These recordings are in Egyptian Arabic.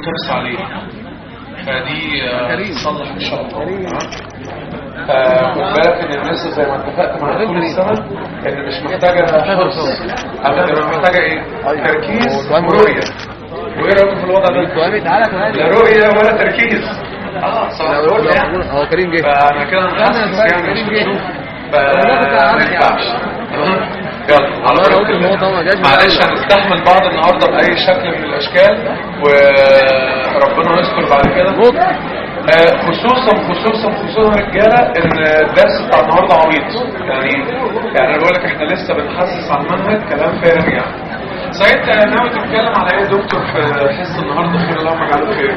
كبس عليه فدي آه، تصلح ان شاء الله آه، خد بالك ان الناس زي ما اتفقت مع طول السنه ان مش محتاجه حفظ ابدا محتاجه ايه تركيز ورؤيه وايه رايكم في الوضع ده سؤالي تعالى تعالى لا رؤيه ولا تركيز اه صح الفل يعني هو كريم جه فانا كده متحسس يعني مش مشوف فما ينفعش يلا على انا قلت ان هو بركة طبعا ما جاش معلش هنستحمل بعض النهارده باي شكل من الاشكال وربنا يستر بعد كده آه، خصوصا خصوصا خصوصا رجاله ان الدرس بتاع النهارده عبيط يعني يعني انا بقول لك احنا لسه بنحسس على المنهج كلام فارغ يعني سعيد آه، ناوي تتكلم على ايه يا دكتور في حصه النهارده خير اللهم اجعله خير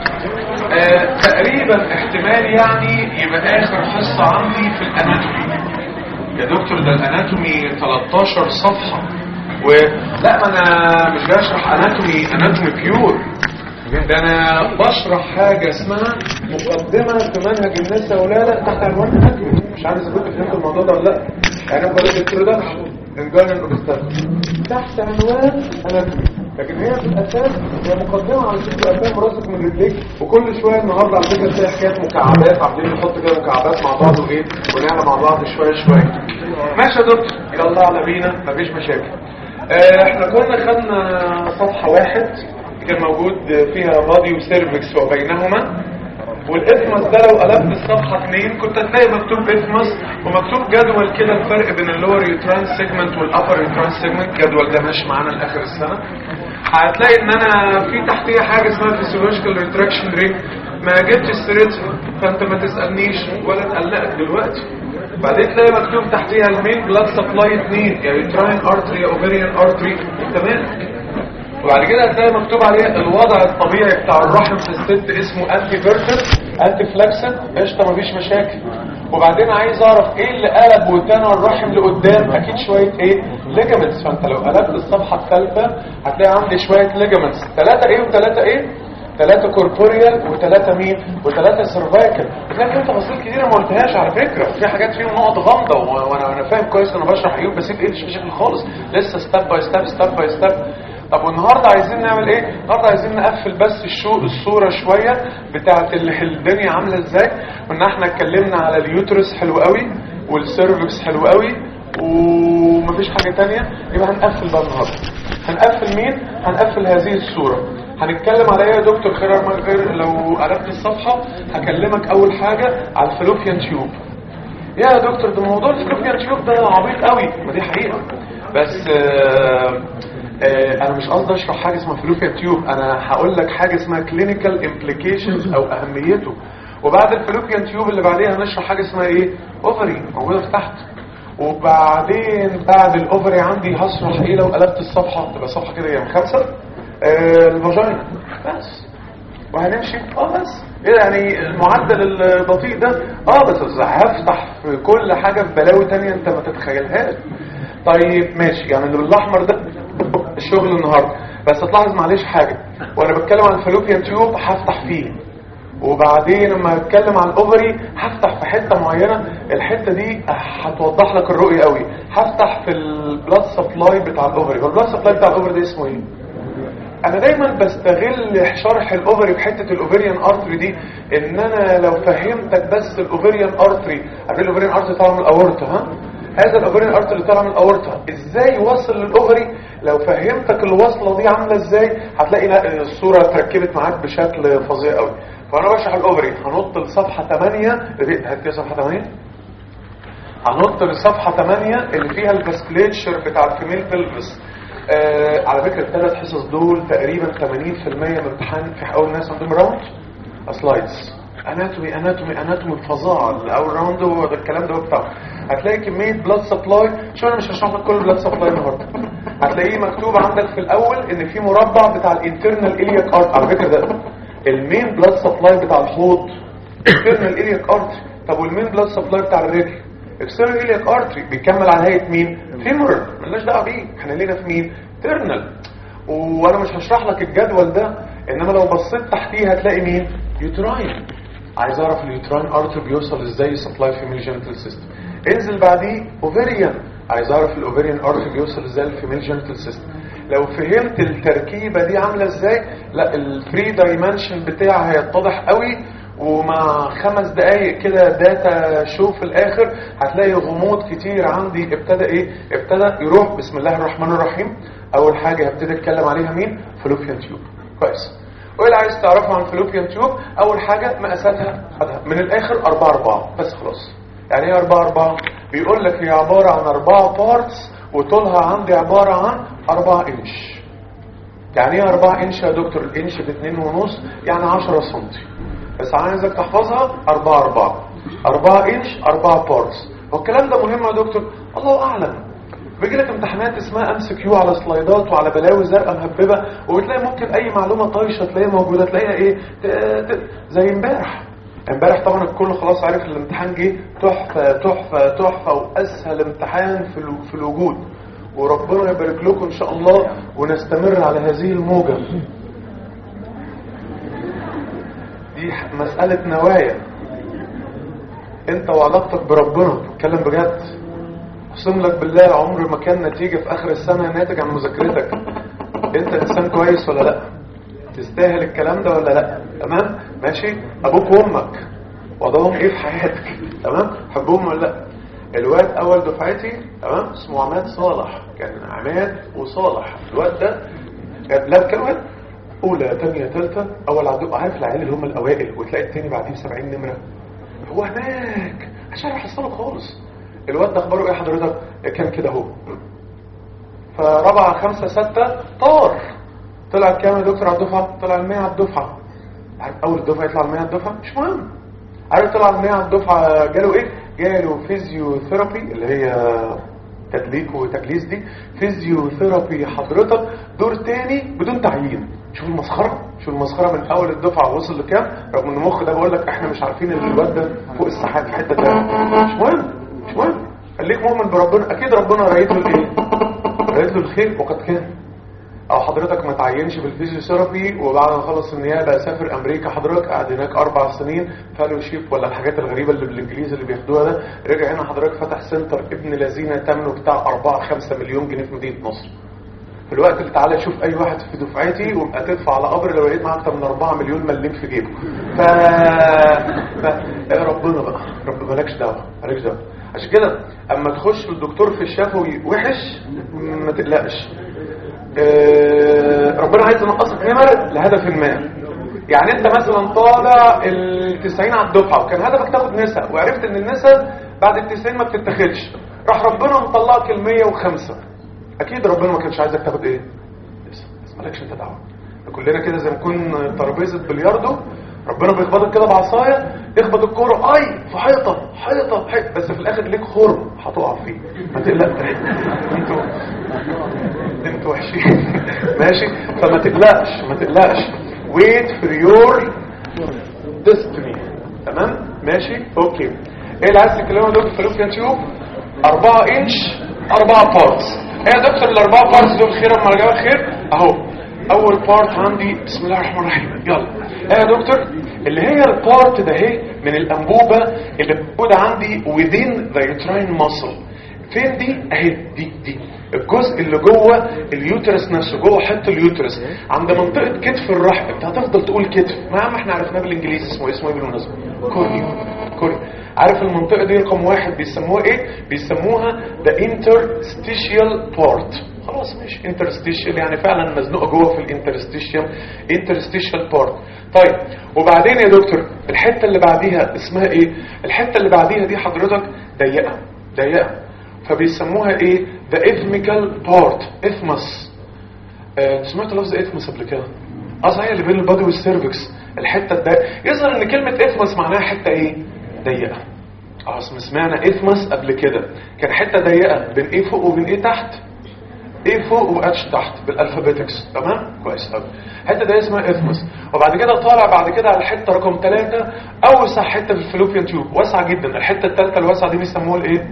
آه، تقريبا احتمال يعني يبقى اخر حصه عندي في الاناتومي يا دكتور ده الاناتومي 13 صفحة و لا ما انا مش بشرح اناتومي اناتومي بيور ده انا بشرح حاجة اسمها مقدمة في منهج النساء ولاده تحت عنوان اناتومي مش عارف اذا كنت فهمت الموضوع ده ولا لا يعني انا بقول انترودكشن انجانا اوبستاكل تحت عنوان اناتومي لكن هي في الاساس هي مقدمه على شكل افلام راسك من رجليك وكل شويه النهارده على فكره تلاقي حكايه مكعبات عاملين نحط كده مكعبات مع بعض وايه ونعمل مع بعض شويه شويه ماشي يا دكتور يلا على بينا مفيش مشاكل آه احنا كنا خدنا صفحه واحد كان موجود فيها بادي وسيرفكس وبينهما والاثمس ده لو قلبت الصفحه اتنين كنت هتلاقي مكتوب اثمس ومكتوب جدول كده الفرق بين اللور يوتران سيجمنت والابر يوتران سيجمنت الجدول ده ماشي معانا لاخر السنه هتلاقي ان انا في تحتيه حاجه اسمها فيسيولوجيكال ريتراكشن ريت ما جبتش سيرتها فانت ما تسالنيش ولا تقلقك دلوقتي بعدين تلاقي مكتوب تحتيها المين بلاد سبلاي 2 يا يوتراين ارتري يا اوفيريان ارتري تمام وبعد كده هتلاقي مكتوب عليه الوضع الطبيعي بتاع الرحم في الست اسمه انتي فيرتر انتي فلكسن قشطه مفيش مشاكل وبعدين عايز اعرف ايه اللي قلب ودانا الرحم لقدام اكيد شويه ايه ليجامنتس فانت لو قلبت الصفحه الثالثه هتلاقي عندي شويه ليجامنتس ثلاثه ايه وثلاثه ايه ثلاثة كوربوريال وثلاثة مين وثلاثة سيرفايكال هتلاقي في تفاصيل كتيرة ما قلتهاش على فكرة في حاجات فيهم نقط غامضة و- وانا انا فاهم كويس انا بشرح ايوب بس ما ايديش بشكل خالص لسه ستيب باي ستيب ستيب باي ستيب طب والنهارده عايزين نعمل ايه النهارده عايزين نقفل بس الشو الصوره شويه بتاعه ال- الدنيا عامله ازاي وان احنا اتكلمنا على اليوترس حلو قوي والسيرفكس حلو قوي ومفيش حاجه تانية يبقى هنقفل بقى النهارده هنقفل مين هنقفل هذه الصوره هنتكلم على ايه يا دكتور خير ما غير لو قلبت الصفحه هكلمك اول حاجه على الفلوبيان تيوب يا دكتور ده موضوع الفلوبيان تيوب ده عبيط قوي ما دي حقيقه بس آه آه انا مش قصدي اشرح حاجه اسمها فلوبيان تيوب انا هقول لك حاجه اسمها كلينيكال امبليكيشنز او اهميته وبعد الفلوبيان تيوب اللي بعديها هنشرح حاجه اسمها ايه اوفري موجوده في تحت وبعدين بعد الاوفري عندي هشرح ايه لو قلبت الصفحه تبقى صفحه كده يعني خمسه آه الفاجينا بس وهنمشي اه بس ايه يعني المعدل البطيء ده اه بس هفتح في كل حاجة في بلاوي تانية انت ما تتخيلهاش طيب ماشي يعني اللي بالاحمر ده الشغل النهاردة بس تلاحظ معلش حاجة وانا بتكلم عن الفالوبيان تيوب هفتح فيه وبعدين لما اتكلم عن الاوفري هفتح في حته معينه الحته دي هتوضح لك الرؤيه قوي هفتح في البلاد سبلاي بتاع الاوفري والبلاد سبلاي بتاع الاوفري ده اسمه ايه انا دايما بستغل شرح الاوفري في حته الاوفريان ارتري دي ان انا لو فهمتك بس الاوفريان ارتري عارفين الاوفريان ارتري طالع من الاورطه ها هذا الاوفريان ارتري طالع من الاورطه ازاي يوصل للاوفري لو فهمتك الوصله دي عامله ازاي هتلاقي لا الصوره اتركبت معاك بشكل فظيع قوي فانا بشرح الاوفري هنط لصفحه 8 هات كده صفحه 8 هنط لصفحه 8 اللي فيها الفاسكليتشر بتاع الفيميل بلفس آه على فكرة الثلاث حصص دول تقريبا 80% من امتحان في اول ناس عندهم راوند سلايدز اناتومي اناتومي اناتومي الفظاعه الاول راوند هو ده الكلام ده هو بتاعه هتلاقي كميه بلاد سبلاي شو انا مش هشرح لك كل البلاد سبلاي النهارده هتلاقيه مكتوب عندك في الاول ان في مربع بتاع الانترنال الياك ارت على فكره ده المين بلاد سبلاي بتاع الحوض انترنال الياك ارت طب والمين بلاد سبلاي بتاع الرجل اكسترنال الياك ارتري بيكمل على هيئه مين فيمورال ملناش دعوه بيه احنا لينا في مين ترنال وانا مش هشرح لك الجدول ده انما لو بصيت تحتيه هتلاقي مين يوتراين عايز اعرف اليوتراين ارتري بيوصل ازاي سبلاي فيميل جينيتال سيستم انزل بعديه اوفيريان عايز اعرف الاوفيريان ارتري بيوصل ازاي للفيميل جينيتال سيستم لو فهمت التركيبة دي عاملة ازاي لا الفري دايمنشن بتاعها هيتضح قوي ومع خمس دقايق كده داتا شو في الاخر هتلاقي غموض كتير عندي ابتدى ايه ابتدى يروح بسم الله الرحمن الرحيم اول حاجة هبتدي اتكلم عليها مين فلوبيان تيوب كويس وايه اللي عايز تعرفه عن فلوبيان تيوب اول حاجة مقاساتها خدها من الاخر اربعة اربعة بس خلاص يعني ايه اربعة اربعة بيقول لك هي عبارة عن اربعة بارتس وطولها عندي عبارة عن اربعة انش يعني ايه اربعة انش يا دكتور الانش باتنين ونص يعني عشرة سنتي بس عايزك تحفظها اربعة اربعة اربعة انش اربعة بارتس والكلام ده مهم يا دكتور الله اعلم بيجي لك امتحانات اسمها ام سي كيو على سلايدات وعلى بلاوي زرقاء مهببه وبتلاقي ممكن اي معلومه طايشه تلاقيها موجوده تلاقيها ايه ت- ت- زي امبارح امبارح طبعا الكل خلاص عارف الامتحان جه تحفه تحفه تحفه واسهل امتحان في الو- في الوجود وربنا يبارك لكم ان شاء الله ونستمر على هذه الموجه دي ح- مساله نوايا انت وعلاقتك بربنا اتكلم بجد اقسم لك بالله عمر ما كان نتيجة في اخر السنة ناتج عن مذاكرتك انت انسان كويس ولا لا تستاهل الكلام ده ولا لا تمام ماشي ابوك وامك وضعهم ايه في حياتك تمام حبهم ولا لا الواد اول دفعتي تمام اسمه عماد صالح كان عماد وصالح الواد ده لا كان واد اولى تانية تالتة اول عدو عارف العيال اللي هم الاوائل وتلاقي التاني بعديه ب 70 نمرة هو هناك عشان يحصله خالص الواد ده اخباره ايه حضرتك كان كده اهو فرابعة خمسة ستة طار طلع كام يا دكتور على الدفعة طلع المية على الدفعة عارف اول الدفعة يطلع المية على الدفعة مش مهم عارف طلع المية على الدفعة جاله ايه جاله فيزيوثيرابي اللي هي تدليك وتجليس دي فيزيوثيرابي حضرتك دور تاني بدون تعيين شوف المسخرة شوف المسخرة من اول الدفعة وصل لكام رغم ان المخ ده بقول لك احنا مش عارفين ان الواد ده فوق السحاب في حتة تانية مش مهم مش مهم خليك مؤمن بربنا اكيد ربنا رايت له الايه رايت له الخير وقد كان او حضرتك ما تعينش في الفيزيوثيرابي وبعد ما خلص النيابه اسافر امريكا حضرتك قعد هناك اربع سنين فالوشيب ولا الحاجات الغريبه اللي بالانجليزي اللي بياخدوها ده رجع هنا حضرتك فتح سنتر ابن لذينه ثمنه بتاع 4 5 مليون جنيه في مدينه نصر في الوقت اللي تعالى شوف اي واحد في دفعتي وابقى تدفع على قبر لو لقيت معاه اكتر من 4 مليون مليم في جيبه ف... ف... يا ربنا بقى رب مالكش دعوه مالكش دعوه عشان كده اما تخش الدكتور في الشفوي وحش ما تقلقش آه، ربنا عايز ينقصك نمر لهدف ما يعني انت مثلا طالع ال 90 على الدفعه وكان هدفك تاخد نسا وعرفت ان النسا بعد ال 90 ما بتتاخدش راح ربنا مطلعك ال 105 اكيد ربنا ما كانش عايزك تاخد ايه نسا بس مالكش انت دعوه كلنا كده زي ما نكون ترابيزه بلياردو ربنا بيخبطك كده بعصايه يخبط الكوره اي في حيطه حيطه حيطه بس في الاخر ليك خرم هتقع فيه ما تقلقش انتوا انتوا وحشين ماشي فما تقلقش ما تقلقش wait for your destiny تمام ماشي اوكي ايه اللي عايز تتكلموا دول في الفلوس تشوف 4 انش 4 بارتس ايه يا دكتور الاربعه بارتس دول خير اما رجعوا خير اهو اول بارت عندي بسم الله الرحمن الرحيم يلا ايه يا دكتور اللي هي البارت ده اهي من الانبوبه اللي موجوده عندي within the uterine muscle فين دي اهي دي دي الجزء اللي جوه اليوترس نفسه جوه حته اليوترس عند منطقه كتف الرحم انت هتفضل تقول كتف ما يا عم احنا عرفناه بالانجليزي اسمه اسمه ايه بالمناسبه كورنيو كورنيو عارف المنطقه دي رقم واحد بيسموها ايه بيسموها the interstitial part خلاص مش interstitial يعني فعلا مزنوقه جوه في الانترستيشيوم interstitial part طيب وبعدين يا دكتور الحته اللي بعديها اسمها ايه الحته اللي بعديها دي حضرتك ضيقه ضيقه فبيسموها ايه the ethmical part ethmus آه، سمعت لفظ ethmus قبل كده اه صحيح اللي بين البادي والسيرفكس الحته الضيقه يظهر ان كلمه ethmus معناها حته ايه ضيقه اه اسم سمعنا ethmus قبل كده كان حته ضيقه بين ايه فوق وبين ايه تحت ايه فوق واتش تحت بالالفابيتكس تمام كويس قوي الحته دي اسمها اثمس وبعد كده طالع بعد كده على الحته رقم ثلاثة اوسع حته في الفلوبيان تيوب واسعه جدا الحته الثالثه الواسعه دي بيسموها الايه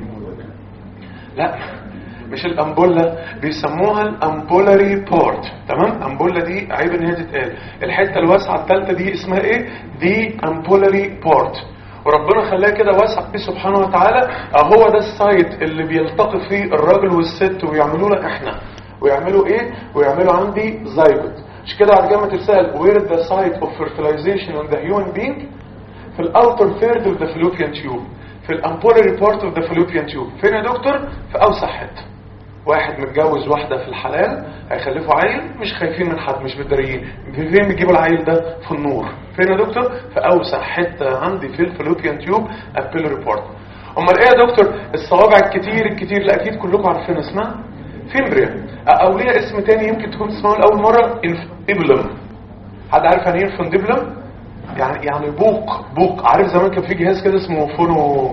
لا مش الامبولا بيسموها الامبولاري بورت تمام امبولا دي عيب ان هي تتقال الحته الواسعه الثالثه دي اسمها ايه دي امبولاري بورت وربنا خلاها كده واسع فيه سبحانه وتعالى هو ده السايت اللي بيلتقي فيه الراجل والست ويعملوا لك احنا ويعملوا ايه ويعملوا عندي زايجوت مش كده بعد كده ما تتسال where is the site of fertilization on the human being في الاوتر ثيرد اوف ذا فلوبيان تيوب في الامبولاري بارت اوف ذا فلوبيان تيوب فين يا دكتور في اوسع حته واحد متجوز واحدة في الحلال هيخلفوا عيل مش خايفين من حد مش متداريين فين بيجيبوا العيل ده في النور فين يا دكتور في اوسع حتة عندي في الفلوبيان تيوب ابيلو ريبورت امال ايه يا دكتور الصوابع الكتير الكتير لا اكيد كلكم عارفين اسمها فيمبريا او ليها اسم تاني يمكن تكون تسمعوه لاول مرة انفنديبلم حد عارف يعني ايه انفنديبلم يعني يعني بوق بوق عارف زمان كان في جهاز كده اسمه فونو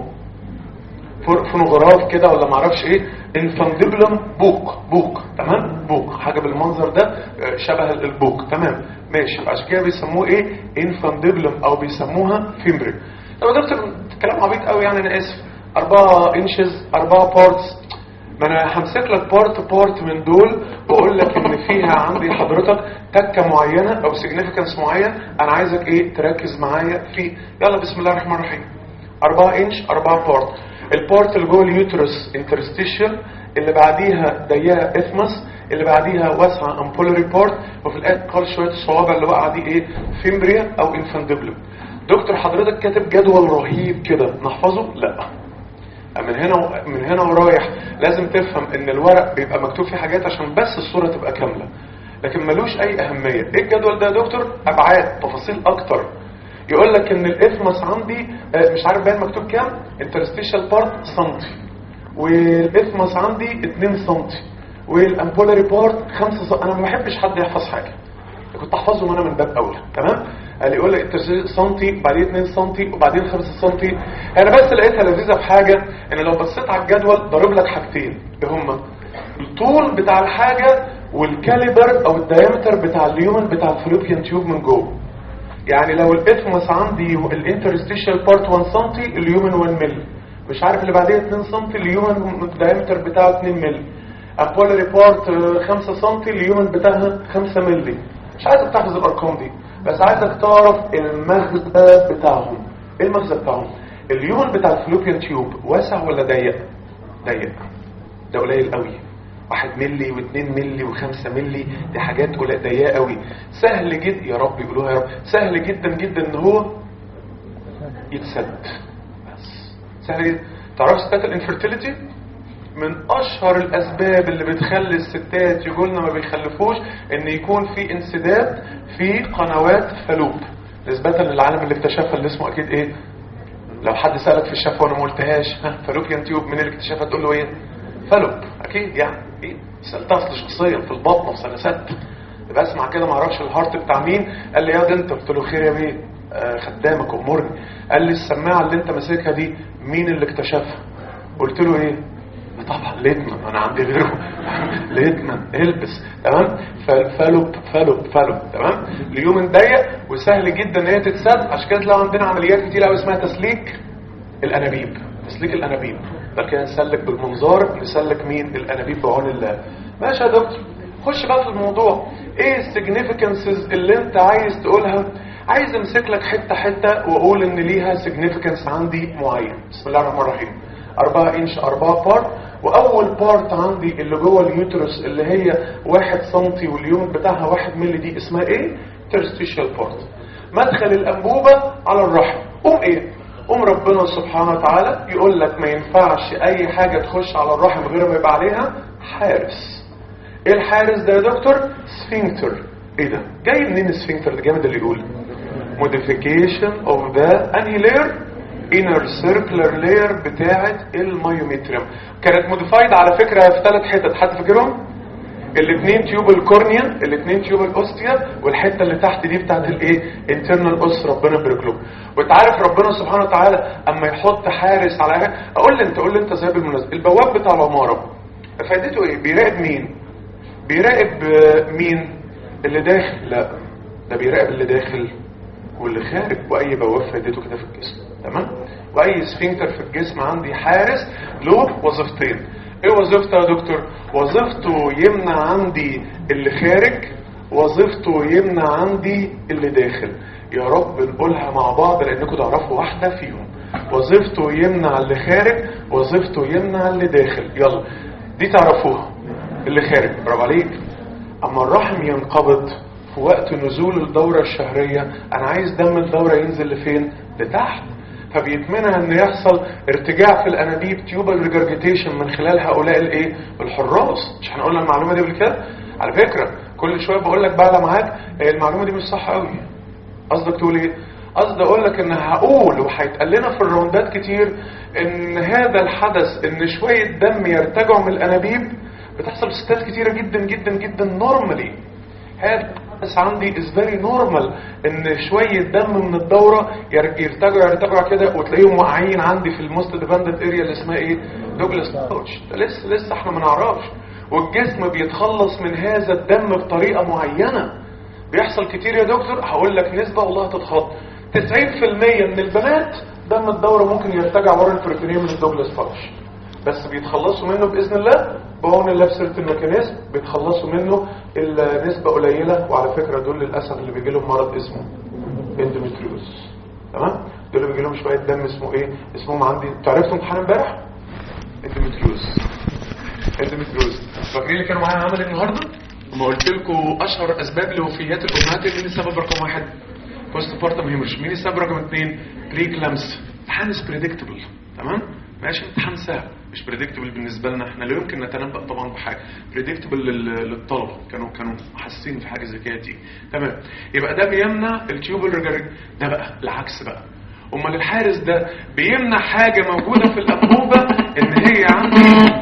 فونوغراف كده ولا معرفش ايه انفانديبلم بوك بوك تمام بوك حاجة بالمنظر ده شبه البوك تمام ماشي عشان كده بيسموه ايه انفانديبلم او بيسموها فيمبري طب يا دكتور كلام عبيط قوي يعني انا اسف 4 انشز 4 بارتس ما انا همسك لك بارت بارت من دول واقول لك ان فيها عندي حضرتك تكه معينه او سيجنيفيكانس معين انا عايزك ايه تركز معايا فيه يلا بسم الله الرحمن الرحيم 4 انش 4 بارت البارت اللي جوه اليوترس انترستيشن اللي بعديها ضيقه اثمس اللي بعديها واسعه امبولاري بارت وفي الاخر خالص شويه الصوابع اللي واقعه دي ايه فيمبريا او انفانديبلم دكتور حضرتك كاتب جدول رهيب كده نحفظه لا من هنا من هنا ورايح لازم تفهم ان الورق بيبقى مكتوب فيه حاجات عشان بس الصوره تبقى كامله لكن ملوش اي اهميه ايه الجدول ده يا دكتور ابعاد تفاصيل اكتر يقول لك ان الاثمس عندي مش عارف باين مكتوب كام انترستيشال بارت سنتي والاثمس عندي 2 سنتي والامبولاري بارت 5 سنتي انا ما بحبش حد يحفظ حاجه كنت احفظهم انا من باب اولى تمام قال يقول لك سنتي بعدين 2 سنتي وبعدين 5 سنتي انا بس لقيتها لذيذه في حاجه ان لو بصيت على الجدول ضارب لك حاجتين ايه هما الطول بتاع الحاجه والكاليبر او الدايمتر بتاع اليومن بتاع الفلوبيان تيوب من جوه يعني لو الاثمس عندي الانترستيشال بارت 1 سم اليومن 1 مللي مش عارف اللي بعديها 2 سم اليومن الدايمتر بتاعه 2 مللي امبولاري بارت 5 سم اليومن بتاعها 5 مللي مش عايزك تحفظ الارقام دي بس عايزك تعرف المغزى بتاعهم ايه المغزى بتاعهم اليومن بتاع الفلوبيان تيوب واسع ولا ضيق ضيق ده قليل قوي واحد ملي واثنين ملي وخمسة ملي دي حاجات ضيقة قوي سهل جدا يا رب يقولوها يا رب سهل جدا جدا ان هو يتسد بس سهل جدا تعرف ستات الانفرتيليتي من اشهر الاسباب اللي بتخلي الستات يقولنا ما بيخلفوش ان يكون في انسداد في قنوات فالوب نسبة للعالم اللي اكتشفها اللي اسمه اكيد ايه لو حد سألك في الشفة وانا ما قلتهاش ها فالوبيان تيوب من اللي اكتشفها تقول له ايه فالوب اكيد يعني ايه سألتها اصل شخصيا في البطنة في سنة ست بسمع كده ما اعرفش الهارت بتاع مين قال لي يا ده انت قلت له خير يا بيه آه خدامك امرني قال لي السماعة اللي انت ماسكها دي مين اللي اكتشفها قلت له ايه طبعا ليتمان انا عندي غيره ليتمان البس تمام فالوب فالوب فالوب تمام اليومن ضيق وسهل جدا ان هي تتسد عشان كده تلاقوا عندنا عمليات كتير قوي اسمها تسليك الانابيب تسليك الانابيب بعد كده نسلك بالمنظار نسلك مين الانابيب بعون الله ماشي يا دكتور خش بقى في الموضوع ايه السيجنيفيكانسز اللي انت عايز تقولها عايز امسك لك حته حته واقول ان ليها سيجنيفيكانس عندي معين بسم الله الرحمن الرحيم 4 انش 4 بارت واول بارت عندي اللي جوه اليوترس اللي هي 1 سم واليوم بتاعها 1 مللي دي اسمها ايه ترستيشال بارت مدخل الانبوبه على الرحم قوم ايه قوم ربنا سبحانه وتعالى يقول لك ما ينفعش اي حاجه تخش على الرحم غير ما يبقى عليها حارس ايه الحارس ده يا دكتور سفنكتر ايه ده جاي منين السفنكتر ده جامد اللي يقول modification of the انهي layer inner circular layer بتاعه المايوميتريوم كانت موديفايد على فكرة في ثلاث حتت حد فاكرهم الاثنين تيوب الكورنيا الاثنين تيوب الاوستيا والحته اللي تحت دي بتاعت الايه انترنال اوس ربنا يبارك له وانت عارف ربنا سبحانه وتعالى اما يحط حارس على حاجه اقول لي انت قول لي انت زي بالمناسبه البواب بتاع العماره فائدته ايه بيراقب مين بيراقب مين اللي داخل لا ده بيراقب اللي داخل واللي خارج واي بواب فائدته كده في الجسم تمام واي سفنكتر في الجسم عندي حارس له وظيفتين ايه وظيفته يا دكتور وظيفته يمنع عندي اللي خارج وظيفته يمنع عندي اللي داخل يا رب نقولها مع بعض لانكم تعرفوا واحده فيهم وظيفته يمنع اللي خارج وظيفته يمنع اللي داخل يلا دي تعرفوها اللي خارج برافو عليك اما الرحم ينقبض في وقت نزول الدورة الشهرية انا عايز دم الدورة ينزل لفين لتحت فبيتمنع ان يحصل ارتجاع في الانابيب تيوبال ريجرجيتيشن من خلال هؤلاء الايه الحراس مش احنا قلنا المعلومه دي قبل كده على فكره كل شويه بقول لك بعلى معاك آه، المعلومه دي مش صح قوي قصدك تقول ايه قصدي اقول لك ان هقول وهيتقال لنا في الراوندات كتير ان هذا الحدث ان شويه دم يرتجعوا من الانابيب بتحصل في ستات كتيره جدا جدا جدا نورمالي هذا الحدث عندي از فيري نورمال ان شويه دم من الدوره ير- يرتجعوا يرتجعوا كده وتلاقيهم واقعين عندي في الموست ديبندنت اريا اللي اسمها ايه دوجلاس باوتش ده لسه لسه احنا ما نعرفش والجسم بيتخلص من هذا الدم بطريقه معينه بيحصل كتير يا دكتور هقول لك نسبة والله هتتخط 90% من البنات دم الدورة ممكن يرتجع ورا البروتينيوم من الدوجلاس فاتش بس بيتخلصوا منه بإذن الله بعون الله في سيرة الميكانيزم بيتخلصوا منه إلا نسبة قليلة وعلى فكرة دول للأسف اللي بيجي لهم مرض اسمه اندوميتريوز تمام دول اللي بيجي لهم شوية دم اسمه ايه اسمهم عندي تعرفتوا امتحان امبارح اندوميتريوز اندوميتريوز فاكرين اللي كانوا معايا عمل النهارده لما قلت لكم اشهر اسباب لوفيات الامهات مين السبب رقم واحد بوست بارتم هيمرش مين السبب رقم اثنين بريكلامس امتحان مش بريدكتبل تمام ماشي امتحان سهل مش بريدكتبل بالنسبه لنا احنا لا يمكن نتنبأ طبعا بحاجه بريدكتبل للطلبه كانوا كانوا حاسين في حاجه زي كده دي تمام يبقى ده بيمنع التيوبل ريجارد ده بقى العكس بقى امال الحارس ده بيمنع حاجه موجوده في الانبوبه ان هي عندي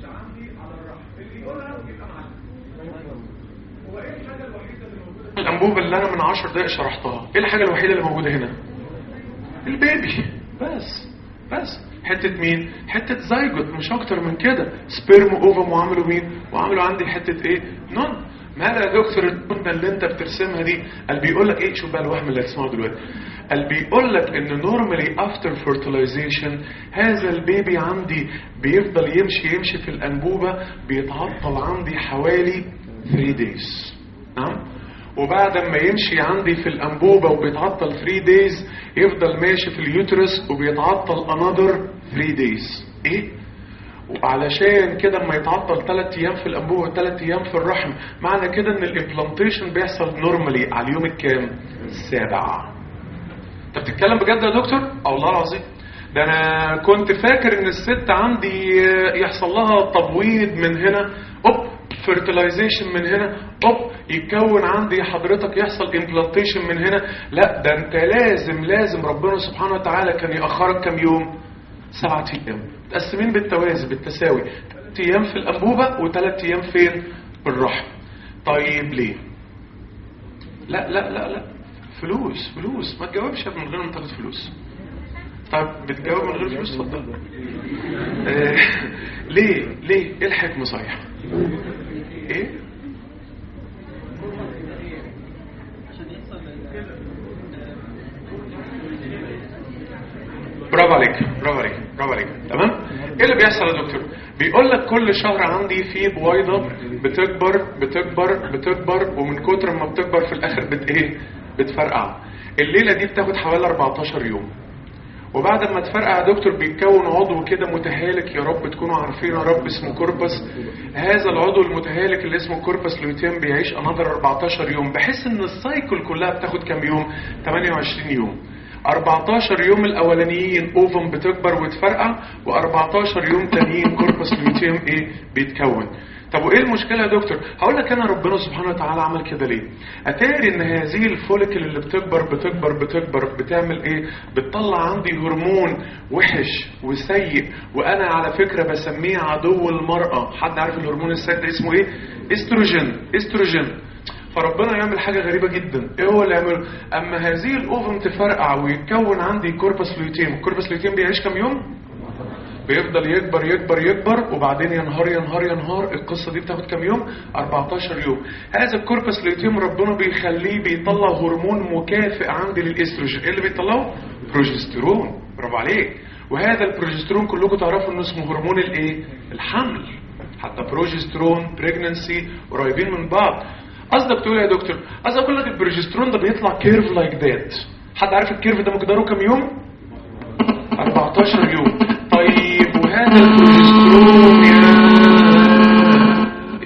الانبوبه اللي انا من 10 دقائق شرحتها ايه الحاجه الوحيده اللي موجوده هنا البيبي بس بس حته مين حته زيجوت مش اكتر من كده سبيرم اوفم وعملوا مين وعملوا عندي حته ايه نون ماذا يا دكتور النون اللي انت بترسمها دي قال بيقول لك ايه شوف بقى الوهم اللي هتسمعه دلوقتي قال بيقول لك ان نورمالي افتر فيرتلايزيشن هذا البيبي عندي بيفضل يمشي يمشي في الانبوبه بيتعطل عندي حوالي 3 دايز نعم وبعد ما يمشي عندي في الأنبوبة وبيتعطل 3 دايز يفضل ماشي في اليوترس وبيتعطل another 3 دايز ايه؟ وعلشان كده اما يتعطل 3 ايام في الانبوبه و3 ايام في الرحم معنى كده ان الامبلانتيشن بيحصل نورمالي على اليوم الكام؟ السابع انت بتتكلم بجد يا دكتور؟ اه والله العظيم ده انا كنت فاكر ان الست عندي يحصل لها تبويض من هنا اوب فيرتلايزيشن من هنا اوب يتكون عندي حضرتك يحصل امبلانتيشن من هنا لا ده انت لازم لازم ربنا سبحانه وتعالى كان يأخرك كام يوم سبعة ايام متقسمين بالتوازي بالتساوي ثلاث ايام في الانبوبة وثلاث ايام فين في الرحم طيب ليه لا لا لا لا فلوس فلوس ما تجاوبش يا ابني من غير ما تاخد فلوس طيب بتجاوب من غير فلوس اتفضل آه ليه ليه ايه الحكمه صحيح ايه برافو عليك برافو عليك برافو عليك تمام ايه اللي بيحصل يا دكتور بيقول لك كل شهر عندي في بويضه بتكبر بتكبر بتكبر ومن كتر ما بتكبر في الاخر بت ايه بتفرقع الليله دي بتاخد حوالي 14 يوم وبعد ما تفرقع يا دكتور بيتكون عضو كده متهالك يا رب تكونوا عارفين يا رب اسمه كوربس هذا العضو المتهالك اللي اسمه كوربس لوتيم بيعيش انذر 14 يوم بحيث ان السايكل كلها بتاخد كام يوم 28 يوم 14 يوم الاولانيين اوفم بتكبر وتفرقع و14 يوم تانيين كوربس لوتيم ايه بيتكون طب وايه المشكله يا دكتور هقول لك انا ربنا سبحانه وتعالى عمل كده ليه اتاري ان هذه الفوليكل اللي بتكبر بتكبر بتكبر بتعمل ايه بتطلع عندي هرمون وحش وسيء وانا على فكره بسميه عدو المراه حد عارف الهرمون السيء ده اسمه ايه استروجين استروجين فربنا يعمل حاجة غريبة جدا ايه هو اللي يعمله اما هذه الاوفم تفرقع ويتكون عندي كوربس لوتيم الكوربس لوتيم بيعيش كام يوم بيفضل يكبر يكبر يكبر وبعدين ينهار ينهار ينهار القصة دي بتاخد كام يوم 14 يوم هذا الكوربس لوتيم ربنا بيخليه بيطلع هرمون مكافئ عندي للاستروجين ايه اللي بيطلعه بروجسترون برافو عليك وهذا البروجسترون كلكم تعرفوا انه اسمه هرمون الايه الحمل حتى بروجسترون بريجننسي قريبين من بعض قصدك تقول يا دكتور قصدك اقول لك البروجسترون ده بيطلع كيرف لايك ذات حد عارف الكيرف ده مقداره كام يوم 14 يوم طيب وهذا البروجسترون يا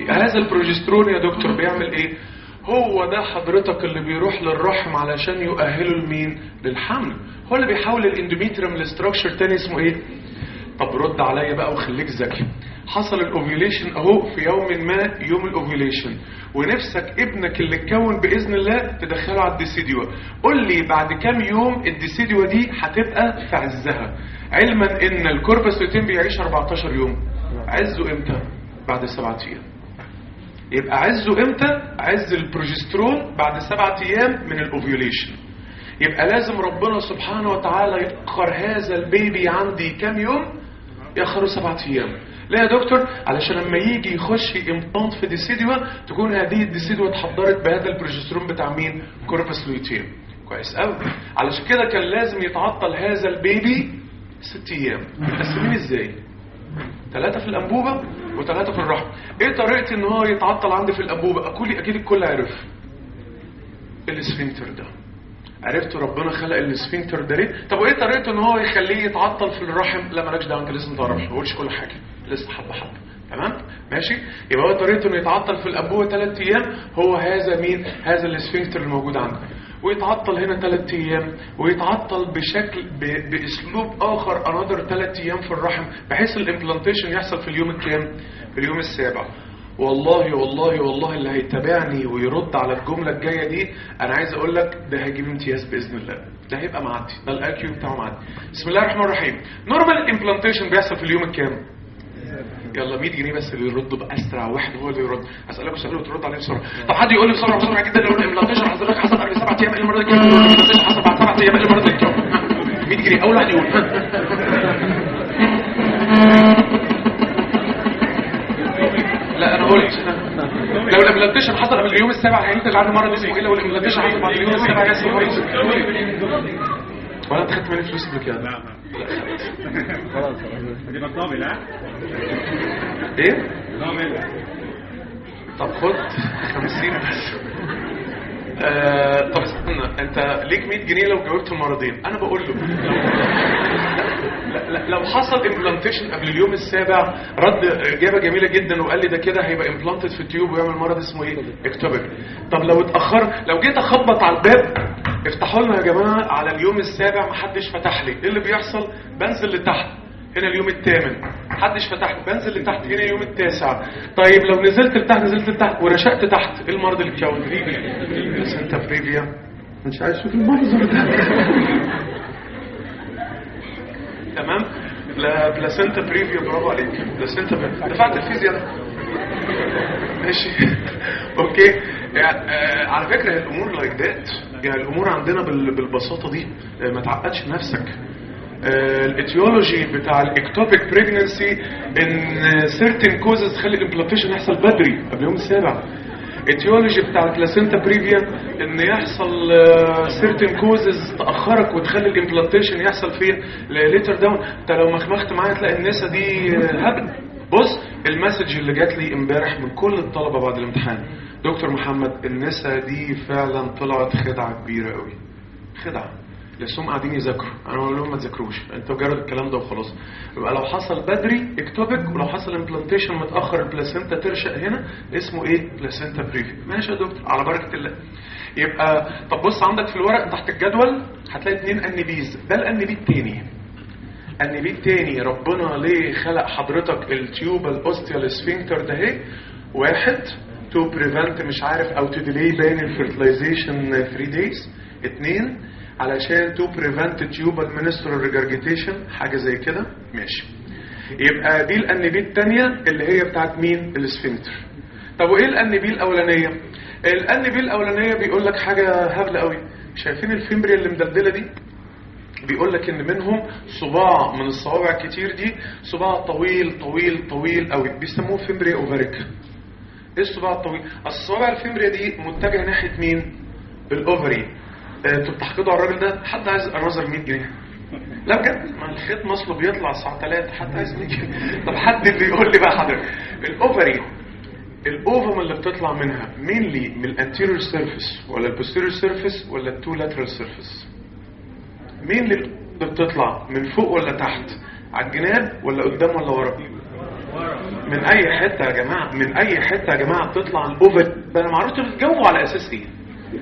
البروجسترون يا دكتور بيعمل ايه هو ده حضرتك اللي بيروح للرحم علشان يؤهله لمين للحمل هو اللي بيحول الاندوميتريوم لستراكشر تاني اسمه ايه طب رد عليا بقى وخليك ذكي حصل الاوفيوليشن اهو في يوم ما يوم الاوفيوليشن ونفسك ابنك اللي اتكون باذن الله تدخله على الديسيديوا قول لي بعد كام يوم الديسيديوا دي هتبقى في عزها علما ان الكوربس لوتين بيعيش 14 يوم عزه امتى بعد سبعة ايام يبقى عزه امتى عز البروجسترون بعد سبعة ايام من الاوفيوليشن يبقى لازم ربنا سبحانه وتعالى يأخر هذا البيبي عندي كام يوم يأخره سبعة ايام لا يا دكتور علشان لما يجي يخش امبلانت في ديسيدوا تكون هذه الديسيدوا اتحضرت بهذا البروجسترون بتاع مين كوربس لوتين كويس قوي علشان كده كان لازم يتعطل هذا البيبي ست ايام متقسمين ازاي ثلاثة في الأنبوبة وثلاثة في الرحم ايه طريقة ان هو يتعطل عندي في الأنبوبة اكيد اكيد الكل عرف الاسفنكتر ده عرفتوا ربنا خلق الاسفنكتر ده ليه طب وايه طريقته ان هو يخليه يتعطل في الرحم لا مالكش دعوه انت لسه ما تعرفش ما بقولش كل حاجه لسه حبه حبه تمام ماشي يبقى هو طريقته انه يتعطل في الانبوبه ثلاث ايام هو هذا مين هذا الاسفنكتر الموجود عندك ويتعطل هنا ثلاث ايام ويتعطل بشكل ب... باسلوب اخر انذر ثلاث ايام في الرحم بحيث الامبلانتيشن يحصل في اليوم الكام في اليوم السابع والله والله والله اللي هيتابعني ويرد على الجملة الجاية دي انا عايز اقول لك ده هيجيب امتياز باذن الله ده هيبقى معدي ده الاي كيو بتاعه معدي بسم الله الرحمن الرحيم نورمال امبلانتيشن بيحصل في اليوم الكام يلا 100 جنيه بس اللي يرد باسرع واحد هو اللي يرد هسالك سؤال وترد عليه بسرعه طب حد يقول لي بسرعه بسرعه جدا لو الامبلانتيشن حضرتك حصل قبل سبع ايام ايه المره دي كام الامبلانتيشن حصل بعد سبع ايام ايه المره دي كام 100 جنيه اول واحد يقول لا انا قلت لو الامبلانتيشن حصل قبل اليوم السابع هينتج عنه مرض اسمه ايه لو الامبلانتيشن حصل بعد اليوم السابع هيحصل اسمه ولا انت خدت مني فلوس قبل كده؟ لا خلاص دي مطابل ها ايه؟ طابل طب خد 50 بس آه طب استنى انت ليك 100 جنيه لو جاوبت المرضين انا بقول له لا لا لو حصل امبلانتيشن قبل اليوم السابع رد اجابه جميله جدا وقال لي ده كده هيبقى امبلانتد في التيوب ويعمل مرض اسمه ايه اكتوبك طب لو اتاخر لو جيت اخبط على الباب افتحوا لنا يا جماعه على اليوم السابع محدش فتح لي ايه اللي بيحصل بنزل لتحت هنا اليوم الثامن محدش فتح لي بنزل لتحت هنا اليوم التاسع طيب لو نزلت لتحت نزلت لتحت ورشقت تحت ايه المرض اللي اتكون بس انت بريفيا مش عايز اشوف المنظر ده تمام لا بلاسنتا بريفيا برافو عليك بلاسنتا بريفيا دفعت الفيزياء ده ماشي اوكي يعني آه على فكره الامور لايك ذات يعني الامور عندنا بال- بالبساطه دي آه ما تعقدش نفسك آه الاتيولوجي بتاع الاكتوبيك بريجننسي ان سيرتن كوزز تخلي الامبلانتيشن يحصل بدري قبل يوم السابع اتيولوجي بتاع البلاسينتا بريفيا ان يحصل سيرتن كوزز تاخرك وتخلي الامبلانتيشن يحصل فين ليتر داون انت لو مخمخت معايا تلاقي النسا دي آه، هبل بص المسج اللي جات لي امبارح من كل الطلبه بعد الامتحان دكتور محمد النسا دي فعلا طلعت خدعه كبيره قوي خدعه لسهم قاعدين يذاكروا انا بقول لهم ما تذاكروش انت مجرد الكلام ده وخلاص يبقى لو حصل بدري اكتوبك ولو حصل امبلانتيشن متاخر البلاسينتا ترشق هنا اسمه ايه بلاسينتا بريفي ماشي يا دكتور على بركه الله يبقى طب بص عندك في الورق تحت الجدول هتلاقي اتنين انبيز ده الانبي التاني النبي التاني ربنا ليه خلق حضرتك التيوبال اوستيال سفنكتر ده اهي واحد تو بريفنت مش عارف او تو ديلي بين الفيرتلايزيشن 3 دايز اتنين علشان تو بريفنت تيوبال منسترال ريجرجيتيشن حاجه زي كده ماشي يبقى دي الانبي التانية اللي هي بتاعت مين السفنكتر طب وايه الانبي الاولانيه الانبي الاولانيه بيقول لك حاجه هبله قوي شايفين الفيمبريا اللي مدلدله دي بيقول لك ان منهم صباع من الصوابع الكتير دي صباع طويل طويل طويل قوي بيسموه فيمبريا اوفاريك ايه الصباع الطويل الصوابع الفيمبريا دي متجهه ناحيه مين الاوفري آه، انتوا بتحقدوا على الراجل ده حد عايز الرازر 100 جنيه لا بجد ما الخيط مصله بيطلع الساعه 3 حد عايز 100 جنيه طب حد اللي يقول لي بقى حضرتك الاوفري الاوفم اللي بتطلع منها مينلي من الانتيريور سيرفيس ولا البوستيريور سيرفيس ولا التو لاترال سيرفيس مين اللي بتطلع من فوق ولا تحت على الجناب ولا قدام ولا ورا من اي حته يا جماعه من اي حته يا جماعه بتطلع الاوفر ده انا ما اعرفش بتجاوبوا على اساس ايه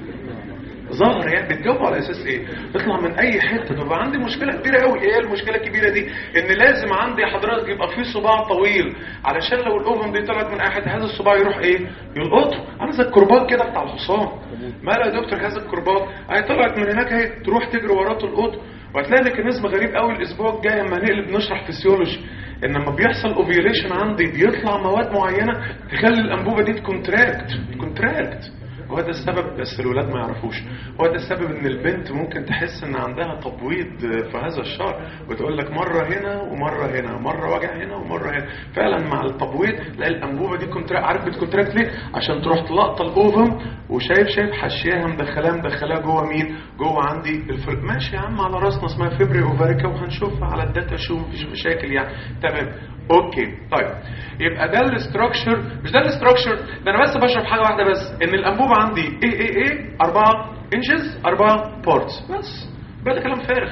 ظاهر يعني بتجاوبوا على اساس ايه بيطلع من اي حته طب عندي مشكله كبيره قوي ايه المشكله الكبيره دي ان لازم عندي حضرتك يبقى في صباع طويل علشان لو الاوفن دي طلعت من اي حته هذا الصباع يروح ايه يلقطه عامل زي الكرباج كده بتاع الحصان ماله يا دكتور هذا الكرباج اهي طلعت من هناك اهي تروح تجري وراه تلقطه وهتلاقي ميكانيزم غريب قوي الاسبوع الجاي اما هنقلب نشرح فيسيولوجي ان لما بيحصل اوفيوليشن عندي بيطلع مواد معينه تخلي الانبوبه دي تكونتراكت تكونتراكت هو ده السبب بس الولاد ما يعرفوش هو ده السبب ان البنت ممكن تحس ان عندها تبويض في هذا الشهر وتقول لك مره هنا ومره هنا مره وجع هنا ومره هنا فعلا مع التبويض تلاقي الانبوبه دي كونتراكت عارف بتكونتراكت ليه عشان تروح تلقط الاوفم وشايف شايف حشياها مدخلاه مدخلاه جوه مين جوه عندي الفل ماشي يا عم على راسنا اسمها فيبري اوفاريكا وهنشوفها على الداتا شو مفيش مشاكل يعني تمام اوكي طيب يبقى ده الاستراكشر مش ده الاستراكشر ده انا بس بشرح حاجه واحده بس ان الانبوبه عندي ايه ايه ايه 4 انشز 4 بورتس بس بقى ده كلام فارغ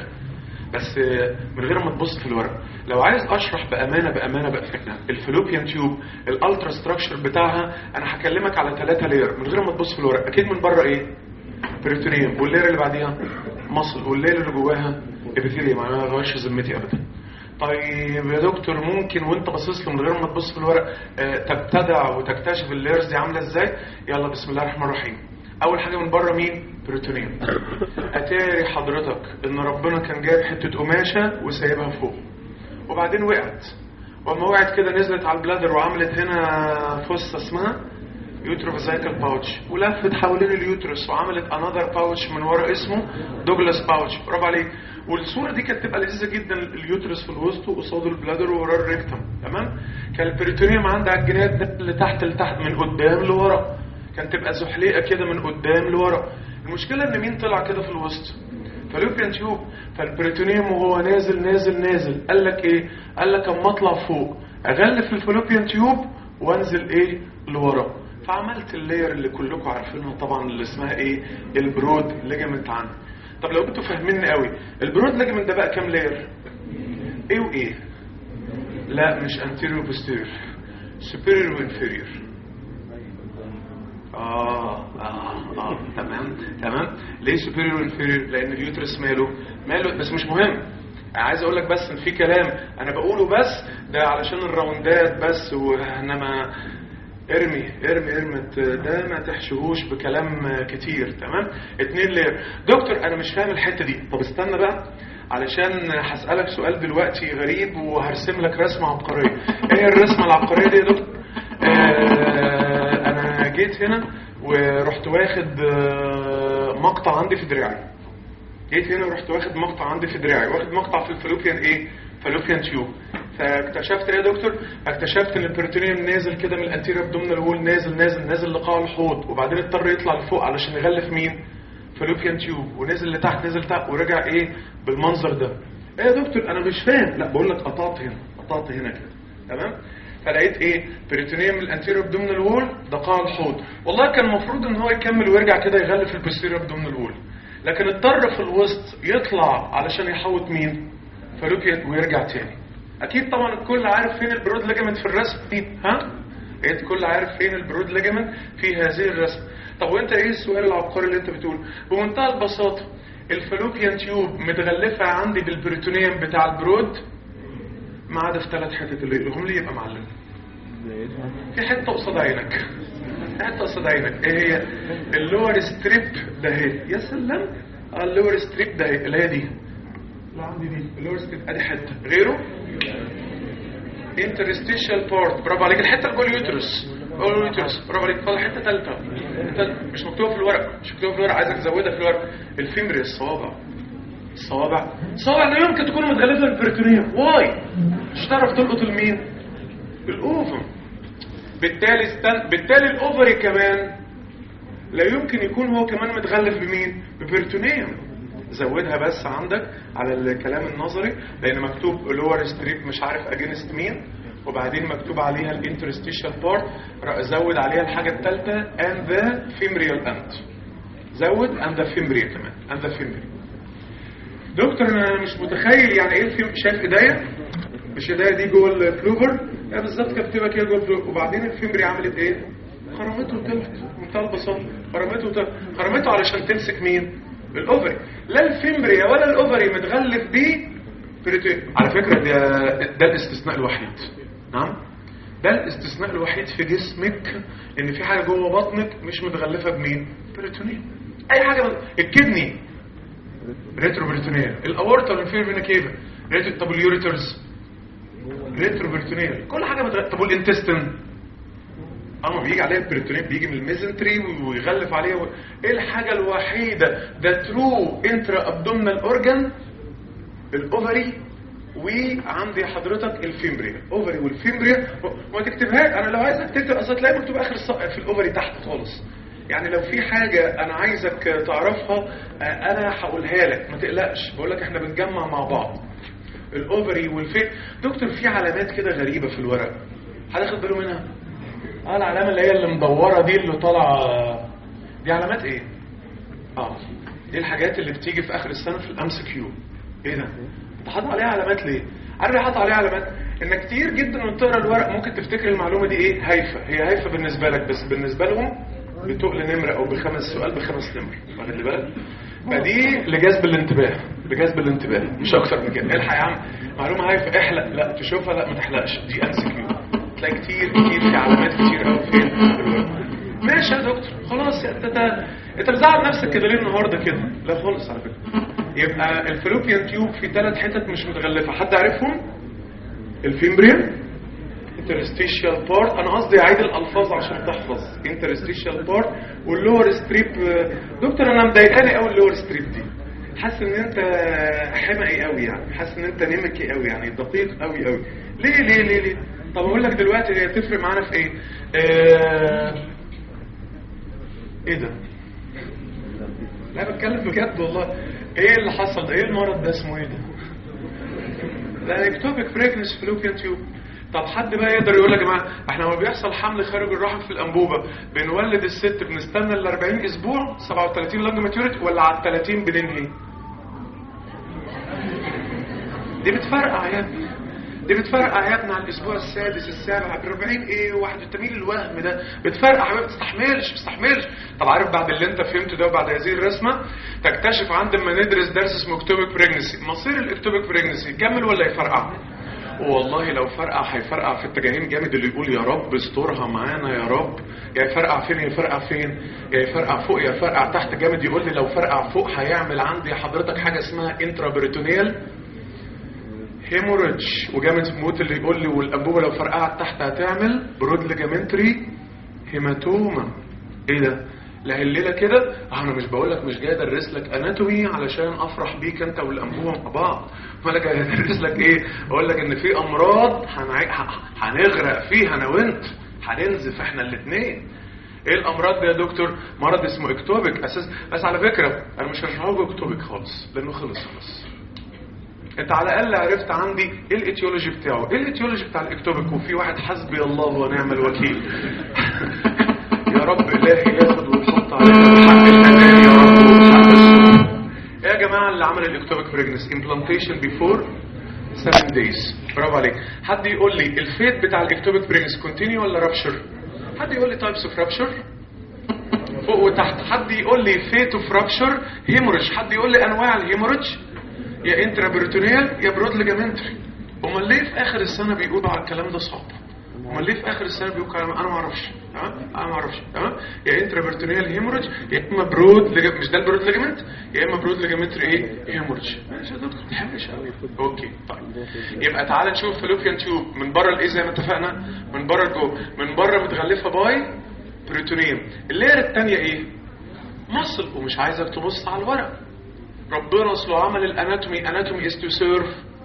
بس من غير ما تبص في الورق لو عايز اشرح بامانه بامانه بامانه الفلوبيان تيوب الالترا ستراكشر بتاعها انا هكلمك على ثلاثه لير من غير ما تبص في الورق اكيد من بره ايه بريتونيوم واللير اللي بعديها مصل واللير اللي جواها ابيثيليوم انا ما غيرش ذمتي ابدا طيب يا دكتور ممكن وانت باصص له من غير ما تبص في الورق آه، تبتدع وتكتشف الليرز دي عامله ازاي يلا بسم الله الرحمن الرحيم اول حاجه من بره مين بروتونيوم اتاري حضرتك ان ربنا كان جايب حته قماشه وسايبها فوق وبعدين وقعت واما وقعت كده نزلت على البلادر وعملت هنا فصه اسمها يوتروفيزايكال باوتش ولفت حوالين اليوترس وعملت انذر باوتش من ورا اسمه دوجلاس باوتش برافو عليك والصوره دي كانت تبقى لذيذه جدا اليوترس في الوسط وقصاده البلادر وراه الريكتم تمام كان البريتونيوم عندها الجناب ده اللي تحت لتحت من قدام لورا كان تبقى زحليقه كده من قدام لورا المشكله ان مين طلع كده في الوسط فاليوبيان تيوب فالبريتونيوم وهو نازل نازل نازل قال لك ايه قال لك اما اطلع فوق اغلف الفالوبيان تيوب وانزل ايه لورا فعملت اللاير اللي كلكم عارفينها طبعا اللي اسمها ايه البرود ليجامنت عنها طب لو انتوا فاهميني قوي البرود ليجامنت ده بقى كام لاير ايه وايه لا مش انتيريور بوستيريور سوبيريور وانفيريور آه آه آه تمام تمام ليه سوبيريور وانفيريور لأن اليوترس ماله ماله بس مش مهم عايز اقول لك بس ان في كلام انا بقوله بس ده علشان الراوندات بس وانما ارمي ارمي ارمي ده ما تحشهوش بكلام كتير تمام اتنين لير دكتور انا مش فاهم الحته دي طب استنى بقى علشان هسألك سؤال دلوقتي غريب وهرسم لك رسمة عبقرية ايه الرسمة العبقرية دي يا دكتور آه انا جيت هنا ورحت واخد آه، مقطع عندي في دراعي جيت هنا ورحت واخد مقطع عندي في دراعي واخد مقطع في الفالوبيان ايه فالوبيان تيوب فاكتشفت ايه يا دكتور اكتشفت ان البروتينيوم نازل كده من الانتيريور ابدومينال وول نازل نازل نازل لقاع الحوض وبعدين اضطر يطلع لفوق علشان يغلف مين فالوبيان تيوب ونزل لتحت نزل تحت ورجع ايه بالمنظر ده ايه يا دكتور انا مش فاهم لا بقول لك قطعت هنا قطعت هنا كده تمام فلقيت ايه بريتونيوم من الانتيريور ابدومينال وول ده قاع الحوض والله كان المفروض ان هو يكمل ويرجع كده يغلف البوستيريور ابدومينال وول لكن اضطر في الوسط يطلع علشان يحوط مين فالوبيان ويرجع تاني اكيد طبعا الكل عارف فين البرود ليجامنت في الرسم دي ها ايه الكل عارف فين البرود ليجامنت في هذه الرسم طب وانت ايه السؤال العبقري اللي انت بتقوله بمنتهى البساطه الفالوبيان تيوب متغلفه عندي بالبريتونيوم بتاع البرود ما عدا في ثلاث حتت اللي يقولهم لي يبقى معلم في حته قصاد عينك في حته قصاد عينك ايه هي اللور ستريب ده هي يا سلام اه اللور ستريب ده هي اللي هي دي لا عندي دي اللور ستريب ادي حته غيره انترستيشال بارت برافو عليك الحته اللي جوه اليوترس جوه اليوترس برافو عليك فاضل حته ثالثه مش مكتوبه في الورق مش مكتوبه في الورق عايزك تزودها في الورق الفيمري الصوابع الصوابع الصوابع لا يمكن تكون متغلفه بالبريتونيوم واي مش هتعرف تلقط المين الاوفر بالتالي استن... بالتالي الاوفري كمان لا يمكن يكون هو كمان متغلف بمين ببريتونيوم زودها بس عندك على الكلام النظري لان مكتوب لور ستريب مش عارف اجينست مين وبعدين مكتوب عليها الانترستيشال بارت زود عليها الحاجه الثالثه and the femoral end زود and the femoral كمان and the femoral دكتور انا مش متخيل يعني ايه الفيم شايف ايديا مش ايديا دي جوه الفلوفر يعني بالظبط كانت بتبقى كده جوه الفلوب وبعدين الفيمبري عملت ايه خرمته وطلعت بمنتهى البساطه خرمته وطلعت خرمته علشان تمسك مين الاوفري لا الفيمبري ولا الاوفري متغلف بيه بريتين على فكره ده ده الاستثناء الوحيد نعم ده الاستثناء الوحيد في جسمك ان في حاجه جوه بطنك مش متغلفه بمين بريتونين اي حاجه من... الكدني ريتروبريتونيال الاورطه والانفير فينا كيفا ريتو طب اليوريترز ريتروبريتونيال كل حاجه متغلفه طب والانتستين اما بيجي عليه البريتونيال بيجي من الميزنتري ويغلف عليه و... ايه الحاجه الوحيده ده ترو انترا ابدومينال اورجان الاوفري وعندي حضرتك الفيمبريا الاوفري والفيمبريا وما تكتبها انا لو عايزك تكتب اصل تلاقي مكتوب اخر الصفحه في الاوفري تحت خالص يعني لو في حاجة أنا عايزك تعرفها أنا هقولها لك ما تقلقش بقول لك إحنا بنجمع مع بعض الأوفري والفي دكتور في علامات كده غريبة في الورق هتاخد باله منها؟ اه العلامة اللي هي اللي مدورة دي اللي طالعة دي علامات إيه؟ اه دي الحاجات اللي بتيجي في آخر السنة في الأمس كيو إيه ده؟ أنت حاطط عليها علامات ليه؟ عارف ليه حاطط عليها علامات؟ إن كتير جدا من تقرا الورق ممكن تفتكر المعلومة دي إيه؟ هايفة هي هايفة بالنسبة لك بس بالنسبة لهم بتقل نمرة او بخمس سؤال بخمس نمر واخد بالك فدي لجذب الانتباه لجذب الانتباه مش اكتر من كده الحق يا عم معلومه هايفه احلق لا تشوفها لا ما تحلقش دي ام سي كيو تلاقي كتير كتير في علامات كتير قوي فين ماشي يا دكتور خلاص انت انت انت بتزعل نفسك كده ليه النهارده كده لا خالص على فكره يبقى الفلوبيان تيوب في ثلاث حتت مش متغلفه حد عارفهم الفيمبريا interstitial بارت انا قصدي اعيد الالفاظ عشان تحفظ interstitial بارت واللور ستريب دكتور انا مضايقاني قوي اللور ستريب دي حاسس ان انت حمقي قوي يعني حاسس ان انت نمكي قوي يعني دقيق قوي قوي ليه ليه ليه ليه طب اقول لك دلوقتي هي تفرق معانا في ايه آه... ايه ده لا بتكلم بجد والله ايه اللي حصل ده ايه المرض ده اسمه ايه ده ده اكتوبيك بريجنس فلوبيان تيوب طب حد بقى يقدر يقول يا جماعه احنا لما بيحصل حمل خارج الرحم في الانبوبه بنولد الست بنستنى ال 40 اسبوع 37 لونج ماتيوريتي ولا على ال 30 بننهي؟ دي بتفرقع يا ابني دي بتفرقع يا ابني على الاسبوع السادس السابع ب 40 ايه واحد التميل الوهم ده بتفرقع ما بتستحملش بتستحملش طب عارف بعد اللي انت فهمته ده وبعد هذه الرسمه تكتشف عند ما ندرس درس اسمه اكتوبيك بريجنسي مصير الاكتوبيك بريجنسي يكمل ولا يفرقع؟ والله لو فرقع هيفرقع في اتجاهين جامد اللي يقول يا رب استرها معانا يا رب يا يفرقع فين يا يفرقع فين يا يفرقع فوق يا يفرقع تحت جامد يقول لي لو فرقع فوق هيعمل عندي حضرتك حاجه اسمها انترا بريتونيال هيموريدج وجامد موت اللي يقول لي والانبوبه لو فرقعت تحت هتعمل برود ليجامنتري هيماتوما ايه ده لا الليله كده اه انا مش بقول لك مش جاي ادرس لك اناتومي علشان افرح بيك انت والانبوبه مع بعض امال جاي ادرس لك ايه اقول لك ان في امراض هنعي... هنغرق فيها انا وانت هننزف احنا الاثنين ايه الامراض دي يا دكتور مرض اسمه اكتوبيك اساس بس على فكره انا مش هشرحه لكم اكتوبيك خالص لانه خلص خلاص انت على الاقل عرفت عندي ايه الايتيولوجي بتاعه ايه الايتيولوجي بتاع الاكتوبيك وفي واحد حسبي الله ونعم الوكيل يا رب الهي ياخد ويحط علينا حق الامان يا رب وحق السنة ايه يا جماعه اللي عمل الاكتوبيك بريجنس امبلانتيشن بيفور 7 دايز برافو عليك حد يقول لي الفيت بتاع الاكتوبيك بريجنس كونتينيو ولا رابشر حد يقول لي تايبس اوف رابشر فوق وتحت حد يقول لي فيت اوف رابشر هيموريج حد يقول لي انواع الهيموريج يا انترا بريتونيال يا برود ليجامنتري امال ليه في اخر السنه بيقولوا على الكلام ده صعب امال ليه في اخر السنه بيقولوا كلام انا ما اعرفش تمام انا ما اعرفش تمام يا انترا بريتونيال هيموريج يا اما برود ليج... مش ده البرود ليجامنت يا اما برود ليجامنتري ايه هيموريج ماشي يا دكتور ما تحبش قوي اوكي طيب يبقى تعالى نشوف فلوبيان تيوب من بره الايه زي ما اتفقنا من بره لجوه من بره متغلفه باي بريتونيوم اللير الثانيه ايه مصل ومش عايزك تبص على الورق ربنا اصله عمل الاناتومي اناتومي از تو سيرف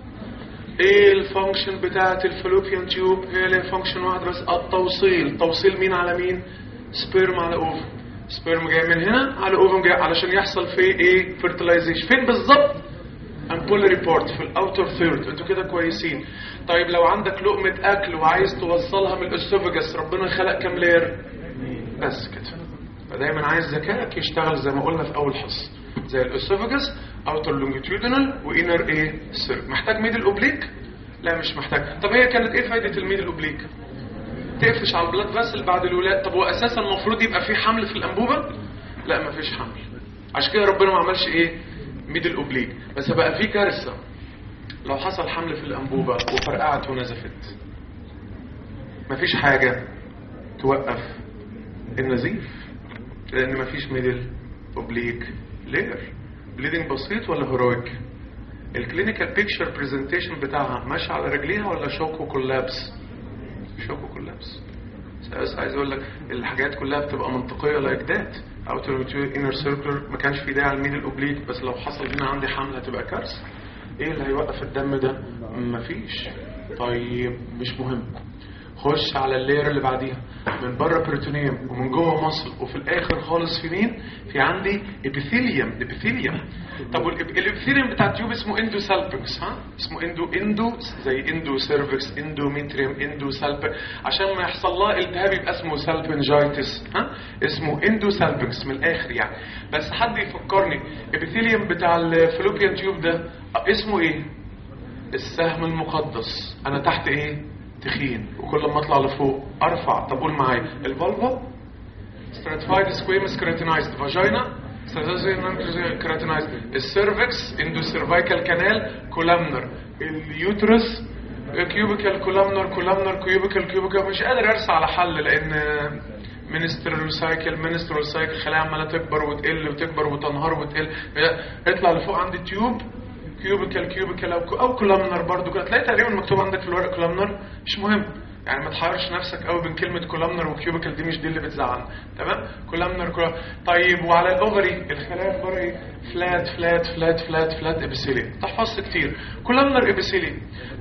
ايه الفانكشن بتاعت الفلوبيان تيوب هي لها فانكشن واحده بس التوصيل توصيل مين على مين سبيرم على اوفم سبيرم جاي من هنا على اوفم جاي علشان يحصل فيه ايه فيرتلايزيشن فين بالظبط امبولاري بارت في الاوتر ثيرد انتوا كده كويسين طيب لو عندك لقمه اكل وعايز توصلها من الاسوفجس ربنا خلق كام لير بس كده فدايما عايز ذكائك يشتغل زي ما قلنا في اول حصه زي الاسوفجس اوتر لونجيتيودينال وانر ايه سيرك محتاج ميدل اوبليك لا مش محتاج طب هي كانت ايه فايده الميدل اوبليك تقفش على البلاد فاسل بعد الولاده طب هو اساسا المفروض يبقى في حمل في الانبوبه لا مفيش حمل عشان كده ربنا ما عملش ايه ميدل اوبليك بس بقى في كارثه لو حصل حمل في الانبوبه وفرقعت ونزفت مفيش حاجه توقف النزيف لان مفيش ميدل اوبليك لير بليدنج بسيط ولا هيرويك الكلينيكال بيكتشر برزنتيشن بتاعها ماشي على رجليها ولا شوك وكولابس شوك وكولابس بس عايز اقول لك الحاجات كلها بتبقى منطقيه لايك ذات اوتر انر سيركلر ما كانش في داعي الميدل اوبليك بس لو حصل هنا عندي حمله هتبقى كارثه ايه اللي هيوقف الدم ده مفيش طيب مش مهم خش على اللير اللي بعديها من بره بروتونيوم ومن جوه مصل وفي الاخر خالص في مين في عندي ابيثيليوم ابيثيليوم طب الابيثيليوم بتاع التيوب اسمه اندو سالبكس ها اسمه اندو اندو زي اندو سيرفكس اندو ميتريوم اندو سالب عشان ما يحصل لها التهاب يبقى اسمه سالبنجايتس ها اسمه اندو سالبكس من الاخر يعني بس حد يفكرني الابيثيليوم بتاع الفلوبيان تيوب ده اسمه ايه السهم المقدس انا تحت ايه تخين وكل ما اطلع لفوق ارفع طب قول معايا الفالفا stratified squamous keratinized vagina stratified keratinized السيرفكس اندو سيرفايكال كانال كولامنر اليوترس كيوبيكال كولامنر كولامنر كيوبيكال كيوبيكال مش قادر ارسى على حل لان منسترال سايكل منسترال سايكل خلايا عماله تكبر وتقل وتكبر وتنهار وتقل اطلع لفوق عند التيوب كيوبيكال كيوبيكال او او كولامنر برضو كده تلاقي تقريبا مكتوب عندك في الورق كولامنر مش مهم يعني ما تحيرش نفسك قوي بين كلمه كولامنر وكيوبيكال دي مش دي اللي بتزعلنا تمام كولامنر كولامنر طيب وعلى الاوفري الخلايا بره ايه فلات فلات فلات فلات فلات ابيثيليوم تحفظت كتير كولامنر ابيثيليوم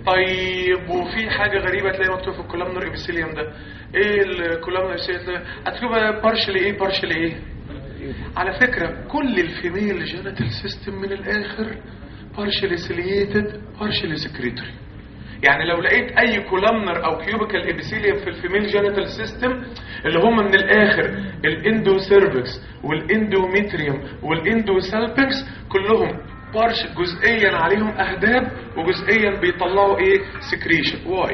طيب وفي حاجه غريبه تلاقي مكتوب في الكولامنر ابيثيليوم ده ايه الكولامنر ابيثيليوم هتكتبها بارشلي ايه بارشلي ايه على فكره كل الفيميل جينيتال سيستم من الاخر partially ciliated partially secretory يعني لو لقيت اي كولامنر او كيوبيكال ابيثيليوم في الفيميل جينيتال سيستم اللي هم من الاخر الاندو سيرفكس والاندوميتريوم والاندو سالبكس كلهم بارش جزئيا عليهم اهداب وجزئيا بيطلعوا ايه سكريشن واي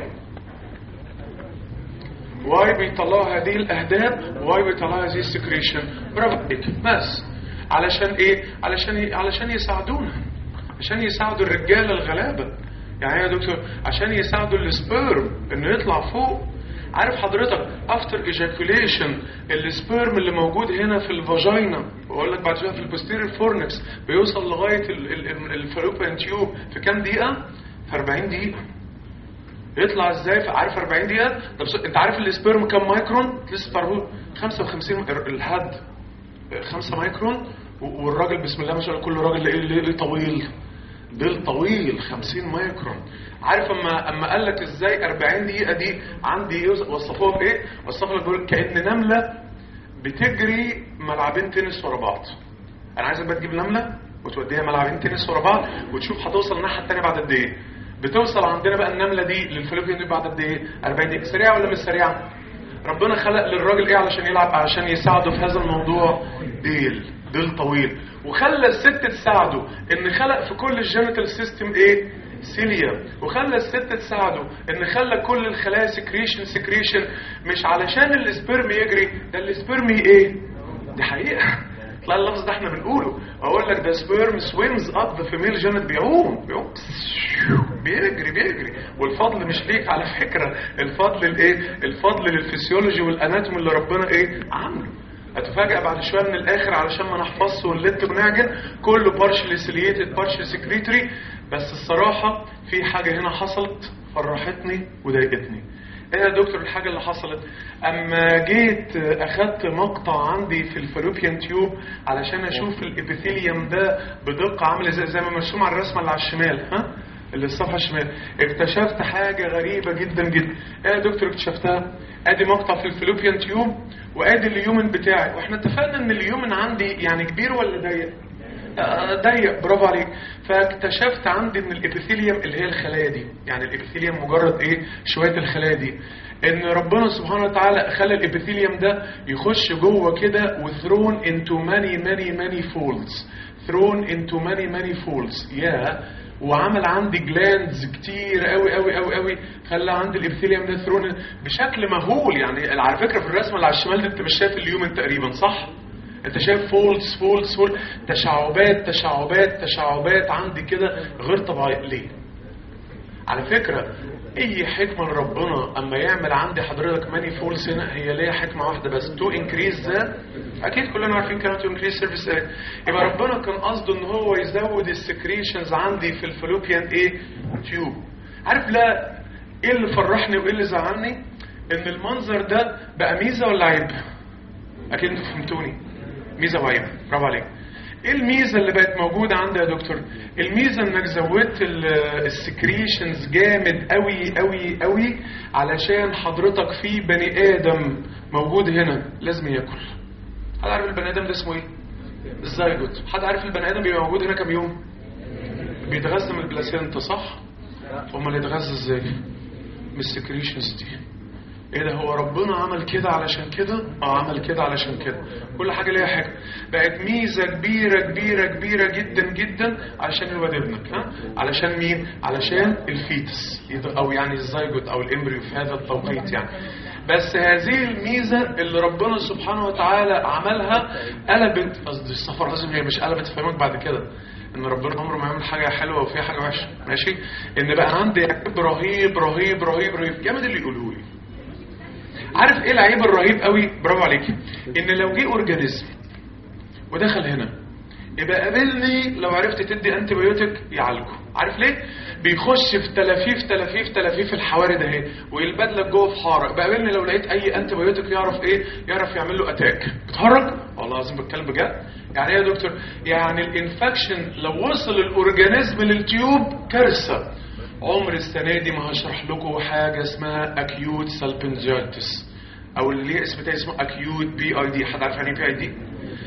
واي بيطلعوا هذه الاهداب واي بيطلعوا هذه السكريشن برافو عليك بس علشان ايه علشان علشان يساعدونا عشان يساعدوا الرجاله الغلابه يعني يا دكتور عشان يساعدوا السبيرم انه يطلع فوق عارف حضرتك افتر ايجاكوليشن السبيرم اللي موجود هنا في الفاجينا واقول لك بعد شويه في البوستيريور فورنكس بيوصل لغايه الفالوبيان تيوب في كام دقيقه في 40 دقيقه يطلع ازاي في عارف 40 دقيقه طب انت عارف السبيرم كام مايكرون لسه تعرفوا 55 الهد 5 مايكرون والراجل بسم الله ما شاء الله كل راجل ايه ليه طويل ديل طويل 50 مايكرون عارف اما اما قال لك ازاي 40 دقيقه دي عندي وصفوها بايه وصف لك بيقول كان نمله بتجري ملعبين تنس ورا بعض انا عايزك بقى تجيب نمله وتوديها ملعبين تنس ورا بعض وتشوف هتوصل الناحيه الثانيه بعد قد ايه بتوصل عندنا بقى النمله دي للفلوبيان دي بعد قد ايه 40 دقيقه سريعه ولا مش سريعه ربنا خلق للراجل ايه علشان يلعب عشان يساعده في هذا الموضوع ديل ديل طويل وخلى الست تساعده ان خلق في كل الجينيتال سيستم ايه سيليا وخلى الست تساعده ان خلى كل الخلايا سكريشن سكريشن مش علشان السبرم يجري ده السبرم ايه دي حقيقه لا اللفظ ده احنا بنقوله اقول لك ده سبيرم سويمز اب ذا فيميل جينيت بيعوم بيعوم بيجري بيجري والفضل مش ليك على فكره الفضل الايه الفضل للفسيولوجي والاناتومي اللي ربنا ايه عامله هتفاجئ بعد شويه من الاخر علشان ما نحفظش ونلت ونعجن كله بارشلي سيليتد بارشلي سكريتري بس الصراحه في حاجه هنا حصلت فرحتني وضايقتني ايه يا دكتور الحاجه اللي حصلت اما جيت اخدت مقطع عندي في الفالوبيان تيوب علشان اشوف الابيثيليوم ده بدقه عامله زي زي ما مرسوم على الرسمه اللي على الشمال ها اللي الصفحه الشمال اكتشفت حاجه غريبه جدا جدا ايه يا دكتور اكتشفتها ادي مقطع في الفالوبيان تيوب وادي اليومن بتاعي واحنا اتفقنا ان اليومن عندي يعني كبير ولا ضيق ضيق برافو عليك فاكتشفت عندي ان الابيثيليوم اللي هي الخلايا دي يعني الابيثيليوم مجرد ايه شويه الخلايا دي ان ربنا سبحانه وتعالى خلى الابيثيليوم ده يخش جوه كده وثرون انتو ماني ماني ماني فولدز thrown into many many folds يا وعمل عندي جلاندز كتير قوي قوي قوي قوي خلى عندي الابثيليوم ده ثرون بشكل مهول يعني على فكره في الرسمه اللي على الشمال دي انت مش شايف اليومن تقريبا صح؟ انت شايف فولدز فولدز فولد تشعبات تشعبات تشعبات عندي كده غير طبيعيه ليه؟ على فكرة اي حكمة لربنا اما يعمل عندي حضرتك ماني فولز هنا هي ليها حكمة واحدة بس تو انكريز ذا اكيد كلنا عارفين كانت تو انكريز سيرفيس ايه يبقى ربنا كان قصده ان هو يزود السكريشنز عندي في الفلوبيان ايه تيوب عارف لا ايه اللي فرحني وايه اللي زعلني ان المنظر ده بقى ميزة ولا عيب اكيد انتوا فهمتوني ميزة وعيب برافو عليك ايه الميزة اللي بقت موجودة عندي يا دكتور الميزة انك زودت السكريشنز جامد قوي قوي قوي علشان حضرتك في بني ادم موجود هنا لازم ياكل حد عارف البني ادم ده اسمه ايه الزيجوت حد عارف البني ادم بيبقى موجود هنا كام يوم بيتغذى من البلاسينتا صح امال يتغذى ازاي من السكريشنز دي ايه ده هو ربنا عمل كده علشان كده اه عمل كده علشان كده كل حاجه ليها حاجه بقت ميزه كبيره كبيره كبيره جدا جدا علشان الواد ابنك ها علشان مين علشان الفيتس او يعني الزيجوت او الامبريو في هذا التوقيت يعني بس هذه الميزة اللي ربنا سبحانه وتعالى عملها قلبت قصدي السفر لازم هي مش قلبت فهمك بعد كده ان ربنا عمره ما يعمل حاجه حلوه وفيها حاجه وحشه ماشي ان بقى عندي عيب رهيب رهيب رهيب رهيب جامد اللي يقولوه لي عارف ايه العيب الرهيب قوي برافو عليك ان لو جه اورجانيزم ودخل هنا يبقى قابلني لو عرفت تدي انتي بايوتيك يعالجه عارف ليه بيخش في تلافيف تلافيف تلافيف الحواري ده اهي ويلبد لك جوه في حاره يبقى قابلني لو لقيت اي انتي بايوتيك يعرف ايه يعرف يعمل له اتاك بتهرج والله العظيم بتكلم بجد يعني ايه يا دكتور يعني الانفكشن لو وصل الاورجانيزم للتيوب كارثه عمر السنة دي ما هشرح لكم حاجة اسمها acute salpingitis او اللي اسم تاني اسمه acute بي اي دي حد عارف يعني بي اي دي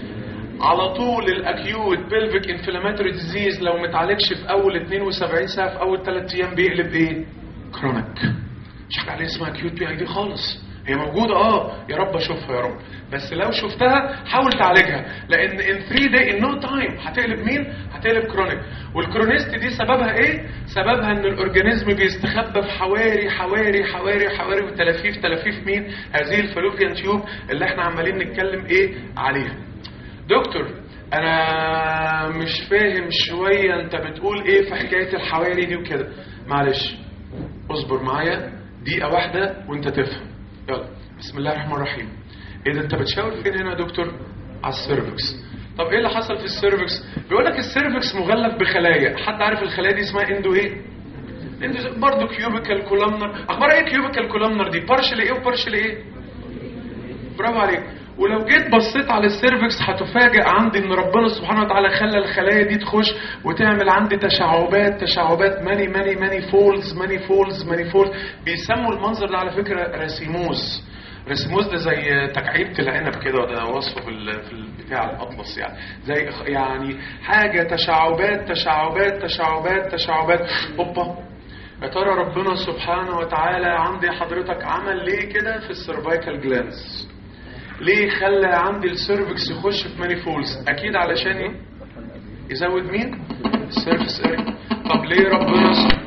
على طول الاكيوت بلفيك انفلاماتوري ديزيز لو متعالجش في اول 72 ساعة في اول 3 ايام بيقلب ايه كرونيك مش حاجة عليها اسمها acute بي اي دي خالص هي موجودة اه يا رب اشوفها يا رب بس لو شفتها حاول تعالجها لان in 3 day in no time هتقلب مين هتقلب كرونيك والكرونيست دي سببها ايه سببها ان الاورجانيزم بيستخبى في حواري حواري حواري حواري وتلافيف تلافيف مين هذه الفالوبيان تيوب اللي احنا عمالين نتكلم ايه عليها دكتور انا مش فاهم شوية انت بتقول ايه في حكاية الحواري دي وكده معلش اصبر معايا دقيقة واحدة وانت تفهم يلا بسم الله الرحمن الرحيم ايه ده انت بتشاور فين هنا يا دكتور على السيرفكس طب ايه اللي حصل في السيرفكس بيقول لك السيرفكس مغلف بخلايا حد عارف الخلايا دي اسمها اندو ايه اندو برضه كيوبيكال كولامنر اخبار ايه كيوبيكال كولامنر دي بارشل ايه وبارشل ايه برافو عليك ولو جيت بصيت على السيرفكس هتفاجئ عندي ان ربنا سبحانه وتعالى خلى الخلايا دي تخش وتعمل عندي تشعبات تشعبات ماني ماني ماني فولز ماني فولز ماني فولز بيسموا المنظر ده على فكره راسيموس راسيموس ده زي تكعيبة العنب كده ده وصفه في ال- في البتاع الاطلس يعني زي يعني حاجه تشعبات تشعبات تشعبات تشعبات اوبا يا ترى ربنا سبحانه وتعالى عندي حضرتك عمل ليه كده في السيرفايكال جلانس ليه خلى عندي السيرفكس يخش في مانيفولز اكيد علشان ايه يزود مين السيرفس اريا طب ليه ربنا س-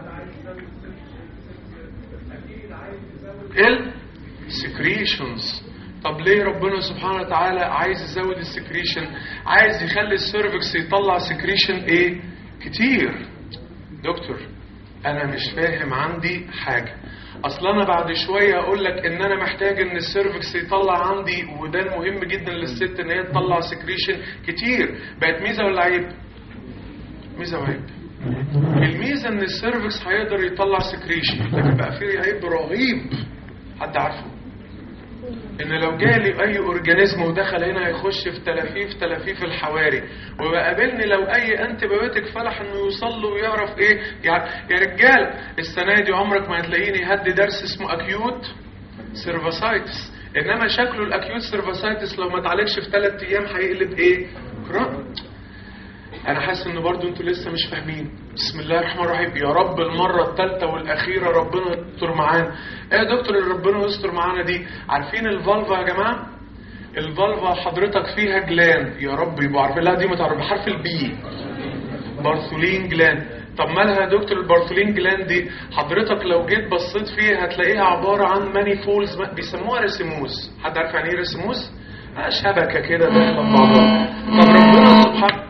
ال secretions طب ليه ربنا سبحانه وتعالى عايز يزود السكريشن عايز يخلي السيرفكس يطلع سكريشن ايه كتير دكتور انا مش فاهم عندي حاجه اصل انا بعد شويه اقول لك ان انا محتاج ان السيرفكس يطلع عندي وده المهم جدا للست ان هي تطلع سكريشن كتير بقت ميزه ولا عيب ميزه وعيب الميزه ان السيرفكس هيقدر يطلع سكريشن لكن بقى في عيب رهيب حد عارفه ان لو جالي اي اورجانيزم ودخل هنا هيخش في تلافيف تلافيف الحواري وبقابلني لو اي انتي بايوتيك فلح انه يوصل له ويعرف ايه يعني يا رجال السنه دي عمرك ما هتلاقيني هدي درس اسمه اكيوت سيرفاسايتس انما شكله الاكيوت سيرفاسايتس لو ما اتعالجش في ثلاث ايام هيقلب ايه كرون انا حاسس ان برضو انتوا لسه مش فاهمين بسم الله الرحمن الرحيم يا رب المره الثالثه والاخيره ربنا يستر معانا ايه يا دكتور اللي ربنا يستر معانا دي عارفين الفالفا يا جماعه الفالفا حضرتك فيها جلان يا رب يبقوا عارفين لا دي متعرف بحرف البي بارثولين جلان طب مالها يا دكتور البارثولين جلان دي حضرتك لو جيت بصيت فيها هتلاقيها عبارة عن ماني فولز بيسموها رسموس حد عارف يعني ايه رسموس؟ آه شبكة كده داخلة في بعضها طب ربنا سبحانه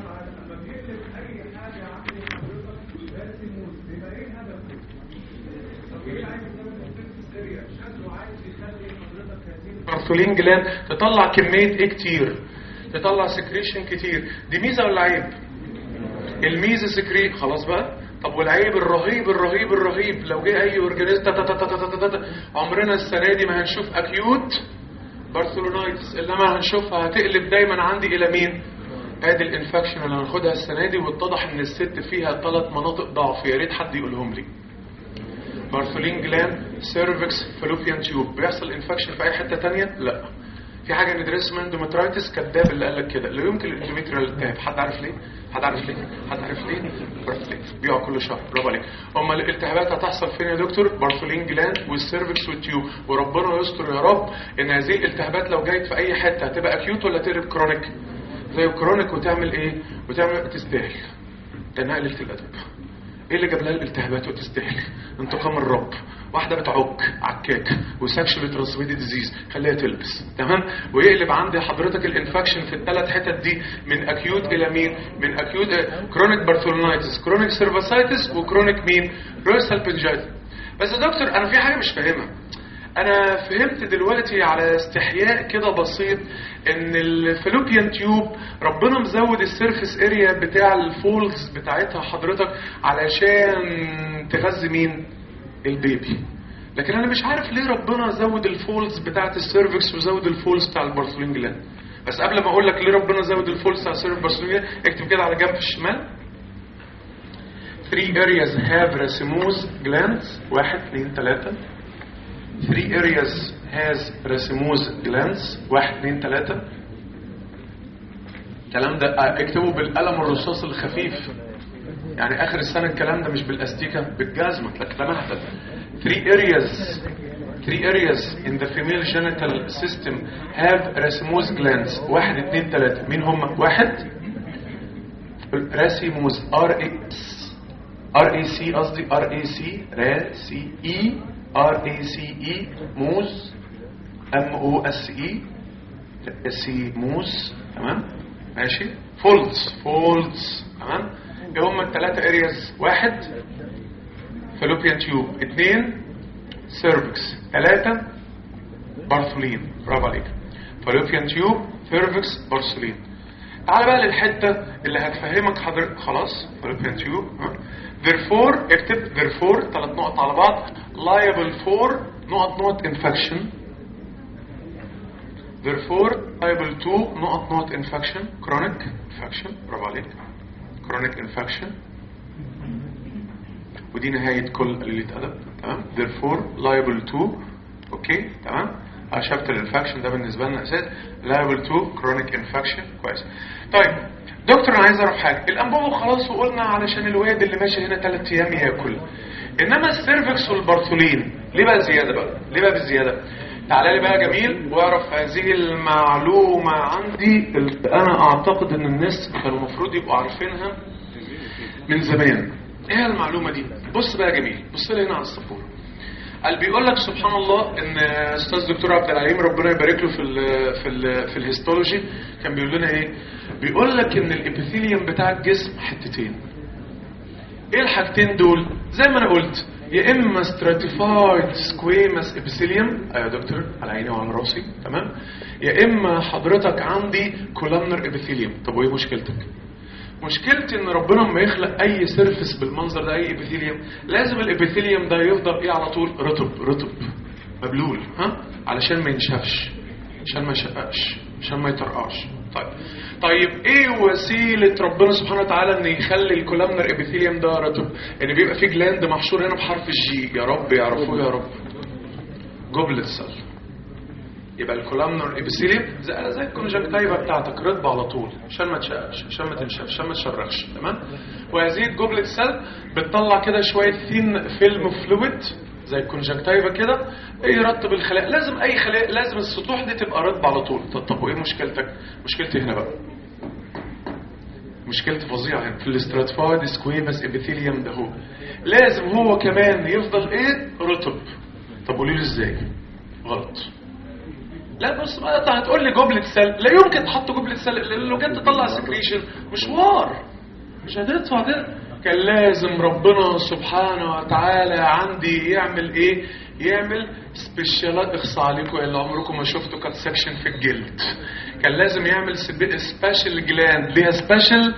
بارثولين جلاند تطلع كمية ايه كتير تطلع سكريشن كتير دي ميزة ولا عيب الميزة سكري خلاص بقى طب والعيب الرهيب الرهيب الرهيب لو جه اي اورجانيزم تا- تا- تا- تا- تا- تا- تا- عمرنا السنة دي ما هنشوف اكيوت بارثولونايتس انما هنشوفها هتقلب دايما عندي الى مين ادي الانفكشن اللي هناخدها السنة دي واتضح ان الست فيها ثلاث مناطق ضعف يا ريت حد يقولهم لي بارثولين جلاند سيرفكس فالوبيان تيوب بيحصل انفكشن في اي حته تانية لا في حاجه ندرس اسمها اندومترايتس كذاب اللي قال لك كده لا يمكن الاندوميتريال التهاب حد عارف ليه حد عارف ليه حد عارف ليه برافو عليك بيقع كل شهر برافو عليك امال الالتهابات هتحصل فين يا دكتور بارثولين جلاند والسيرفكس والتيوب وربنا يستر يا رب ان هذه الالتهابات لو جايت في اي حته هتبقى اكيوت ولا تقلب كرونيك زي كرونيك وتعمل ايه وتعمل تستاهل ده قلة الادب ايه اللي جاب لها الالتهابات وتستاهل انتقام الرب واحده بتعك عكاك وسكشوال ترانسميتد ديزيز خليها تلبس تمام ويقلب عندي حضرتك الانفكشن في الثلاث حتت دي من اكيوت الى مين من اكيوت كرونيك بارثولونايتس كرونيك سيرفاسايتس وكرونيك مين رويسال بنجايتس بس يا دكتور انا في حاجه مش فاهمها انا فهمت دلوقتي على استحياء كده بسيط ان الفالوبيان تيوب ربنا مزود السيرفيس اريا بتاع الفولز بتاعتها حضرتك علشان تغذي مين البيبي لكن انا مش عارف ليه ربنا زود الفولز بتاعت السيرفكس وزود الفولز بتاع البارثولين جلاند بس قبل ما اقول لك ليه ربنا زود الفولز بتاع السيرفكس بارثولين جلاند اكتب كده على جنب الشمال 3 areas have racemose glands واحد اثنين ثلاثة three areas has racemose glands واحد اثنين ثلاثة الكلام ده آه، اكتبه بالقلم الرصاص الخفيف يعني اخر السنة الكلام ده مش بالاستيكة بالجزمة لكن ده مهبل three areas three areas in the female genital system have racemose glands واحد اثنين ثلاثة مين هم واحد راسيموز ار اكس ار اي سي قصدي ار اي سي را سي اي ار اي سي اي موز ام او اس اي سي موز تمام ماشي فولدز فولدز تمام ايه هم الثلاثه ارياز واحد فالوبيان تيوب اثنين سيرفكس ثلاثه بارثولين برافو عليك فالوبيان تيوب سيرفكس بارثولين تعال بقى للحته اللي هتفهمك حضرتك خلاص فالوبيان تيوب ها؟ therefore اكتب therefore ثلاث نقط على بعض liable for نقط نقط infection therefore liable to نقط نقط infection chronic infection برافو عليك chronic infection ودي نهاية كل قليلة أدب تمام therefore liable to اوكي تمام شابتر الانفكشن ده بالنسبة لنا أساس liable to chronic infection كويس طيب دكتور أنا عايز أعرف حاجة الأنبوبة خلاص وقلنا علشان الواد اللي ماشي هنا ثلاث أيام ياكل إنما السيرفكس والبارثولين ليه بقى زيادة بقى ليه بقى بالزيادة تعالى لي بقى جميل واعرف هذه المعلومة عندي اللي أنا أعتقد إن الناس كانوا المفروض يبقوا عارفينها من زمان ايه المعلومة دي بص بقى يا جميل بص لي هنا على السبورة قال بيقول لك سبحان الله ان استاذ دكتور عبد العليم ربنا يبارك له في ال في ال في الهيستولوجي كان بيقول لنا ايه بيقول لك ان الابيثيليوم بتاع الجسم حتتين ايه الحاجتين دول زي ما انا قلت يا اما stratified squamous epithelium ايوه يا دكتور على عيني وعلى راسي تمام يا اما حضرتك عندي columnar epithelium طب وايه مشكلتك مشكلتي ان ربنا لما يخلق اي سيرفس بالمنظر ده اي ابيثيليوم لازم الابيثيليوم ده يفضل ايه على طول رطب رطب مبلول ها علشان ما ينشفش عشان ما يشققش عشان ما يطرقعش طيب طيب ايه وسيله ربنا سبحانه وتعالى ان يخلي الكولامنر ابيثيليوم ده رطب ان بيبقى في جلاند محشور هنا بحرف الجي يا رب يعرفوه يا رب جوبلت سيل يبقى الكولامنر ابيثيليوم زي زي الكونجكتيفا بتاعتك رطبه على طول عشان ما تشققش عشان ما تنشفش عشان ما تشرخش تمام وهذه الجوبلت سيل بتطلع كده شويه ثين فيلم فلويد زي الكونجكتيفا كده يرطب الخلايا لازم اي خلايا لازم السطوح دي تبقى رطبه على طول طب طب وايه مشكلتك مشكلتي هنا بقى مشكلتي فظيعه هنا في الاستراتيفايد سكويمس ابيثيليوم ده هو لازم هو كمان يفضل ايه رطب طب قولي لي ازاي غلط لا بص بقى انت هتقول لي جمله سل لا يمكن تحط جمله سل لان لو جيت تطلع سكريشن مشوار مش هتدفع ده كان لازم ربنا سبحانه وتعالى عندي يعمل ايه يعمل سبيشالات اخصى عليكم اللي عمركم ما شفتوا كات سكشن في الجلد كان لازم يعمل سبيشال جلاند ليها سبيشال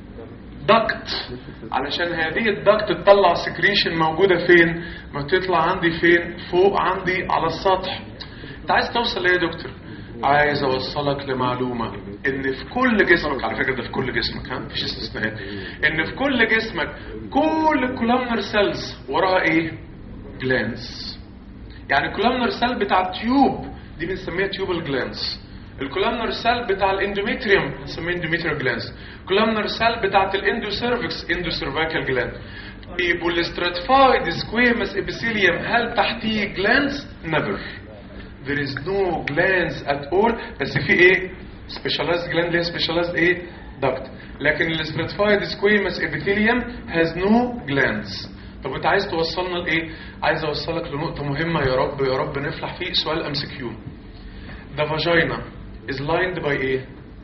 دكت علشان هذه الدكت تطلع سكريشن موجودة فين ما تطلع عندي فين فوق عندي على السطح انت عايز توصل ليه يا دكتور عايز اوصلك لمعلومة ان في كل جسمك على فكرة ده في كل جسمك ها مفيش استثناءات ان في كل جسمك كل الكولامنر سيلز وراها ايه جلانس يعني الكولامنر سيل بتاع التيوب دي بنسميها تيوبال جلانس الكولامنر سيل بتاع الاندوميتريوم بنسميه اندوميتريال جلانس الكولامنر سيل بتاعت الاندوسيرفكس اندوسيرفايكال جلاند طيب والستراتيفايد سكويمس ابيثيليوم هل تحتيه جلانس نيفر there is no glands at all بس في ايه specialized gland ليها specialized ايه duct لكن الستراتيفايد سكويمس ابيثيليوم has no glands طب انت عايز توصلنا لايه عايز اوصلك لنقطه مهمه يا رب يا رب نفلح فيه سؤال ام سي كيو the vagina is lined by ايه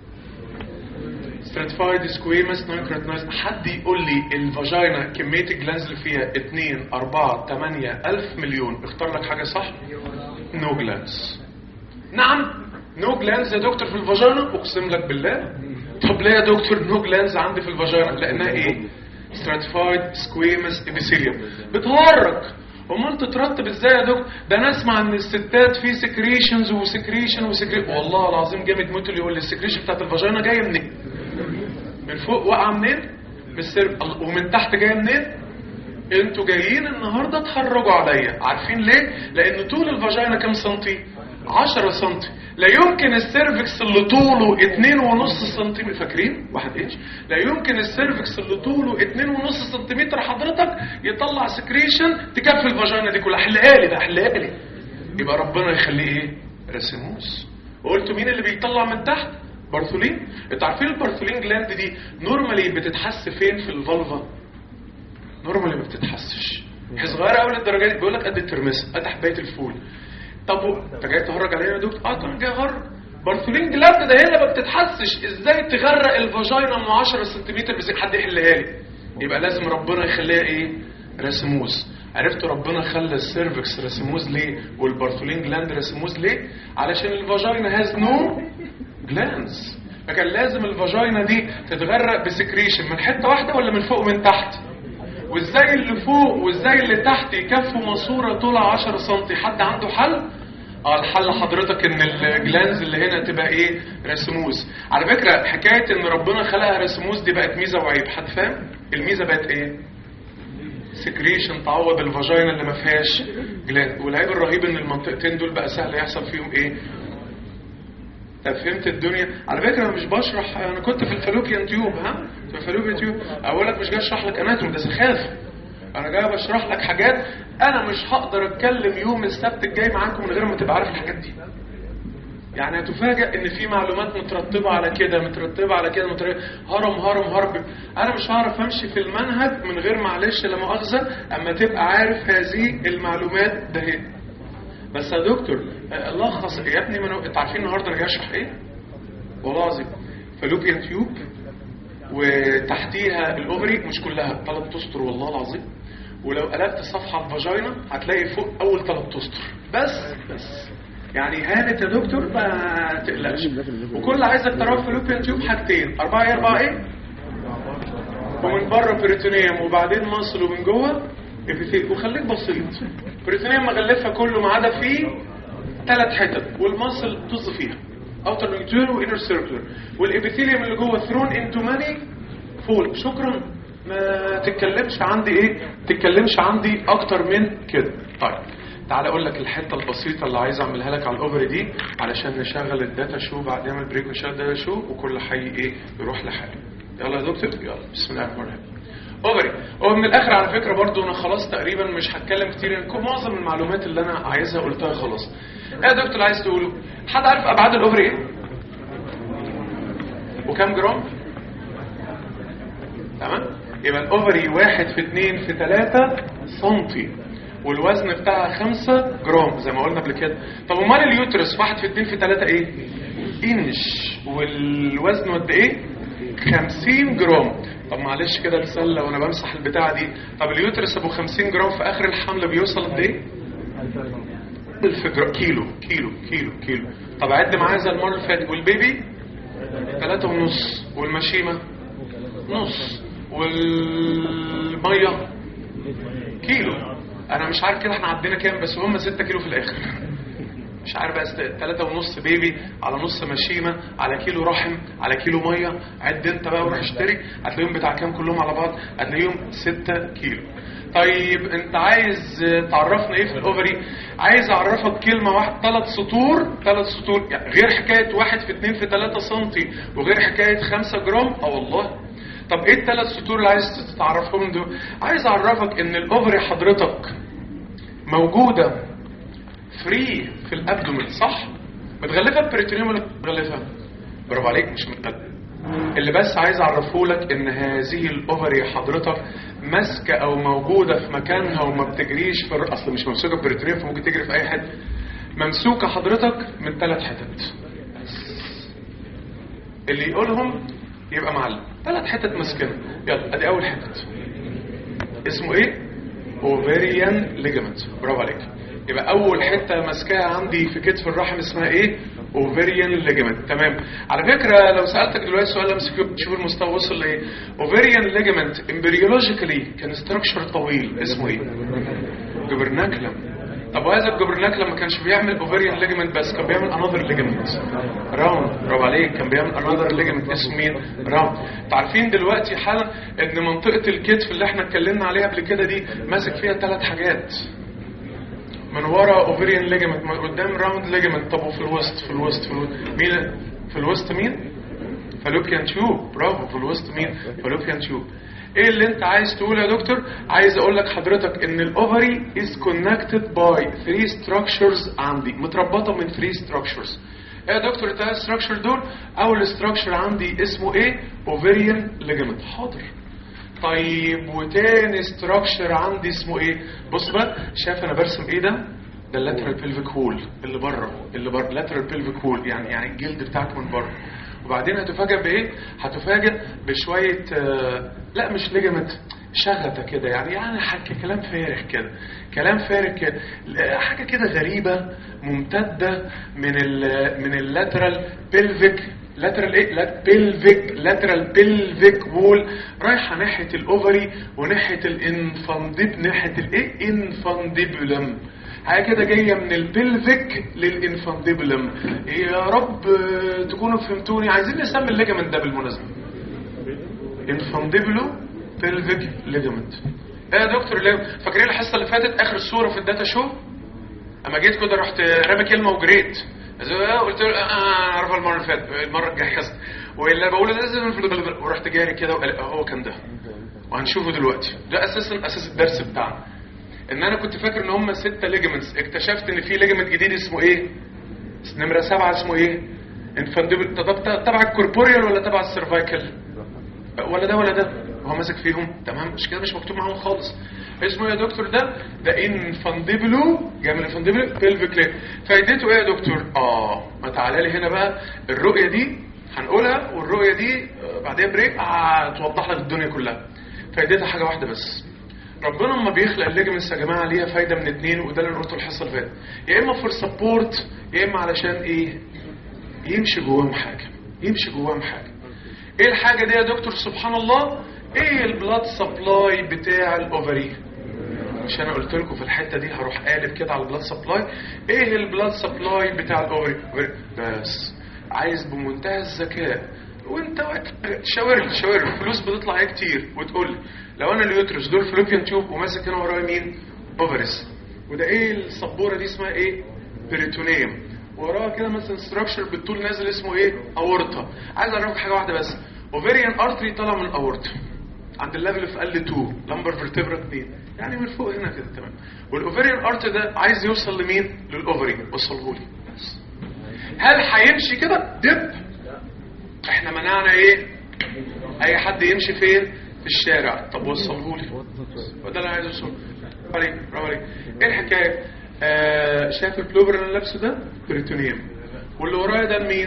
stratified squamous non-keratinized حد يقول لي الفاجينا كمية الجلانز اللي فيها 2 4 8 ألف مليون اختار لك حاجة صح نو جلانز نعم نو جلانز يا دكتور في الفاجينا اقسم لك بالله طب ليه يا دكتور نو جلانز عندي في الفاجينا لانها ايه stratified squamous epithelium بتهرج امال تترتب ازاي يا دكتور ده انا اسمع ان الستات في سكريشنز وسكريشن وسكريشن والله العظيم جامد موت اللي يقول لي السكريشن بتاعت الفاجينا جايه منين من فوق واقعه منين من السر ومن تحت جايه منين انتوا جايين النهارده تخرجوا عليا عارفين ليه لان طول الفاجينا كام سنتي 10 سنتي لا يمكن السيرفكس اللي طوله 2.5 سنتيمتر فاكرين واحد اتش لا يمكن السيرفكس اللي طوله 2.5 سنتيمتر حضرتك يطلع سكريشن تكفي الفاجينا دي كلها حلها لي ده حلها لي يبقى ربنا يخليه ايه رسموس وقلتوا مين اللي بيطلع من تحت بارثولين انتوا عارفين البارثولين جلاند دي نورمالي بتتحس فين في الفالفا نورمالي ما بتتحسش هي صغيره قوي للدرجه دي بيقول لك قد الترمس قد حبايه الفول طب انت جاي تهرج عليا يا دكتور اه طبعا جاي اهرج بارثولين جلاند ده هنا ما بتتحسش ازاي تغرق الفاجينا من 10 سنتيمتر بس حد يحلها لي يبقى لازم ربنا يخليها ايه راسموس عرفت ربنا خلى السيرفكس راسموز ليه والبارثولين جلاند راسموز ليه علشان الفاجينا هاز نو جلانز فكان لازم الفاجينا دي تتغرق بسكريشن من حته واحده ولا من فوق ومن تحت وازاي اللي فوق وازاي اللي تحت يكفوا ماسوره طولها 10 سم حد عنده حل اه الحل حضرتك ان الجلانز اللي هنا تبقى ايه رسموس على فكره حكايه ان ربنا خلقها رسموس دي بقت ميزه وعيب حد فاهم الميزه بقت ايه سكريشن تعوض الفاجينا اللي ما فيهاش جلاند والعيب الرهيب ان المنطقتين دول بقى سهل يحصل فيهم ايه طب فهمت الدنيا على فكره انا مش بشرح انا كنت في الفالوبيان تيوب ها في الفالوبيان تيوب اقول لك مش جاي اشرح لك اناتومي ده سخافه انا جاي بشرح لك حاجات انا مش هقدر اتكلم يوم السبت الجاي معاكم من غير ما تبقى عارف الحاجات دي يعني هتفاجئ ان في معلومات مترتبه على كده مترتبه على كده مترتبة هرم هرم هرم انا مش هعرف امشي في المنهج من غير معلش لا مؤاخذه اما تبقى عارف هذه المعلومات ده هي بس يا دكتور لخص يا ابني ما انت عارفين النهارده انا جاي اشرح ايه؟ والله العظيم فالوبيان تيوب وتحتيها الاوفري مش كلها ثلاث اسطر والله العظيم ولو قلبت صفحه الفاجينا هتلاقي فوق اول ثلاث اسطر بس بس يعني هانت يا دكتور ما تقلقش وكل اللي عايزك تعرفه في فالوبيان تيوب حاجتين اربعه ايه اربعه ايه؟ ومن بره بريتونيوم وبعدين مصل ومن جوه ابيثيل وخليك بسيط بريتونيوم مغلفها كله ما عدا فيه ثلاث حتت والمصل طز فيها اوتر نيوتير وانر سيركلر والابيثيليوم اللي جوه ثرون انتو ماني فول شكرا ما تتكلمش عندي ايه تتكلمش عندي اكتر من كده طيب تعال اقول لك الحته البسيطه اللي عايز اعملها لك على الاوفري دي علشان نشغل الداتا شو بعد نعمل بريك ونشغل الداتا شو وكل حي ايه يروح لحاله يلا يا دكتور يلا بسم الله الرحمن الرحيم اوفري اوفري هو من الاخر على فكره برضو انا خلاص تقريبا مش هتكلم كتير لان كل معظم المعلومات اللي انا عايزها قلتها خلاص ايه يا دكتور اللي عايز تقوله حد عارف ابعاد الاوفر ايه وكام جرام تمام يبقى الاوفري واحد في اتنين في تلاتة سنتي والوزن بتاعها خمسة جرام زي ما قلنا قبل كده طب امال اليوترس واحد في اتنين في تلاتة ايه انش والوزن قد ايه خمسين جرام طب معلش كده مثال لو انا بمسح البتاعة دي طب اليوترس ابو خمسين جرام في اخر الحمل بيوصل قد ايه ألف جرام كيلو كيلو كيلو كيلو طب عد معايا زي المرة اللي فاتت والبيبي تلاتة ونص والمشيمة نص والمية كيلو انا مش عارف كده احنا عدينا كام بس هم 6 كيلو في الاخر مش عارف بس 3 ونص بيبي على نص مشيمه على كيلو رحم على كيلو ميه عد انت بقى وروح اشتري هتلاقيهم بتاع كام كلهم على بعض هتلاقيهم 6 كيلو طيب انت عايز تعرفنا ايه في الاوفري عايز اعرفك كلمه واحده ثلاث سطور ثلاث سطور يعني غير حكايه واحد في اتنين في 3 سنتي وغير حكايه 5 جرام اه والله طب ايه الثلاث سطور اللي عايز تعرفهم دول عايز اعرفك ان الاوفري حضرتك موجوده فري في الابدومين صح متغلفه ببريتونيوم ولا متغلفه برافو عليك مش متغلفه اللي بس عايز اعرفه لك ان هذه الاوفري حضرتك ماسكه او موجوده في مكانها وما بتجريش في الر- اصل مش ممسوكه ببريتونيوم فممكن تجري في اي حته ممسوكه حضرتك من ثلاث حتت اللي يقولهم يبقى معلم ثلاث حتت ماسكينها يلا ادي اول حتت اسمه ايه اوفيريان ليجمنت برافو عليك يبقى اول حته ماسكاها عندي في كتف الرحم اسمها ايه اوفيريان ليجمنت تمام على فكره لو سالتك دلوقتي سؤال امسك تشوف المستوى وصل لايه اوفيريان ليجمنت امبريولوجيكالي كان ستراكشر طويل اسمه ايه جبرناكلم طب وهذا الجبرناكلم ما كانش بيعمل اوفيريان ليجمنت بس كان بيعمل انذر ليجمنت راوند برافو عليك كان بيعمل انذر ليجمنت اسمه مين راوند انتوا عارفين دلوقتي حالا ان منطقه الكتف اللي احنا اتكلمنا عليها قبل كده دي ماسك فيها ثلاث حاجات من ورا اوفيريان ليجمنت من قدام راوند ليجمنت طب وفي الوسط في الوسط في الوسط مين في الوسط مين فالوبيان تيوب برافو في الوسط مين فالوبيان تيوب ايه اللي انت عايز تقوله يا دكتور عايز اقول لك حضرتك ان الاوفري از كونكتد باي 3 ستراكشرز عندي متربطه من 3 ستراكشرز ايه يا دكتور الثلاث ستراكشر دول اول ستراكشر عندي اسمه ايه اوفيريان ليجمنت حاضر طيب وتاني ستراكشر عندي اسمه ايه بص بقى شايف انا برسم ايه ده ده اللاترال بيلفيك هول اللي بره اللي بره لاترال بيلفيك هول يعني يعني الجلد بتاعك من بره وبعدين هتفاجئ بايه هتفاجئ بشويه آه لا مش ليجمنت شغته كده يعني يعني حكي كلام فارغ كده كلام فارغ كده لا، حاجه كده غريبه ممتده من ال من اللاترال بيلفيك لاترال ايه لا بيلفيك لاترال بيلفيك وول رايحه ناحيه الاوفري وناحيه الانفانديب ناحيه الايه انفانديبولم حاجه كده جايه من البلفيك للانفانديبولم يا رب آه، تكونوا فهمتوني عايزين نسمي الليجمنت ده بالمناسبه انفانديبولو بلفيك ليجمنت ايه يا دكتور ليه فاكرين الحصه اللي فاتت اخر الصوره في الداتا شو اما جيت كده رحت رامي كلمه وجريت قلت له اه عارفه المره اللي فاتت المره الجايه حصل واللي بقوله ده ورحت جاري كده وقال هو كان ده وهنشوفه دلوقتي ده اساسا اساس الدرس بتاعنا ان انا كنت فاكر ان هم ستة ليجمنتس اكتشفت ان في ليجمنت جديد اسمه ايه نمرة سبعة اسمه ايه انفانديبل طب تبع الكوربوريال ولا تبع السيرفايكال ولا ده ولا ده هو ماسك فيهم تمام مش كده مش مكتوب معاهم خالص اسمه إيه يا دكتور ده ده انفانديبلو جاي من انفانديبلو بيلفيك ليه فايدته ايه يا دكتور اه ما تعالى لي هنا بقى الرؤيه دي هنقولها والرؤيه دي آه، بعدين بريك هتوضح لك الدنيا كلها فايدتها حاجه واحده بس ربنا لما بيخلق الليجمنتس يا جماعه ليها فايده من اتنين وده اللي قلته الحصه اللي فاتت يا اما فور سبورت يا اما علشان ايه يمشي جواهم حاجه يمشي جواهم حاجه ايه الحاجه دي يا دكتور سبحان الله ايه البلاد سبلاي بتاع الاوفري مش انا قلت لكم في الحته دي هروح قالب كده على البلاد سبلاي ايه البلاد سبلاي بتاع الاوفري بس عايز بمنتهى الذكاء وانت واقف شاور لي شاور لي الفلوس بتطلع ايه كتير وتقول لي لو انا اليوترس دول فلوبيان تيوب وماسك هنا ورايا مين اوفرس وده ايه السبوره دي اسمها ايه بريتونيوم وراها كده مثلا ستراكشر بالطول نازل اسمه ايه اورطه عايز اعرفك حاجه واحده بس اوفيريان ارتري طالع من الاورطه عند الليفل في ال 2 لمبر فيرتبرا 2 يعني من فوق هنا كده تمام والاوفريان ارت ده عايز يوصل لمين للاوفري وصله لي بس. هل هيمشي كده دب احنا منعنا ايه اي حد يمشي فين في الشارع طب وصله لي وده اللي عايز اوصله برافو عليك برافو عليك ايه الحكايه آه شايف البلوبر اللي أنا لابسه ده بريتونيوم واللي ورايا ده مين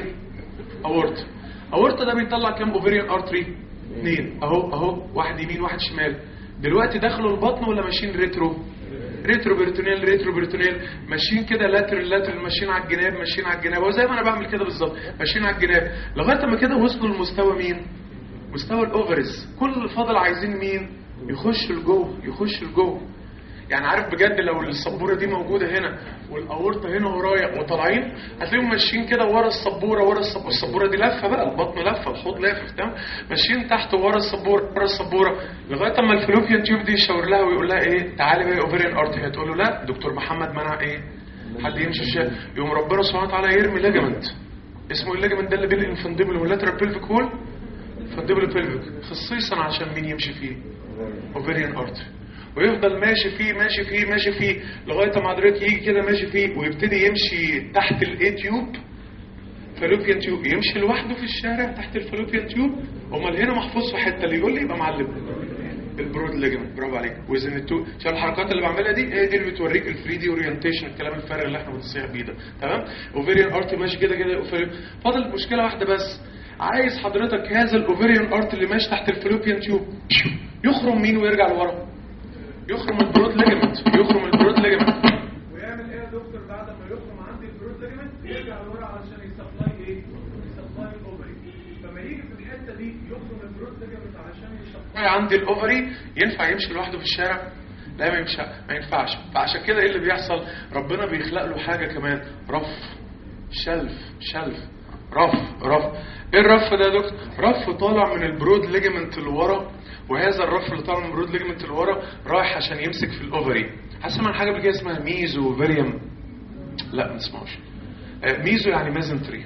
اورتا اورتا ده بيطلع كام اوفريان ارتري اثنين اهو اهو واحد يمين واحد شمال دلوقتي دخلوا البطن ولا ماشيين ريترو ريترو بيرتونيل ريترو بيرتونيل ماشيين كده لاترال لاترال ماشيين على الجناب ماشيين على الجناب هو زي ما انا بعمل كده بالظبط ماشيين على الجناب لغايه ما كده وصلوا لمستوى مين مستوى الاوفرز كل اللي فاضل عايزين مين يخش لجوه يخش لجوه يعني عارف بجد لو السبوره دي موجوده هنا والاورطه هنا ورايا وطالعين هتلاقيهم ماشيين كده ورا السبوره ورا السبوره السبوره دي لفه بقى البطن لفه الحوض لافف تمام ماشيين تحت ورا السبوره ورا السبوره لغايه اما الفلوبيان تيوب دي يشاور لها ويقول لها ايه تعالي بقى اوفريان ارتي هتقول له لا دكتور محمد منع ايه حد يمشي الشارع يقوم ربنا سبحانه وتعالى يرمي ليجمنت اسمه الليجمنت ده اللي بين الانفندبل واللاترال بيلفيك هول فالدبل بيلفيك خصيصا عشان مين يمشي فيه اوفريان ارتري ويفضل ماشي فيه ماشي فيه ماشي فيه لغايه ما حضرتك يجي كده ماشي فيه ويبتدي يمشي تحت الاي تيوب فالوبيان تيوب يمشي لوحده في الشارع تحت الفالوبيان تيوب امال هنا محفوظ في حته اللي يقول لي يبقى معلم البرود ليجمنت برافو عليك وزن التو عشان الحركات اللي بعملها دي هي دي اللي بتوريك الفري دي اورينتيشن الكلام الفارغ اللي احنا بنصيح بيه ده تمام اوفيريان ارت ماشي كده كده أوفيريان. فاضل مشكله واحده بس عايز حضرتك هذا الاوفيريان ارت اللي ماشي تحت الفالوبيان تيوب يخرم مين ويرجع لورا يخرم البرود ليجمنت يخرم البرود ليجمنت ويعمل ايه يا دكتور بعد ما يخرم عندي البرود ليجمنت يرجع لورا علشان يسبلاي ايه؟ يسبلاي الاوفري فما يجي في الحته دي يخرم البرود ليجمنت علشان يسبلاي عندي الاوفري ينفع يمشي لوحده في الشارع لا ما يمشي ما ينفعش فعشان كده ايه اللي بيحصل ربنا بيخلق له حاجه كمان رف شلف شلف رف رف ايه الرف ده يا دكتور رف طالع من البرود ليجمنت اللي ورا وهذا الرف اللي طالع من البرود ليجمنت اللي ورا رايح عشان يمسك في الاوفري هسمع عن حاجه قبل كده اسمها ميزو فيريوم لا ما تسمعوش آه، ميزو يعني ميزنتري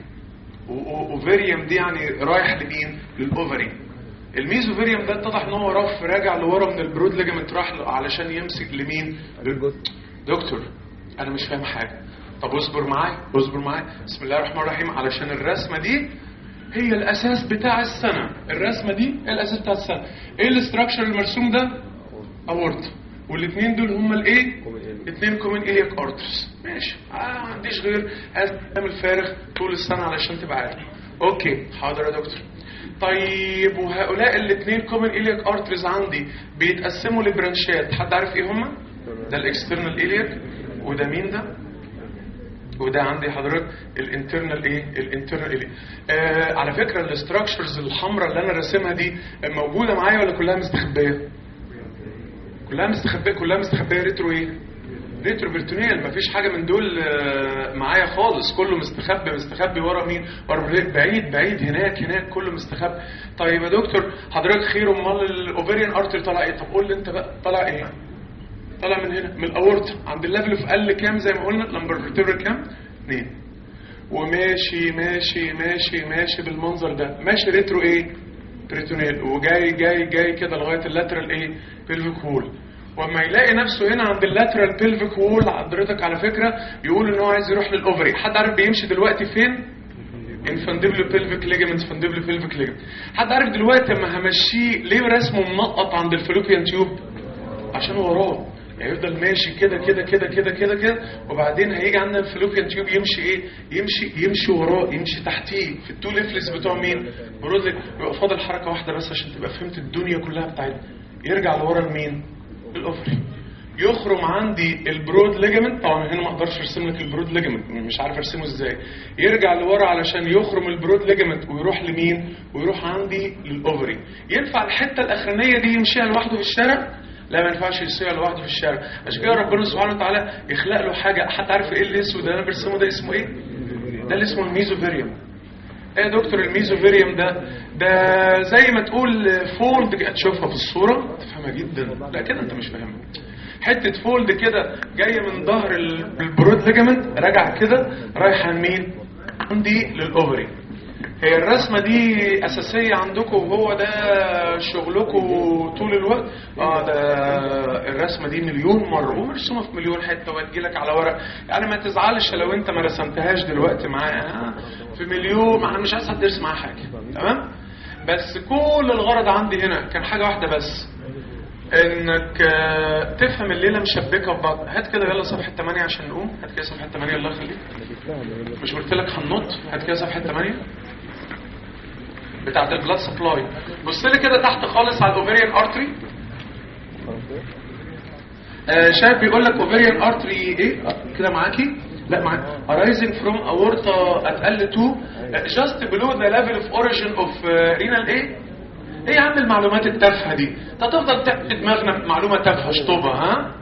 واوفيريوم دي يعني رايح لمين للاوفري الميزوفيريوم ده اتضح ان هو رف راجع لورا من البرود ليجمنت راح له علشان يمسك لمين دكتور انا مش فاهم حاجه طب اصبر معايا اصبر معايا بسم الله الرحمن الرحيم علشان الرسمه دي هي الاساس بتاع السنه الرسمه دي هي الاساس بتاع السنه ايه الاستراكشر المرسوم ده اورت والاثنين دول هما الايه اثنين كومن الياك ارترز ماشي آه ما عنديش غير هذا الكلام الفارغ طول السنه علشان تبقى عارف اوكي حاضر يا دكتور طيب وهؤلاء الاثنين كومن الياك ارترز عندي بيتقسموا لبرانشات حد عارف ايه هما ده الاكسترنال الياك وده مين ده وده عندي حضرتك الانترنال ايه الانترنال ايه آه على فكره الاستراكشرز الحمراء اللي انا راسمها دي موجوده معايا ولا كلها مستخبيه كلها مستخبيه كلها مستخبيه ريترو ايه ريترو بيرتونيال مفيش حاجه من دول آه، معايا خالص كله مستخبي مستخبي ورا مين ورا الريت بعيد بعيد هناك هناك كله مستخبي طيب يا دكتور حضرتك خير امال الاوفيريان ارتري طالع ايه طب قول لي انت بقى طالع ايه طالع من هنا من الاورتا عند الليفل في ال كام زي ما قلنا لمبر فيرتبرال كام اثنين وماشي ماشي ماشي ماشي بالمنظر ده ماشي ريترو ايه بريتونيل وجاي جاي جاي كده لغايه اللاترال ايه بيلفيك هول واما يلاقي نفسه هنا عند اللاترال بيلفيك هول حضرتك على فكره يقول ان هو عايز يروح للاوفري حد عارف بيمشي دلوقتي فين انفاندبل بيلفيك ليجمنت فاندبل بيلفيك ليجمنت حد عارف دلوقتي اما همشيه ليه رسمه منقط عند الفلوبيان تيوب عشان وراه يعني يفضل ماشي كده كده كده كده كده كده وبعدين هيجي عندنا الفلوبيان تيوب يمشي ايه يمشي يمشي وراه يمشي تحتيه في التو ليفلز بتوع مين برودلي يبقى فاضل حركه واحده بس عشان تبقى فهمت الدنيا كلها بتاعتنا يرجع لورا لمين الاوفري يخرم عندي البرود ليجمنت طبعا هنا ما اقدرش ارسم لك البرود ليجمنت مش عارف ارسمه ازاي يرجع لورا علشان يخرم البرود ليجمنت ويروح لمين ويروح عندي للاوفري ينفع الحته الاخرانيه دي يمشيها لوحده في الشارع لا ما ينفعش يسير لوحده في الشارع عشان كده ربنا سبحانه وتعالى يخلق له حاجه حد عارف ايه الاسود اللي انا برسمه ده اسمه ايه ده اللي اسمه الميزوفيريوم ايه يا دكتور الميزوفيريوم ده ده زي ما تقول فولد تشوفها في الصوره تفهمها جدا لا كده انت مش فاهمها حته فولد كده جايه من ظهر ال- البرود ليجمنت راجع كده رايحه لمين عندي للاوفري هي الرسمة دي أساسية عندكم وهو ده شغلكم طول الوقت اه ده الرسمة دي مليون مرة ومرسومة في مليون حتة وهتجيلك على ورق يعني ما تزعلش لو انت ما رسمتهاش دلوقتي معايا آه، في مليون ما مش عايز حد يرسم معايا حاجة تمام بس كل الغرض عندي هنا كان حاجة واحدة بس انك آه، تفهم الليلة مشبكة في بعض هات كده يلا صفحة 8 عشان نقوم هات كده صفحة 8 الله يخليك مش قلت لك هننط هات كده صفحة 8 بتاعت البلاد سبلاي بص لي كده تحت خالص على الاوفيريان ارتري آه شايف بيقول لك اوفيريان ارتري ايه آه، كده معاكي لا معاك arising from aorta at L2 uh, just below the level of origin of uh, renal ايه ايه يا عم المعلومات التافهه دي انت هتفضل تحت دماغنا معلومه تافهه شطوبه ها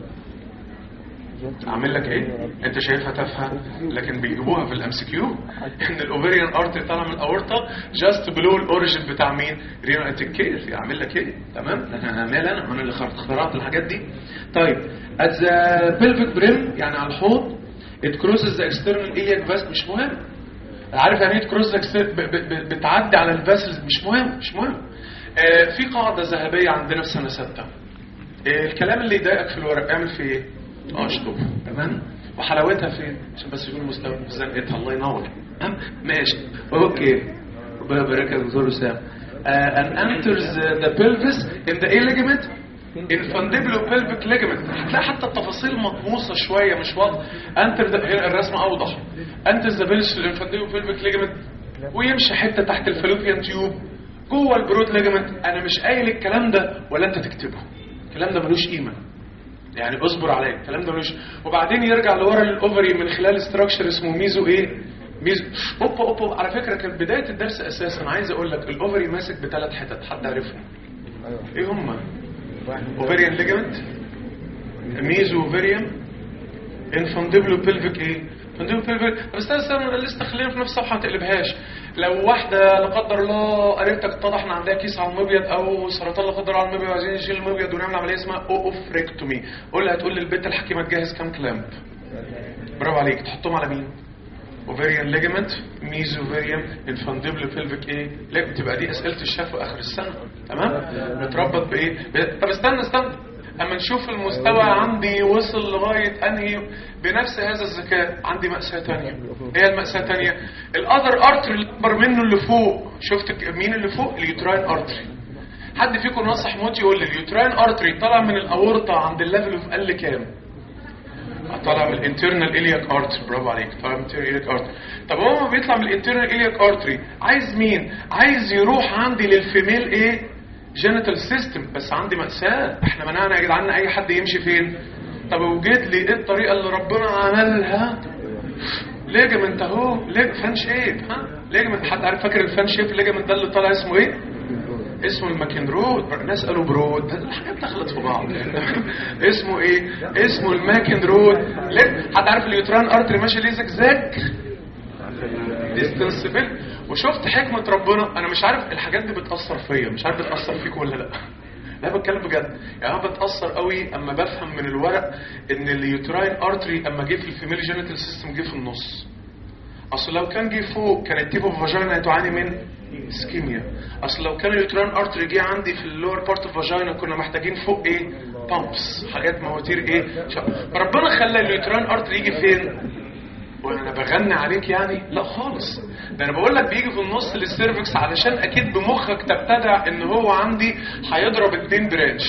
اعمل لك ايه انت شايفها تافهه لكن بيجيبوها في الام سي كيو ان الاوفيريان ارتري طالع من الاورطه جاست بلو الاوريجن بتاع مين رينال اتيكير اعمل لك ايه تمام انا مال انا انا اللي اخترعت الحاجات دي طيب at the pelvic brim يعني على الحوض it crosses the external iliac vest مش مهم عارف يعني ايه كروز بتعدي على الفاسلز مش مهم مش مهم آه في قاعده ذهبيه عندنا في سنه سته آه الكلام اللي يضايقك في الورق اعمل فيه ايه؟ اشطب تمام وحلاوتها فين؟ عشان بس يكون مستوى في زنقتها الله ينور تمام؟ ماشي اوكي ربنا يبارك لك دكتور اسامه uh, and enters uh, the pelvis in the A ligament infundibulopelvic ligament هتلاقي حتى التفاصيل مطموسه شويه مش واضحه انتر ده هنا الرسمه اوضح انتر ذا بيلس الانفundibulopelvic ligament ويمشي حته تحت الفالوبيان تيوب جوه البرود ليجمنت انا مش قايل الكلام ده ولا انت تكتبه الكلام ده ملوش قيمه يعني اصبر عليا الكلام ده ملوش وبعدين يرجع لورا للاوفري من خلال استراكشر اسمه ميزو ايه ميزو اوبا اوبا على فكره كانت بدايه الدرس اساسا انا عايز اقول لك الاوفري ماسك بثلاث حتت حد عارفهم ايه هم اوفريان ليجمنت ميزو اوفريان انفندبلو بيلفيك ايه انفندبلو بيلفيك بس استنى انا لسه خلينا في نفس الصفحه ما تقلبهاش لو واحده لا قدر الله قريتك اتضح ان عندها كيس على المبيض او سرطان لا قدر الله على المبيض وعايزين نشيل المبيض ونعمل عمليه اسمها اوفريكتومي قول لها تقول للبنت الحكيمه تجهز كام كلامب برافو عليك تحطهم على مين اوفريان ليجمنت ميزو اوفريان انفاندبل بيلفيك ايه لا بتبقى دي اسئله الشفوي اخر السنه تمام متربط بايه ب- طب استنى استنى اما نشوف المستوى عندي وصل لغايه انهي بنفس هذا الذكاء عندي مأساة تانية ايه المأساة تانية الاذر ارتري اللي اكبر منه اللي فوق شفت ك- مين اللي فوق اليوتراين ارتري حد فيكم ناصح موت يقول لي اليوتراين ارتري طالع من الاورطه عند الليفل اوف ال كام طالع من الانترنال الياك ارتري برافو عليك طالع من الانترنال الياك ارتري طب هو ما بيطلع من الانترنال الياك ارتري عايز مين عايز يروح عندي للفيميل ايه جينيتال سيستم بس عندي مأساة احنا منعنا يا جدعان اي حد يمشي فين طب وجد لي ايه الطريقه اللي ربنا عملها ليجمنت اهو ليج فان شيب ها ليجمنت حد عارف فاكر الفان شيب ليجمنت ده اللي طالع اسمه ايه اسمه الماكن رود ناس قالوا برود الحاجات دخلت في بعض اسمه ايه اسمه الماكن رود ليه حد عارف اليوتران ارتري ماشي ليه زجزاج ديستنسبل وشفت حكمة ربنا انا مش عارف الحاجات دي بتأثر فيا مش عارف بتأثر فيك ولا لا لا بتكلم بجد يعني انا بتأثر قوي اما بفهم من الورق ان اليوتراين ارتري اما جه في الفيميل جينيتال سيستم جه في النص اصل لو كان جه فوق كانت تيبو فاجينا تعاني من اسكيميا اصل لو كان اليوتران ارتري جه عندي في اللور بارت اوف فاجينا كنا محتاجين فوق ايه بامبس حاجات مواتير ايه شا- فربنا خلى اليوتران ارتري يجي فين وانا بغني عليك يعني لا خالص ده انا بقول لك بيجي في النص للسيرفكس علشان اكيد بمخك تبتدع ان هو عندي هيضرب اتنين برانش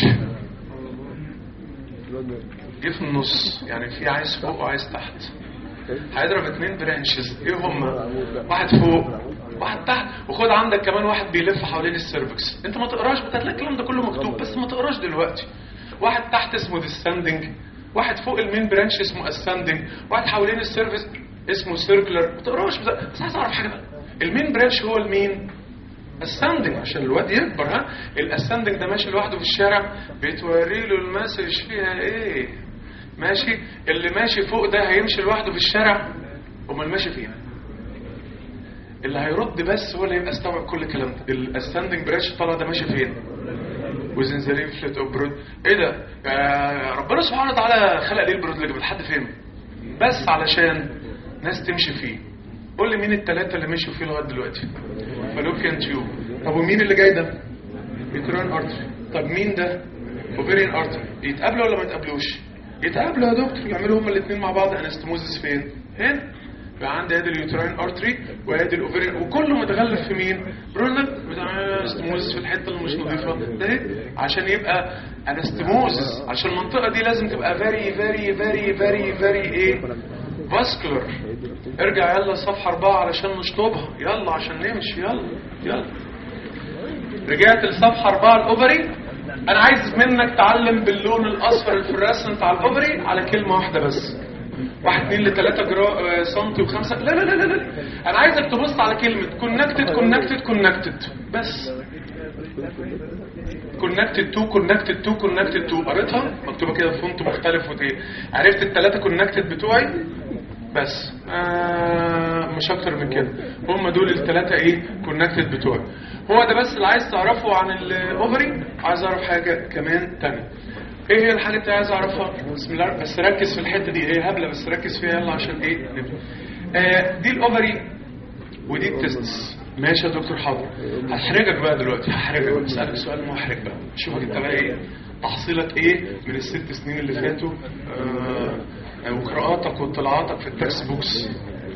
جه في النص يعني في عايز فوق وعايز تحت هيضرب اتنين برانشز ايه هما واحد فوق واحد تحت وخد عندك كمان واحد بيلف حوالين السيرفكس انت ما تقراش بتلاقي الكلام ده كله مكتوب بس ما تقراش دلوقتي واحد تحت اسمه ديسندنج واحد فوق المين برانش اسمه اسندنج واحد حوالين السيرفكس اسمه سيركلر ما تقراش بس بس عايز اعرف حاجه بقى المين برانش هو المين الساندنج عشان الواد يكبر ها الاساندنج ده ماشي لوحده في الشارع بتوري له المسج فيها ايه ماشي اللي ماشي فوق ده هيمشي لوحده في الشارع امال ماشي فين اللي هيرد بس هو اللي يبقى استوعب كل الكلام ده الستاندنج برانش طالع ده ماشي فين وزنزانين فلت اوف برود ايه ده يا ربنا سبحانه وتعالى خلق ليه البرود اللي لحد فين بس علشان ناس تمشي فيه قول لي مين الثلاثه اللي مشوا فيه لغايه دلوقتي فالوبيان تيوب طب ومين اللي جاي ده يوترين ارتري طب مين ده اوفيريان ارتري يتقابلوا ولا ما يتقابلوش يتقابلوا يا دكتور يعملوا هما الاثنين مع بعض انستموزس فين هنا يبقى عندي ادي اليوترين ارتري وادي الاوفيريان وكله متغلف في مين برونال بتاع انستموزس في الحته اللي مش نظيفه ده إيه؟ عشان يبقى انستموزس عشان المنطقه دي لازم تبقى فيري فيري فيري فيري فيري ايه فاسكولار ارجع يلا صفحه اربعه علشان نشطبها يلا عشان نمشي يلا يلا رجعت لصفحة أربعة الأوفري أنا عايز منك تعلم باللون الأصفر الفلوريسنت على الأوفري على كلمة واحدة بس واحد اتنين لتلاتة جرا آه، سنتي وخمسة لا لا لا لا لا أنا عايزك تبص على كلمة كونكتد كونكتد كونكتد بس كونكتد تو كونكتد تو كونكتد تو قريتها مكتوبة كده في فونت مختلف وإيه عرفت التلاتة كونكتد بتوعي بس آه مش اكتر من كده هم دول الثلاثه ايه كونكتد بتوعي هو ده بس اللي عايز تعرفه عن الاوفري عايز اعرف حاجه كمان تانية ايه هي الحاجه اللي عايز اعرفها بسم الله بس ركز في الحته دي ايه هبله بس ركز فيها يلا عشان ايه نبدا آه دي الاوفري ودي التستس ماشي يا دكتور حاضر هحرجك بقى دلوقتي هحرجك اسالك سؤال محرج بقى شوفك انت بقى ايه تحصيلك ايه من الست سنين اللي فاتوا آه وقراءاتك واطلاعاتك في التكست بوكس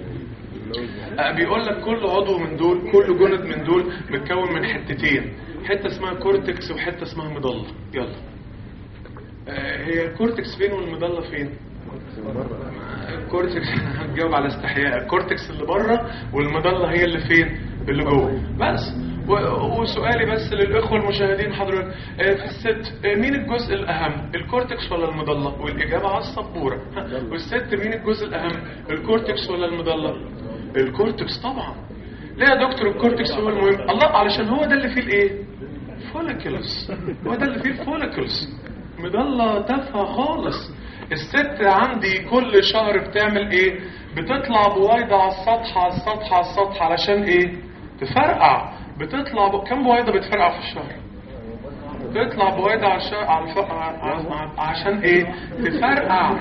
آه، بيقول لك كل عضو من دول كل جند من دول متكون من حتتين حته اسمها كورتكس وحته اسمها مضله يلا آه، هي الكورتكس فين والمضله فين الكورتكس هتجاوب على استحياء الكورتكس اللي بره والمضله هي اللي فين اللي جوه بس و- وسؤالي بس للاخوه المشاهدين حضرتك آه، في الست آه، مين الجزء الاهم الكورتكس ولا المضله والاجابه على السبوره ها، والست مين الجزء الاهم الكورتكس ولا المضله الكورتكس طبعا ليه يا دكتور الكورتكس هو المهم الله علشان هو ده اللي فيه الايه فوليكلز هو ده اللي فيه الفوليكلز مضلة تافهة خالص الست عندي كل شهر بتعمل ايه بتطلع بويضة على السطح على السطح على السطح علشان ايه تفرقع بتطلع ب... كم بويضة بتفرقع في الشهر تطلع بويضة على الش... على الف... ع- عشان ايه تفرقع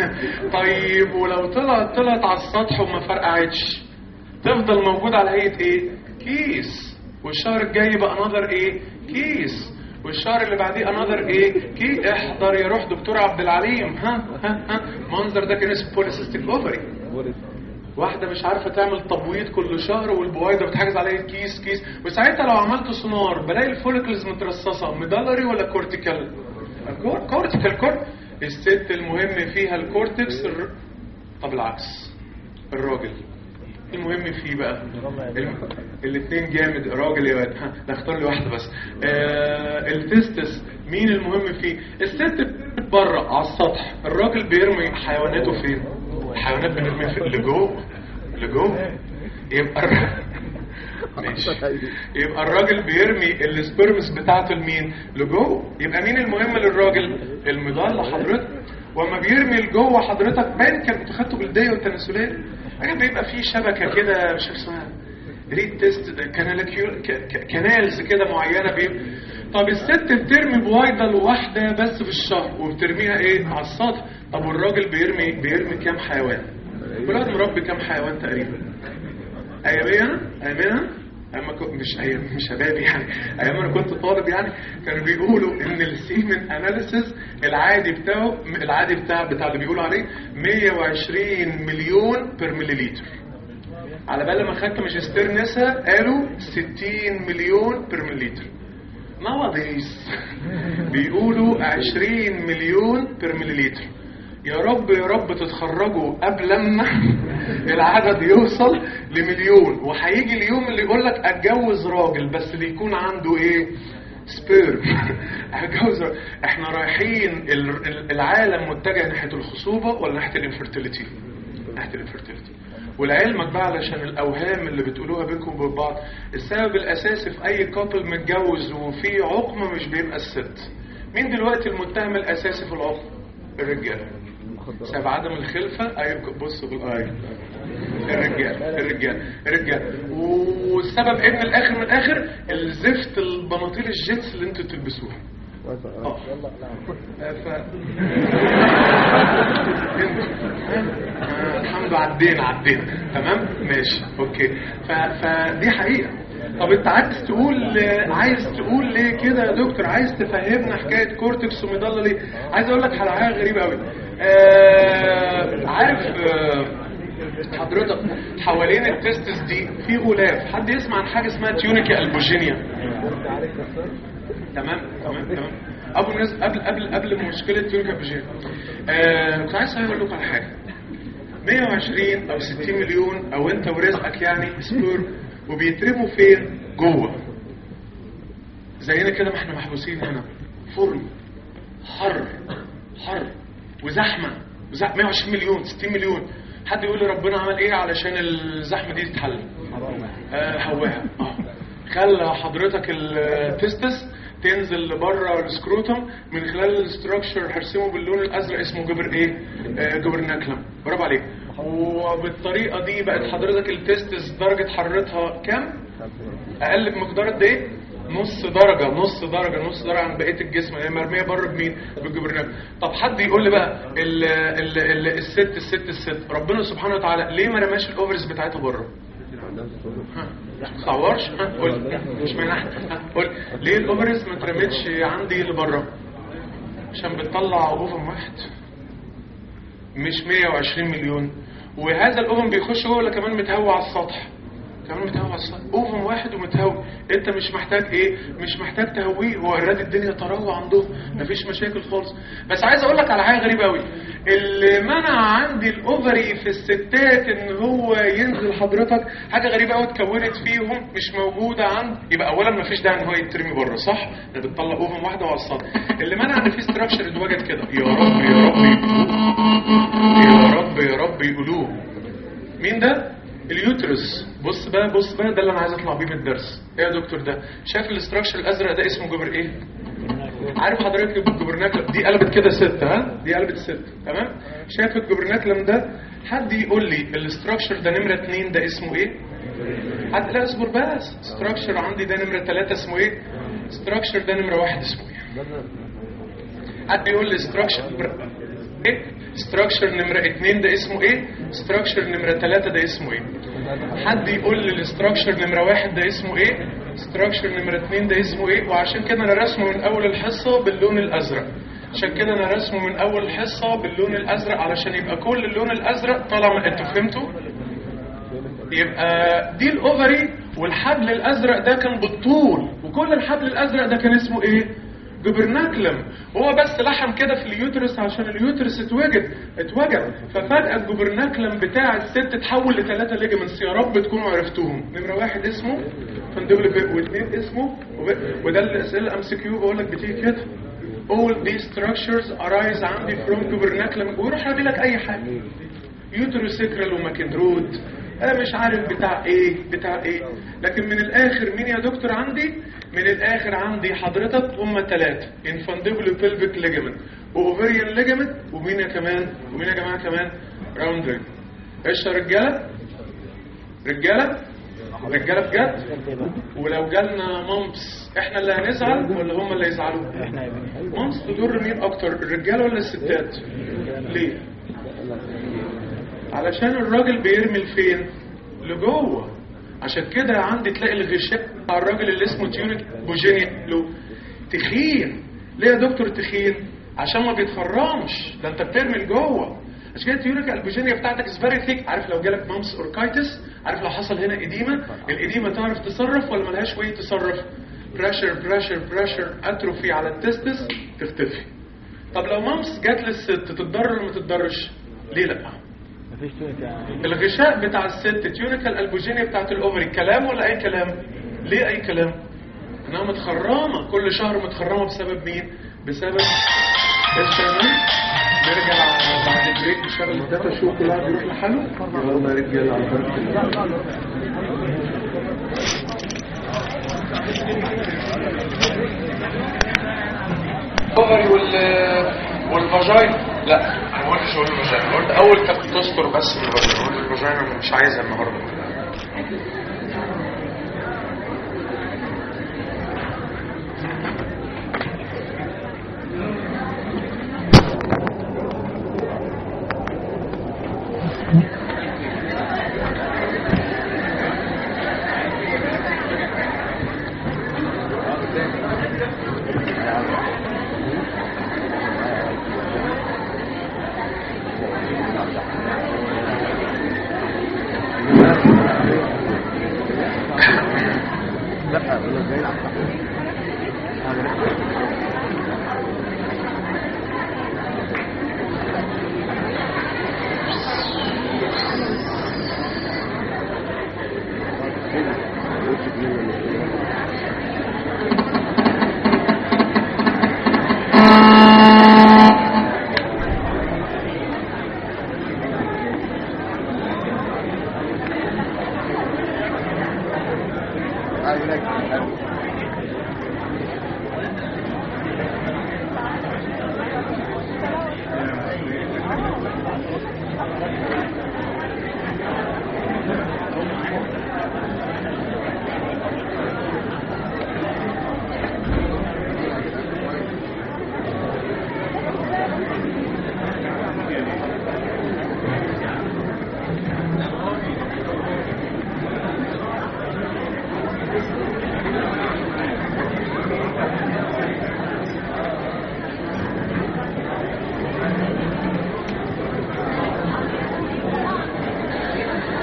طيب ولو طلعت طلعت على السطح وما فرقعتش تفضل موجود على هيئة ايه كيس والشهر الجاي بقى نظر ايه كيس والشهر اللي بعديه انذر ايه كي احضر يا روح دكتور عبد العليم ها ها ها منظر ده كان اسمه بوليسيستيك اوفري واحده مش عارفه تعمل تبويض كل شهر والبويضه بتحجز عليها كيس كيس وساعتها لو عملت سونار بلاقي الفوليكلز مترصصه ميدالري ولا كورتيكال كور- كورتيكال كور الست المهم فيها الكورتكس الر... طب العكس الراجل المهم فيه بقى الاثنين جامد راجل يا واد ها نختار لي واحده بس آه التستس مين المهم فيه الست بره على السطح الراجل بيرمي حيواناته فين الحيوانات بنرميها في اللي جوه اللي جوه يبقى الر... ماشي يبقى الراجل بيرمي السبرمس بتاعته لمين لجوه يبقى مين المهم للراجل المضله حضرتك وما بيرمي لجوه حضرتك باين كان انتوا خدتوا بالديه والتناسليه حاجه بيبقى فيه شبكه كده مش عارف اسمها ريد تيست كانالكيول كانالز كده معينه بيبقى طب الست بترمي بويضه واحده بس في الشهر وبترميها ايه على السطح طب والراجل بيرمي بيرمي كام حيوان كل واحد مربي كام حيوان تقريبا اياميا اياميا ايام كنت مش ايام مش شبابي يعني ايام انا كنت طالب يعني كانوا بيقولوا ان السيمن اناليسيس العادي بتاعه العادي بتاع بتاع اللي بيقولوا عليه 120 مليون بير مليليتر على بال ما خدت ماجستير نسا قالوا 60 مليون بير مليليتر nowadays بيقولوا 20 مليون بير مليليتر يا رب يا رب تتخرجوا قبل ما العدد يوصل لمليون وهيجي اليوم اللي يقول لك اتجوز راجل بس اللي يكون عنده ايه سبيرم اتجوز راجل. احنا رايحين ال- ال- العالم متجه ناحيه الخصوبه ولا ناحيه الانفرتيليتي ناحيه الانفرتيليتي ولعلمك بقى علشان الاوهام اللي بتقولوها بينكم وبين بعض السبب الاساسي في اي كابل متجوز وفي عقم مش بيبقى الست مين دلوقتي المتهم الاساسي في العقم الرجاله سبب عدم الخلفة أيوة بصوا بالآية الرجال الرجال الرجال والسبب ايه من الاخر من الاخر الزفت البناطيل الجيتس اللي انتوا تلبسوها اه ف... انتوا. آه، الحمد عنده عدينا عدينا تمام ماشي اوكي ف... فدي حقيقه طب انت عايز تقول عايز تقول ليه كده يا دكتور عايز تفهمنا حكايه كورتكس وميدالا ليه عايز اقول لك على حاجه غريبه قوي آه عارف آه حضرتك حوالين التستس دي في غلاف حد يسمع عن حاجه اسمها تيونيكا البوجينيا تمام تمام تمام ابو الناس قبل قبل قبل مشكله تيونيكا البوجينيا آه كنت عايز اقول لكم على حاجه 120 او 60 مليون او انت ورزقك يعني سبور وبيترموا فين جوه زينا كده ما احنا محبوسين هنا فرن حر حر وزحمه وزحمه 120 مليون 60 مليون حد يقول لي ربنا عمل ايه علشان الزحمه دي تتحل آه هواها اه خلى حضرتك التستس تنزل لبره السكروتم من خلال الاستراكشر هرسمه باللون الازرق اسمه جبر ايه آه جبرناكلم برافو عليك وبالطريقه دي بقت حضرتك التستس درجه حرارتها كام اقل بمقدار قد ايه نص درجة نص درجة نص درجة عن بقية الجسم هي مرمية بره بمين بالجبرناكل طب حد يقول لي بقى ال ال ال الست الست الست ربنا سبحانه وتعالى ليه ما رماش الاوفرز بتاعتها بره ها ما تصورش ها قول مش من ناحية ها قول ليه الاوفرز ما اترمتش عندي لبره عشان بتطلع اوفر واحد مش 120 مليون وهذا الاوفن بيخش جوه ولا كمان متهوى على السطح كمان متهوى على السطح اوفن واحد ومتهوى انت مش محتاج ايه مش محتاج تهويه هو اوريدي الدنيا تروى عندهم مفيش مشاكل خالص بس عايز اقول لك على حاجه غريبه قوي اللي منع عندي الاوفري في الستات ان هو ينزل حضرتك حاجه غريبه قوي اتكونت فيهم مش موجوده عند يبقى اولا مفيش داعي ان هو يترمي بره صح ده بتطلع اوفن واحده وعلى السطح اللي منع ان في ستراكشر اتوجد كده يا رب يا رب يا رب يا رب يقولوه مين ده اليوترس بص بقى بص بقى ده اللي انا عايز اطلع بيه من الدرس ايه يا دكتور ده شايف الاستراكشر الازرق ده اسمه جبر ايه عارف حضرتك الجبرناكلم دي قلبت كده ست ها دي قلبت ست تمام شايف الجبرناكلم ده حد يقول لي الاستراكشر ده نمره اتنين ده اسمه ايه حد لا اصبر بس استراكشر عندي ده نمره ثلاثة اسمه ايه استراكشر ده نمره واحد اسمه ايه حد يقول لي استراكشر ايه ستراكشر نمرة اتنين ده اسمه ايه ستراكشر نمرة تلاتة ده اسمه ايه حد يقول لي الاستراكشر نمرة واحد ده اسمه ايه ستراكشر نمرة اتنين ده اسمه ايه وعشان كده انا رسمه من اول الحصة باللون الازرق عشان كده انا رسمه من اول الحصة باللون الازرق علشان يبقى كل اللون الازرق طالع من انتوا فهمتوا يبقى دي الاوفري والحبل الازرق ده كان بالطول وكل الحبل الازرق ده كان اسمه ايه جبرناكلم هو بس لحم كده في اليوترس عشان اليوترس اتوجد اتوجد ففجأة الجبرناكلم بتاع الست اتحول لثلاثة ليجمنتس يا رب تكونوا عرفتوهم نمرة واحد اسمه فندبل بي واثنين اسمه وب- وده الاسئله الام سي كيو بقول لك بتيجي كده all these structures arise عندي from جبرناكلم ويروح رامي لك اي حاجه يوتروسيكرال وماكندرود انا مش عارف بتاع ايه بتاع ايه لكن من الاخر مين يا دكتور عندي من الاخر عندي حضرتك هم ثلاثه انفانديبل بيلفيك ليجمنت واوفريان ليجمنت ومين يا كمان ومين يا جماعه كمان راوند ريج ايش يا رجاله رجاله رجاله بجد ولو جالنا مامبس احنا اللي هنزعل ولا هم اللي يزعلوا مامبس تضر مين اكتر الرجاله ولا الستات ليه علشان الراجل بيرمي لفين لجوه عشان كده عندي تلاقي الغشاء بتاع الراجل اللي اسمه تيونيك بوجينيا له تخين ليه يا دكتور تخين عشان ما بيتخرمش ده انت بترمي لجوه عشان كده التيونيك البوجينيا بتاعتك از فيري ثيك عارف لو جالك مامس اوركايتس عارف لو حصل هنا اديمه الاديمه تعرف تصرف ولا ملهاش وين تصرف بريشر بريشر بريشر اتروفي على التستس تختفي طب لو مامس جات للست تتضرر ولا ما تتضرش ليه لا مفيش تونيكا الغشاء بتاع الست تيونيكال البوجينيا بتاعت الاوفري كلام ولا اي كلام ليه اي كلام انها متخرمه كل شهر متخرمه بسبب مين بسبب الشغل نرجع بعد البريك نشتغل الداتا شو كل واحد يروح لحاله يلا يا رجاله على بركه الله. الاوفري وال والفاجاين لا انا ما قلتش اقول الفاجاين قلت اول كانت تذكر بس الفاجاين قلت الفاجاين انا مش عايزها النهارده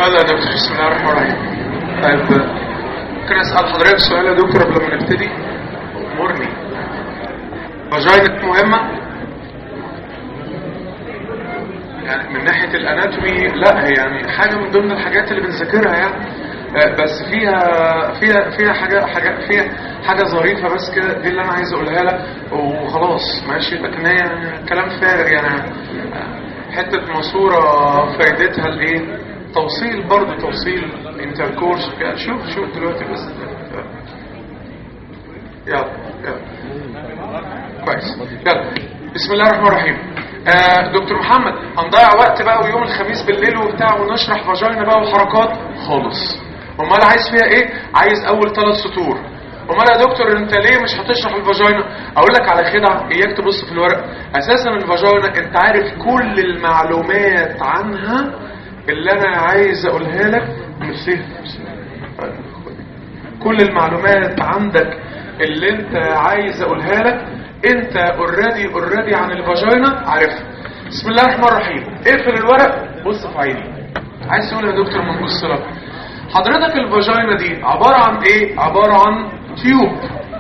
يلا يا دكتور بسم الله الرحمن الرحيم طيب ممكن اسال حضرتك سؤال يا دكتور قبل ما نبتدي امرني فاجينة مهمة يعني من ناحية الاناتومي لا هي يعني حاجة من ضمن الحاجات اللي بنذاكرها يعني آه، بس فيها فيها فيها حاجة حاجة فيها حاجة ظريفة بس كده دي اللي انا عايز اقولها لك وخلاص ماشي لكن هي كلام فارغ يعني آه، حتة ماسورة فايدتها الايه توصيل برضه توصيل انتركورس كده شوف شوف دلوقتي بس يلا يلا كويس يلا بسم الله الرحمن الرحيم آه دكتور محمد هنضيع وقت بقى ويوم الخميس بالليل وبتاع ونشرح فاجينا بقى وحركات خالص امال عايز فيها ايه عايز اول ثلاث سطور امال يا دكتور انت ليه مش هتشرح الفاجينا اقول لك على خدعه اياك تبص في الورق اساسا الفاجينا انت عارف كل المعلومات عنها اللي انا عايز اقولها لك نفسها كل المعلومات عندك اللي انت عايز اقولها لك انت اوريدي اوريدي عن الفاجينا عارفها بسم الله الرحمن الرحيم اقفل الورق بص في عيني عايز تقول يا دكتور ما نبص لك حضرتك الفاجينا دي عبارة عن ايه عبارة عن تيوب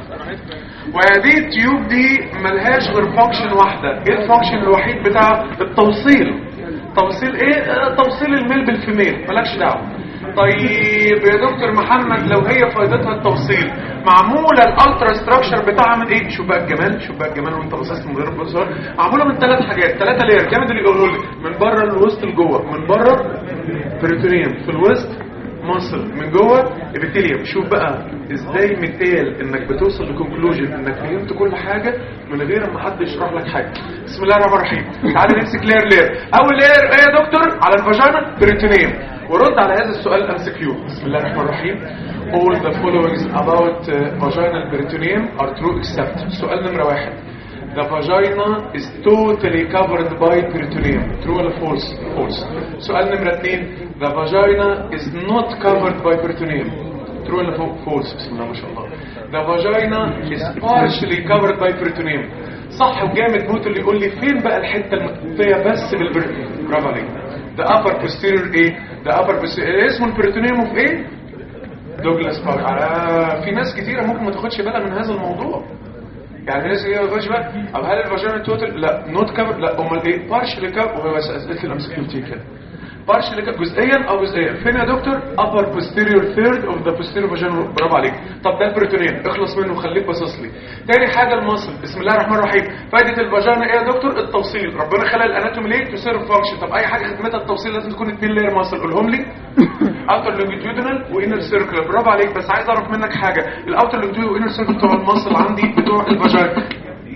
وهذه التيوب دي ملهاش غير فانكشن واحدة ايه الفانكشن الوحيد بتاع التوصيل توصيل ايه آه، توصيل الميل بالفيميل مالكش دعوه طيب يا دكتور محمد لو هي فايدتها التوصيل معموله الالترا ستراكشر بتاعها من ايه شوف بقى الجمال شوف بقى الجمال وانت باصص من غير بصور معموله من ثلاث حاجات ثلاثه لير جامد اللي يقولوا لي من بره للوسط لجوه من بره بريتونيوم في الوسط مصل من جوه ابيثيليوم شوف بقى ازاي مثال انك بتوصل لكونكلوجن انك فهمت كل حاجه من غير ما حد يشرح لك حاجه بسم الله الرحمن الرحيم تعالى نمسك لير لير اول لير ايه يا دكتور على الفاجينا بريتونيوم ورد على هذا السؤال ام سي كيو بسم الله الرحمن الرحيم all the followings about uh, vaginal peritoneum are true except سؤال نمره واحد The vagina is totally covered by peritoneum. True or false? False. سؤال نمرة اثنين. The vagina is not covered by peritoneum. True or fa- false? بسم الله ما شاء الله. The vagina is partially covered by peritoneum. صح وجامد موت اللي يقول لي فين بقى الحتة المغطية بس بالبريتونيوم. برافو عليك. The upper posterior ايه؟ The upper posterior اسمه البريتونيوم اوف ايه؟ دوجلاس بارك. آه في ناس كتيرة ممكن ما تاخدش بالها من هذا الموضوع. يعني الناس اللي ما تاخدش بالها طب هل الفاجينا توتال لا نوت كفر لا امال ايه بارشلي كفر وهو بس اسئله الام سي كيو كده بارشلي كفر جزئيا او جزئيا فين يا دكتور upper posterior third of the posterior vaginal برافو عليك طب ده البريتونيوم اخلص منه وخليك باصص لي تاني حاجه المصل بسم الله الرحمن الرحيم فايده الفاجينا ايه يا دكتور التوصيل ربنا خلق الاناتومي ليه تو سيرف فانكشن طب اي حاجه خدمتها التوصيل لازم تكون اتنين لاير ماسل قولهم لي اوتر لونجيتيودنال وانر سيركل برافو عليك بس عايز اعرف منك حاجه الاوتر لونجيتيودنال وانر سيركل بتوع المصل عندي بتوع الفاجينا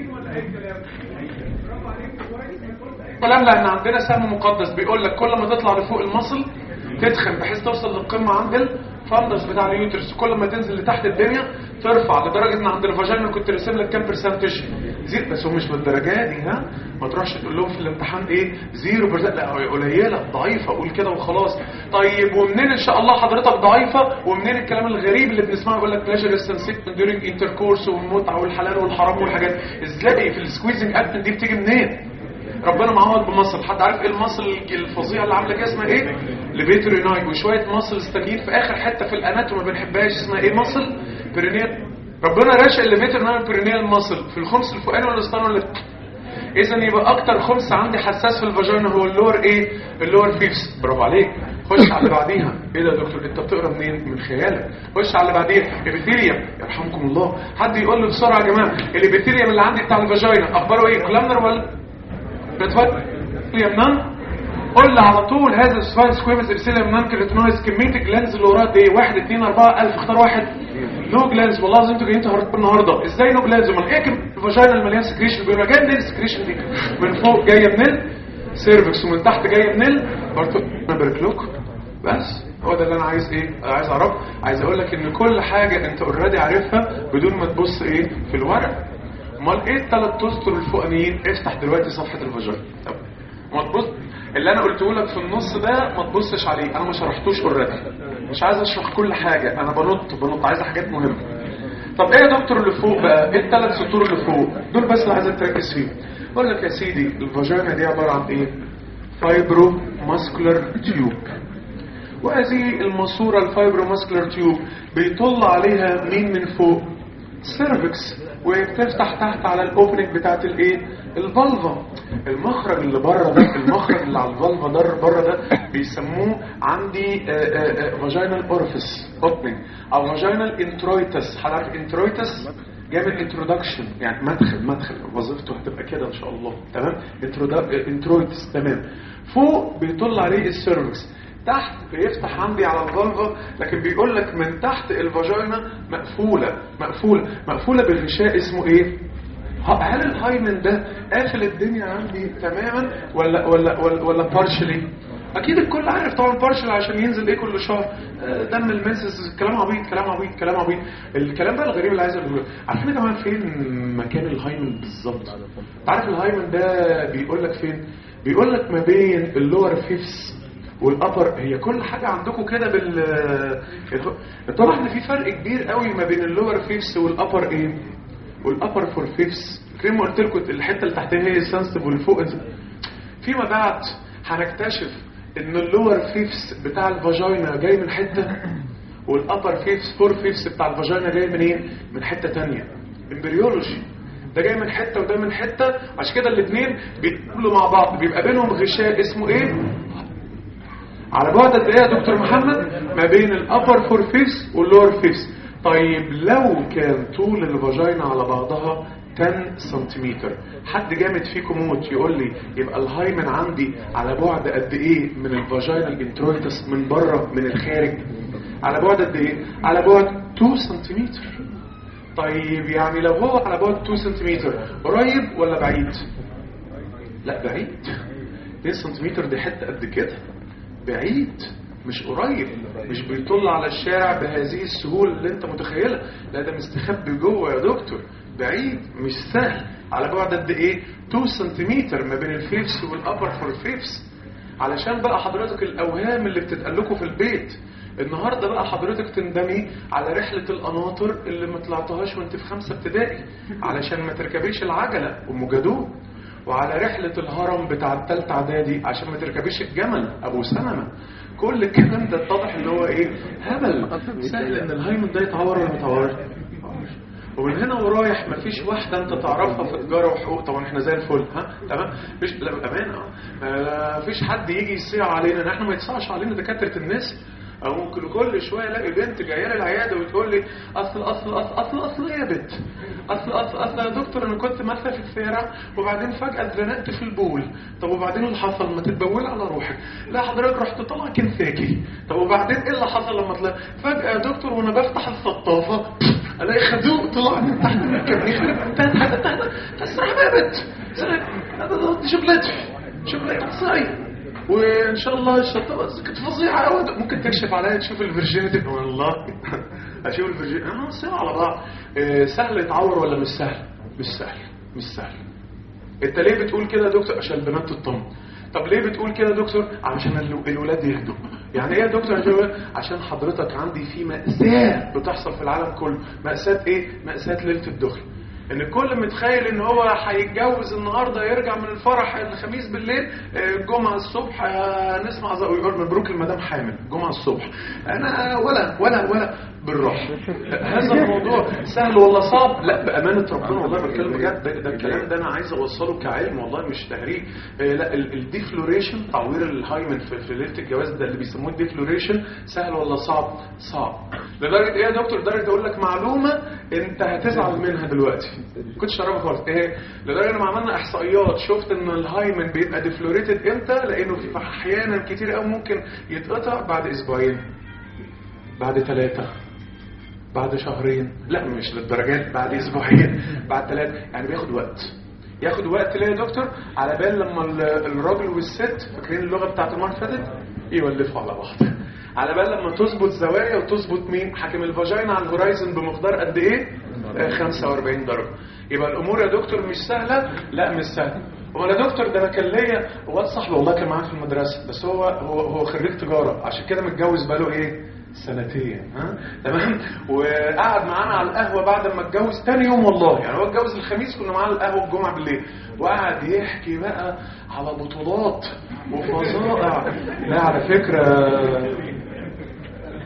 كلام لان عندنا سهم مقدس بيقول لك كل ما تطلع لفوق المصل تدخن بحيث توصل للقمه عند الفندس بتاع اليوترس كل ما تنزل لتحت الدنيا ترفع لدرجه ان عند الفاجينا كنت راسم لك كام برسنتج زيرو بس هو مش بالدرجه دي ها ما تروحش تقول لهم في الامتحان ايه زيرو برسنت لا هي قليله ضعيفه قول كده وخلاص طيب ومنين ان شاء الله حضرتك ضعيفه ومنين الكلام الغريب اللي بنسمعه يقول لك بلاجر سنسيشن ديورنج انتركورس والمتعه والحلال والحرام والحاجات ازاي في السكويزنج اكت دي بتيجي منين ربنا معوض بمصل حد عارف ايه المصل الفظيعه اللي عامله كده اسمها ايه ليفيتوريناي وشويه مصل استجيب في اخر حته في الاناتوم ما بنحبهاش اسمها ايه مصل برينيال ربنا راشق الليفيتوريناي برينيال مصل في الخمس الفوقاني ولا الاسطاني ولا اذا يبقى اكتر خمس عندي حساس في الفاجينا هو اللور ايه اللور فيفس برافو عليك خش على اللي بعديها ايه ده يا دكتور انت بتقرا منين من خيالك خش على اللي بعديها ابيثيليوم يرحمكم الله حد يقول لي بسرعه يا جماعه الابيثيليوم اللي عندي بتاع الفاجينا اخباره ايه كولامنر ولا بتفضل يمنان قول لي على طول هذا السفاين سكويمس ابسيليوم نان كريتنويز كميه الجلانز اللي وراه دي 1 2 4 1000 اختار واحد نو جلانز والله لازم انتوا جايين تهربوا النهارده ازاي نو جلانز امال ايه الفاجينا المليان سكريشن بيقول جاي منين السكريشن دي من فوق جايه من السيرفكس ومن تحت جايه من البركلوك بس هو ده اللي انا عايز ايه عايز اعرفه عايز اقول لك ان كل حاجه انت اوريدي عارفها بدون ما تبص ايه في الورق امال ايه الثلاث اسطر الفوقانيين افتح دلوقتي صفحه الفاجينا طب ما تبص اللي انا قلته لك في النص ده ما تبصش عليه انا ما شرحتوش اوريدي مش عايز اشرح كل حاجه انا بنط بنط عايز حاجات مهمه طب ايه يا دكتور اللي فوق بقى ايه الثلاث سطور اللي فوق دول بس اللي عايزك تركز فيهم اقول لك يا سيدي الفاجينا دي عباره عن ايه فايبرو ماسكولار تيوب وهذه الماسوره الفايبروماسكولار تيوب بيطل عليها مين من فوق سيرفكس وبتفتح تحت على الاوبننج بتاعت الايه الفالفا المخرج اللي بره ده المخرج اللي على الفالفا ده بره ده بيسموه عندي فاجينال اورفيس اوبننج او فاجينال انترويتس حضرتك انترويتس جاي من انترودكشن يعني مدخل مدخل وظيفته هتبقى كده ان شاء الله تمام انترويتس تمام فوق بيطل عليه السيرفكس تحت بيفتح عندي على الفالفا لكن بيقول لك من تحت الفاجينا مقفوله مقفوله مقفوله بالغشاء اسمه ايه هل الهايمن ده قافل الدنيا عندي تماما ولا ولا ولا, ولا بارشلي اكيد الكل عارف طبعا بارشل عشان ينزل ايه كل شهر آه، دم المنسس كلام عبيط كلام عبيط كلام عبيط الكلام بقى الغريب اللي عايز اقوله عارفين يا جماعه فين مكان الهايمن بالظبط عارف الهايمن ده بيقول لك فين بيقول لك ما بين اللور فيفس والابر هي كل حاجه عندكم كده بال طبعا ان في فرق كبير قوي ما بين اللور فيفس والابر ايه والابر فور فيفس زي ما قلت لكم الحته اللي تحتها هي السنسيتيف واللي فوق فيما بعد هنكتشف ان اللور فيفس بتاع الفاجينا جاي من حته والابر فيفس فور فيفس بتاع الفاجينا جاي من ايه من حته تانية امبريولوجي ده جاي من حته وده من حته عشان كده الاثنين بيتقابلوا مع بعض بيبقى بينهم غشاء اسمه ايه على بعد قد ايه يا دكتور محمد ما بين الابر فور فيفس واللور فيفس طيب لو كان طول الفاجينا على بعضها 10 سنتيمتر حد جامد فيكم موت يقول لي يبقى الهايمن عندي على بعد قد ايه من الفاجينا الانترويتس من بره من الخارج على بعد قد ايه على بعد 2 سنتيمتر طيب يعني لو هو على بعد 2 سنتيمتر قريب ولا بعيد لا بعيد 2 سنتيمتر دي حته قد كده بعيد مش قريب مش بيطل على الشارع بهذه السهولة اللي انت متخيلها لا ده مستخبي جوه يا دكتور بعيد مش سهل على بعد قد ايه 2 سنتيمتر ما بين الفيفس والابر فور فيفس علشان بقى حضرتك الاوهام اللي بتتقال لكم في البيت النهارده بقى حضرتك تندمي على رحلة القناطر اللي ما طلعتهاش وانت في خمسة ابتدائي علشان ما تركبيش العجلة ام جدود وعلى رحلة الهرم بتاع التالتة اعدادي عشان ما تركبيش الجمل ابو سلمة كل الكلام ده اتضح اللي هو ايه هبل سهل ان الهايمن ده يتعور ولا ما يتعورش ومن هنا ورايح مفيش واحدة انت تعرفها في تجارة وحقوق طبعا احنا زي الفل ها تمام مفيش لا بأمانة اه مفيش حد يجي يصيع علينا احنا ما يتصعش علينا دكاترة الناس او ممكن كل شويه الاقي بنت جايه لي العياده وتقول لي اصل اصل اصل اصل اصل ايه يا بنت اصل اصل اصل يا دكتور انا كنت ماشيه في الشارع وبعدين فجاه اتزنقت في البول طب وبعدين اللي حصل ما تتبول على روحك لا حضرتك رحت طالع كنساكي طب وبعدين ايه اللي حصل لما طلع فجاه يا دكتور وانا بفتح السطافه الاقي خازوق طلع من تحت الكبريت تحت تحت تحت تسرح يا بنت هذا شغلتي شغلتي صحيح وان شاء الله الشطه كانت فظيعه قوي ممكن تكشف عليا تشوف الفيرجينيتي والله اشوف الفيرجينيتي اه سهل على بعض آه، سهل يتعور ولا مش سهل مش سهل مش سهل انت ليه بتقول كده يا دكتور عشان البنات تطمن طب ليه بتقول كده يا دكتور علشان ال- الولاد يهدوا يعني ايه يا دكتور يا جواب؟ عشان حضرتك عندي في مأساة بتحصل في العالم كله مأساة ايه مأساة ليلة الدخل ان الكل متخيل ان هو هيتجوز النهارده يرجع من الفرح الخميس بالليل آه، الجمعه الصبح آه، نسمع زي ويقول مبروك المدام حامل الجمعه الصبح انا ولا ولا ولا بالراحه هذا الموضوع سهل ولا صعب لا بامانه ربنا والله بتكلم بجد ده, ده الكلام ده انا عايز اوصله كعلم والله مش تهريج آه، لا ال- الديفلوريشن تعوير الهايمن في, في ليله الجواز ده اللي بيسموه الديفلوريشن سهل ولا صعب صعب لدرجه ايه يا دكتور لدرجه اقول لك معلومه انت هتزعل منها دلوقتي كنتش اعرفها خالص ايه لدرجه لما عملنا احصائيات شفت ان الهايمن بيبقى ديفلوريتد امتى لانه في احيانا كتير قوي ممكن يتقطع بعد اسبوعين بعد ثلاثه بعد شهرين لا مش للدرجات بعد اسبوعين بعد ثلاثه يعني بياخد وقت ياخد وقت ليه يا دكتور على بال لما ال- الراجل والست فاكرين اللغه بتاعت المره اللي فاتت يولفوا على بعض على بال لما تظبط زوايا وتظبط مين حاكم الفاجينا على الهورايزن بمقدار قد ايه آه، 45 درجه يبقى الامور يا دكتور مش سهله لا مش سهله هو يا دكتور ده انا كان ليا واد صاحبي والله كان معايا في المدرسه بس هو هو هو خريج تجاره عشان كده متجوز بقاله ايه سنتين ها تمام وقعد معانا على القهوه بعد ما اتجوز تاني يوم والله يعني هو اتجوز الخميس كنا معاه على القهوه الجمعه بالليل وقعد يحكي بقى على بطولات وفظائع لا على فكره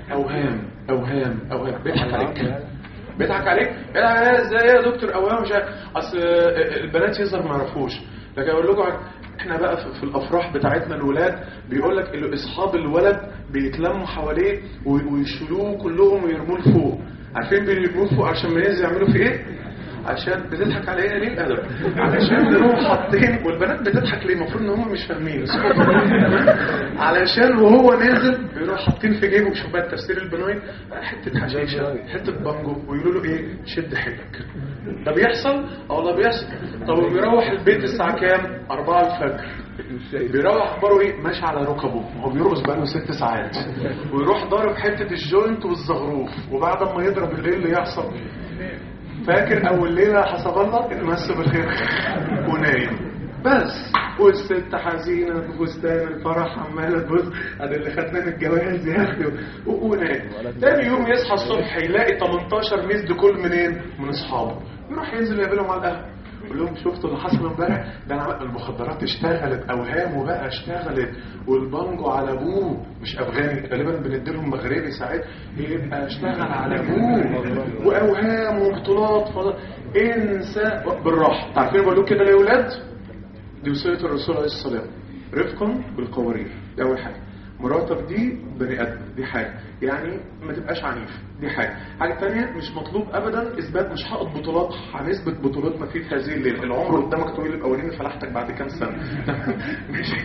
اوهام اوهام اوهام بيضحك عليك بيضحك عليك بيضحك عليك ازاي يا دكتور اوهام مش عارف. اصل البنات يظهر ما يعرفوش لكن اقول لكم احنا بقى في في الافراح بتاعتنا الولاد بيقول لك اللي اصحاب الولد بيتلموا حواليه وي- ويشيلوه كلهم ويرموه لفوق عارفين بيرموه فوق عشان ما ينزل يعملوا فيه ايه عشان بتضحك على ايه ليه الادب علشان بيروحوا حاطين والبنات بتضحك ليه المفروض ان هم مش فاهمين بس هم فاهمين. علشان وهو نازل بيروحوا حاطين في جيبه شوف بقى التفسير البنوي حته حشيشه حته بانجو ويقولوا له ايه شد حيلك ده بيحصل اه والله بيحصل طب وبيروح البيت الساعه كام 4 الفجر بيروح اخباره ايه ماشي على ركبه هو بيرقص بقاله ست ساعات ويروح ضارب حته الجوينت والزغروف وبعد ما يضرب الليل اللي يحصل فاكر اول ليله حسب الله اتمس بالخير ونايم بس والست حزينه بفستان الفرح عماله تبص ادي اللي خدنا من الجواز يا اخي و- ونايم تاني يوم يصحى الصبح يلاقي 18 ميزد كل منين؟ من اصحابه يروح ينزل يقابلهم على القهوه يقول لهم شفتوا اللي حصل امبارح ده انا المخدرات اشتغلت اوهامه بقى اشتغلت والبانجو على ابوه مش افغاني غالبا بنديلهم مغربي ساعات يبقى اشتغل على ابوه واوهام وبطولات فضل انسى بالراحه عارفين بقول لكم كده ليه يا اولاد دي وصيه الرسول عليه الصلاه والسلام رفقا بالقوارير دي اول حاجه مراتك دي بني ادم دي حاجه يعني ما تبقاش عنيف دي حاجه حاجه تانية مش مطلوب ابدا اثبات مش هقط بطولات هنثبت بطولات ما في هذه الليله العمر قدامك طويل يبقى وريني فلاحتك بعد كام سنه ماشي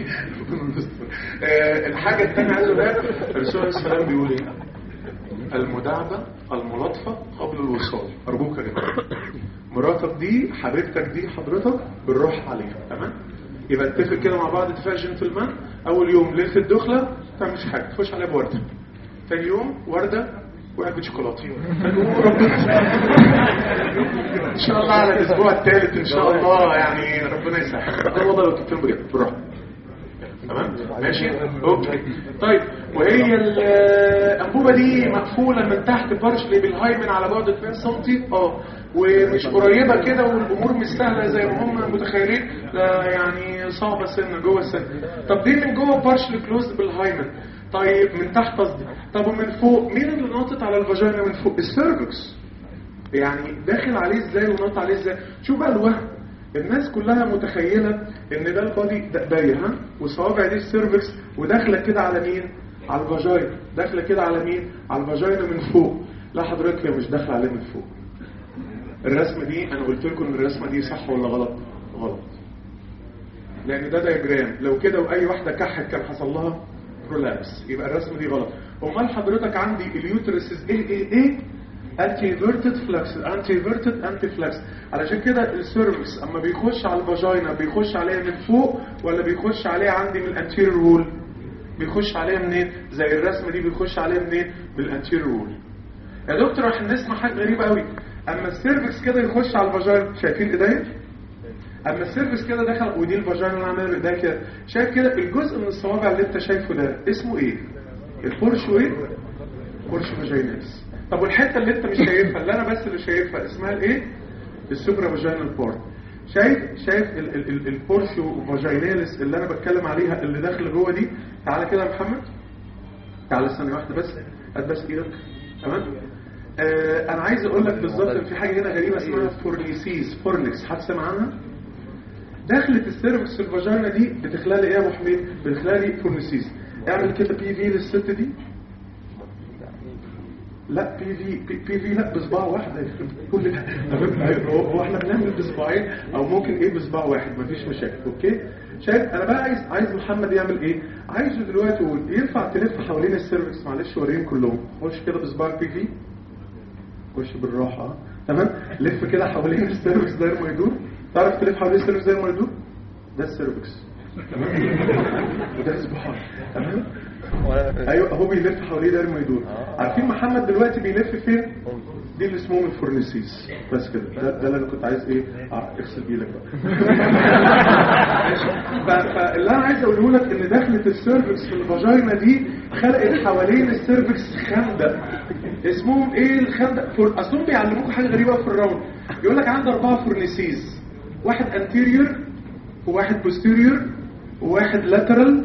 آه، الحاجه الثانيه عايز اقولها الرسول عليه السلام بيقول ايه المداعبه الملاطفه قبل الوصال ارجوك يا جماعه مراتك دي حبيبتك دي حضرتك بالروح عليها تمام يبقى اتفق كده مع بعض اتفاق جنتلمان اول يوم ليله الدخله ما تعملش حاجه تخش عليها بورده ثاني يوم ورده وعلبه شوكولاته ثاني يوم ربنا ان شاء الله على الاسبوع الثالث ان شاء الله يعني ربنا يسهل ده والله لو تتكلم بجد بالراحه تمام ماشي اوكي طيب وهي الانبوبه دي مقفوله من تحت بارشلي بالهايمن على بعد 2 سم اه ومش قريبه كده والامور مش سهله زي ما هم متخيلين لا يعني صعبه سنه جوه السن طب دي من جوه بارشلي كلوز بالهايمن طيب من تحت قصدي طب ومن فوق مين اللي ناطط على الفاجينا من فوق السيرفكس يعني داخل عليه ازاي ونط عليه ازاي شوف بقى الوهم الناس كلها متخيلة ان ده البادي ده باين ها والصوابع دي السيرفكس وداخله كده على مين على الفاجينا داخله كده على مين على الفاجينا من فوق لا حضرتك هي مش داخله عليه من فوق الرسمه دي انا قلت لكم ان الرسمه دي صح ولا غلط غلط لان ده دايجرام لو كده واي واحده كحت كان حصل لها برولابس يبقى الرسمه دي غلط امال حضرتك عندي اليوترس ايه ايه ايه انتي انفيرتد فلكس انتي انفيرتد انتي فلكس علشان كده السيرفكس اما بيخش على الفاجينا بيخش عليها من فوق ولا بيخش عليها عندي من الانتيريور وول بيخش عليها منين زي الرسمه دي بيخش عليها منين بالانتيريور وول يا دكتور احنا نسمع حاجه غريبه قوي اما السيرفكس كده يخش على الفاجينا شايفين ايديا اما السيرفكس كده دخل ودي الفاجينا اللي عامله بايديا كده شايف كده الجزء من الصوابع اللي انت شايفه ده اسمه ايه البورشو ايه بورشو فاجيناليس طب والحته اللي انت مش شايفها اللي انا بس اللي شايفها اسمها الايه السوبرا فاجينال بورت شايف شايف ال- ال- ال- البورشو فاجيناليس اللي انا بتكلم عليها اللي داخله جوه دي تعالى كده يا محمد تعالى ثانيه واحده بس هات بس ايدك تمام آه انا عايز اقول لك بالظبط ان في حاجه هنا غريبه اسمها فورنيسيس فورنكس حد سمع عنها دخلت السيرفكس في الفاجينا دي بتخلق لي ايه يا ابو حميد بتخلق لي فورنيسيس اعمل كده بي في للست دي لا بي في بي, بي في لا بصباع واحد هيخرب كل ده هو هو احنا بنعمل بصباعين او ممكن ايه بصباع واحد مفيش مشاكل اوكي شايف انا بقى عايز عايز محمد يعمل ايه عايزه دلوقتي يقول ينفع تلف حوالين السيرفكس معلش وريهم كلهم خش كده بصباعك بي في خش بالراحه آه. تمام لف كده حوالين السيرفكس داير ما يدور تعرف تلف حوالين السيرفكس داير ما يدور ده السيرفكس تمام وده صباعك تمام ايوه هو بيلف حواليه داير ما يدور عارفين محمد دلوقتي بيلف فين دي اللي اسمهم الفورنيسيس بس كده ده, ده اللي انا كنت عايز ايه آه، اغسل بيلك بقى ف- فاللي انا عايز اقوله لك ان دخلة السيرفكس في الفاجينا دي خلقت حوالين السيرفكس خندق اسمهم ايه الخندق فور... اصلهم بيعلموكم حاجه غريبه في الراوند يقول لك عنده اربعه فورنيسيس واحد انتيريور وواحد بوستيريور وواحد لاترال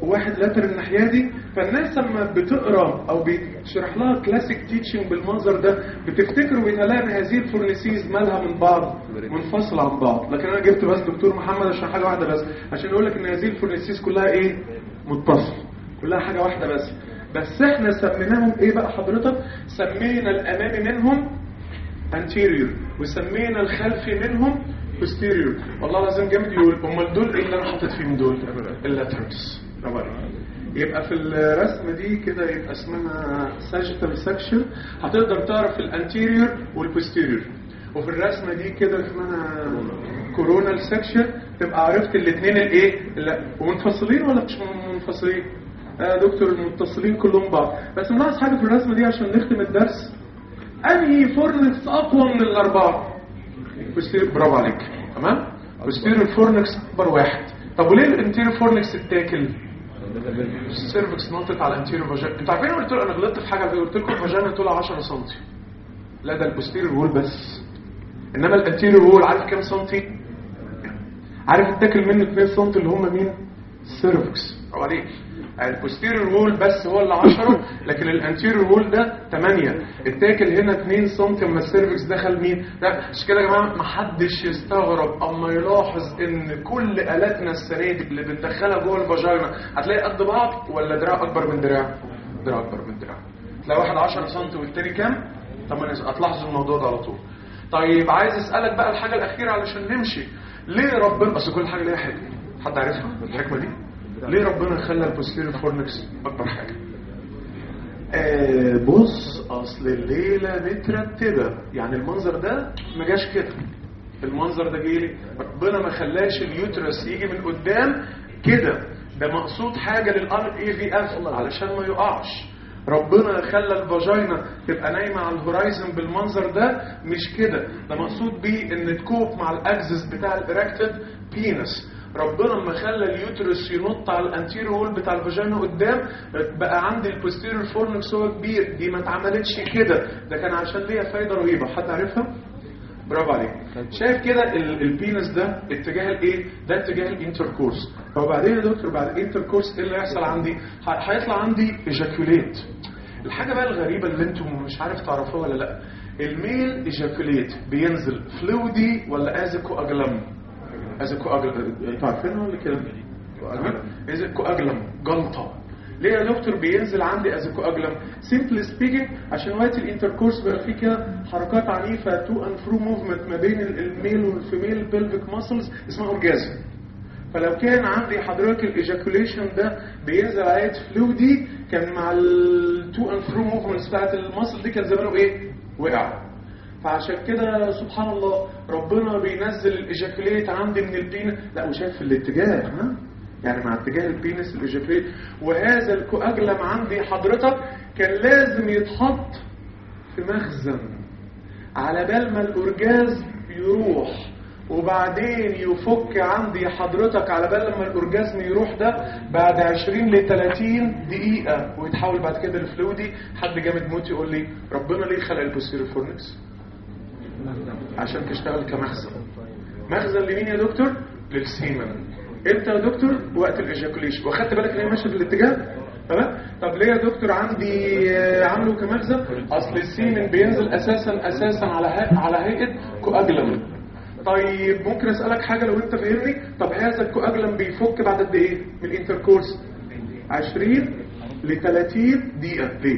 وواحد لاتر الناحيه دي فالناس لما بتقرا او بيشرح لها كلاسيك تيتشنج بالمنظر ده بتفتكر ويتلاقي ان هذه الفورنيسيز مالها من بعض منفصله عن بعض لكن انا جبت بس دكتور محمد عشان حاجه واحده بس عشان اقول لك ان هذه الفورنيسيز كلها ايه متصله كلها حاجه واحده بس بس احنا سميناهم ايه بقى حضرتك سمينا الامامي منهم anterior وسمينا الخلفي منهم posterior والله العظيم جامد يقول امال دول ايه اللي انا حاطط فيهم دول اللاترالز برافو عليك. يبقى في الرسمه دي كده يبقى اسمها sagittal section هتقدر تعرف الانتيريور والبوستيريور وفي الرسمه دي كده اسمها كورونال section تبقى عرفت الاثنين الايه لا ومنفصلين ولا مش منفصلين آه دكتور المتصلين كلهم بعض بس ملاحظ حاجه في الرسمه دي عشان نختم الدرس انهي فورنكس اقوى من الاربعه بوستيريور برافو عليك تمام بوستيريور فورنكس اكبر واحد طب وليه الانتيريور فورنكس اتاكل السيرفكس نطت على الانتيريور فاجينا انتوا عارفين قلت انا غلطت في حاجه قلت لكم الفاجينا طولها 10 سم لا ده البوستيريور وول بس انما الانتيريور وول عارف كام سنتي عارف اتاكل منه 2 سم اللي هم مين السيرفكس برافو عليك البوستيريور وول بس هو اللي 10 لكن الانتيريور وول ده 8 التاكل هنا 2 سم اما السيرفكس دخل مين لا مش كده يا جماعه ما حدش يستغرب اما يلاحظ ان كل الاتنا السنه دي اللي بندخلها جوه الفاجينا هتلاقي قد بعض ولا دراع اكبر من دراع دراع اكبر من دراع تلاقي واحد 10 سم والتاني كام 8 سم هتلاحظوا الموضوع ده على طول طيب عايز اسالك بقى الحاجه الاخيره علشان نمشي ليه ربنا اصل كل حاجه ليها حكمه حد عارفها الحكمه دي ليه ربنا خلى البوستيريور فورنكس اكبر حاجه آه بص اصل الليله مترتبه يعني المنظر ده ما جاش كده المنظر ده جه ربنا ما خلاش اليوترس يجي من قدام كده ده مقصود حاجه للار اي في اف علشان ما يقعش ربنا خلى الفاجينا تبقى نايمه على الهورايزن بالمنظر ده مش كده ده مقصود بيه ان تكوب مع الاكسس بتاع الاركتد بينس ربنا لما خلى اليوترس ينط على الانتيريور وول بتاع الفاجينا قدام بقى عندي البوستيريور فورنكس هو كبير دي ما اتعملتش كده ده كان عشان ليها فايده رهيبه حد عارفها برافو عليك شايف كده ال- البينس ده اتجاه الايه ده اتجاه الانتركورس فبعدين يا دكتور بعد الانتركورس ايه اللي هيحصل عندي ه- هيطلع عندي ايجاكوليت الحاجه بقى الغريبه اللي انتم مش عارف تعرفوها ولا لا الميل ايجاكوليت بينزل فلويدي ولا از كواجلم از كواجلم انتوا عارفينه ولا كده از كواجلم جلطه ليه يا دكتور بينزل عندي از كواجلم سيمبل سبيكينج عشان وقت الانتركورس بقى فيه كده حركات عنيفه تو اند فرو موفمنت ما بين ال- الميل والفيميل بيلفيك ماسلز اسمها اورجازم فلو كان عندي حضرتك الايجاكوليشن ده بينزل عليه فلويدي كان مع التو اند فرو موفمنتس بتاعت الماسل دي كان زمانه ايه وقع فعشان كده سبحان الله ربنا بينزل الايجاكوليت عندي من البين لا وشايف في الاتجاه ها يعني مع اتجاه البينس الايجاكوليت وهذا الكواجلم عندي حضرتك كان لازم يتحط في مخزن على بال ما الاورجاز يروح وبعدين يفك عندي حضرتك على بال لما الاورجازم يروح ده بعد 20 ل 30 دقيقة ويتحول بعد كده لفلويدي حد جامد موت يقول لي ربنا ليه خلق البوستيريور فورنكس عشان تشتغل كمخزن مخزن لمين يا دكتور للسيمن امتى يا دكتور وقت الايجاكوليشن واخدت بالك ان هي ماشيه في الاتجاه تمام طب ليه يا دكتور عندي آه، عامله كمخزن اصل السيمن بينزل اساسا اساسا على هي... على هيئه كواجلم طيب ممكن اسالك حاجه لو انت فاهمني طب هذا الكواجلم بيفك بعد قد ايه من الانتركورس 20 ل 30 دقيقه ليه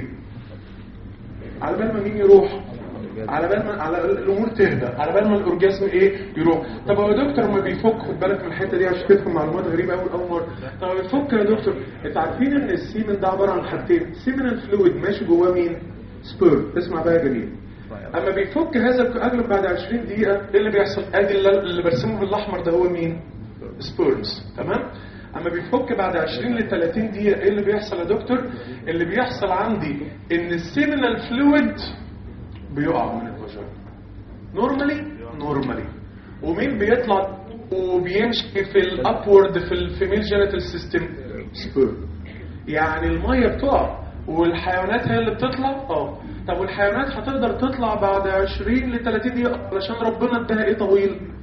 على بال ما مين يروح على بال ما على الامور تهدى على بال ما الاورجازم ايه يروح طب هو يا دكتور ما بيفك خد بالك من الحته دي عشان تفهم معلومات غريبه قوي اول مره طب بيفك يا دكتور انتوا عارفين ان السيمن ده عباره عن حاجتين سيمنال فلويد ماشي جواه مين سبير اسمع بقى يا جميل اما بيفك هذا الكواجلم بعد 20 دقيقه ايه اللي بيحصل ادي اللي اللي برسمه بالاحمر ده هو مين سبيرمز تمام اما بيفك بعد 20 ل 30 دقيقه ايه اللي بيحصل يا دكتور اللي بيحصل عندي ان السيمنال فلويد بيقع من الفاجينا نورمالي نورمالي ومين بيطلع وبيمشي في الابورد في الفيميل جينيتال سيستم سبيرم يعني الميه بتقع والحيوانات هي اللي بتطلع اه طب والحيوانات هتقدر تطلع بعد 20 ل 30 دقيقه علشان ربنا اداها ايه طويل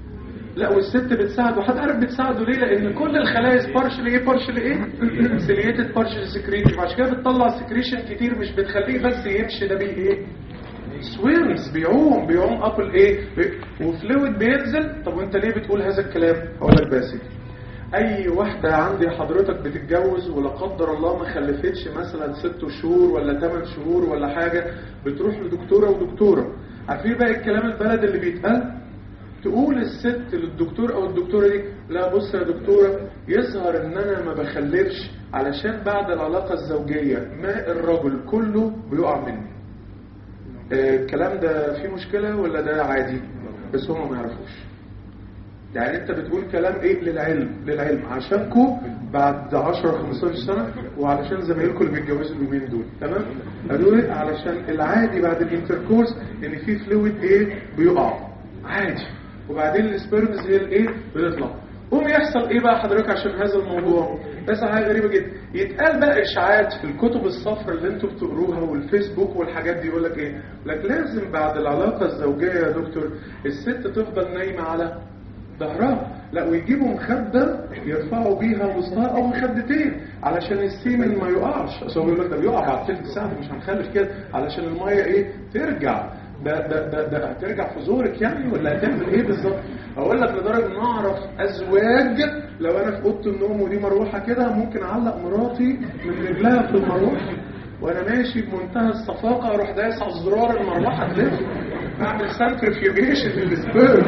لا والست بتساعده حد عارف بتساعده ليه لان كل الخلايا بارشل ايه بارشل ايه سيليتد بارشل سكريتي عشان كده بتطلع سكريشن كتير مش بتخليه بس يمشي ده بيه ايه سويمز بيعوم بيعوم اب الايه بي- وفلويد بينزل طب وانت ليه بتقول هذا الكلام هقول لك بس اي واحدة عندي حضرتك بتتجوز ولا قدر الله ما خلفتش مثلا ست شهور ولا ثمان شهور ولا حاجة بتروح لدكتورة ودكتورة عارفين بقى الكلام البلد اللي بيتقال تقول الست للدكتور او الدكتورة دي لا بص يا دكتورة يظهر ان انا ما بخلفش علشان بعد العلاقة الزوجية ماء الرجل كله بيقع مني آه، الكلام ده فيه مشكلة ولا ده عادي بس هم ما يعرفوش يعني انت بتقول كلام ايه للعلم للعلم عشانكو بعد 10 15 سنة وعلشان زمايلكم اللي بيتجوزوا اليومين دول تمام قالوا ايه علشان العادي بعد الانتركورس ان في فلويد ايه بيقع عادي وبعدين السبيرمز هي الايه بتطلع قوم يحصل ايه بقى حضرتك عشان هذا الموضوع بس حاجه غريبه جدا يتقال بقى اشاعات في الكتب الصفراء اللي انتوا بتقروها والفيسبوك والحاجات دي يقول لك ايه يقول لك لازم بعد العلاقه الزوجيه يا دكتور الست تفضل نايمه على ظهرها لا ويجيبوا مخدة يرفعوا بيها وسطها او مخدتين علشان السيمن ما يقعش اصل هو بيقول لك ده بيقع بعد تلت ساعه مش هنخلف كده علشان الميه ايه ترجع ده ده ده ده هترجع في زورك يعني ولا هتعمل ايه بالظبط اقول لك لدرجه ان اعرف ازواج لو انا في اوضه النوم ودي مروحه كده ممكن اعلق مراتي من رجلها في المروحه وانا ماشي بمنتهى الصفاقه اروح دايس على الزرار المروحه تلف اعمل سنترفيوجيشن للسبيرم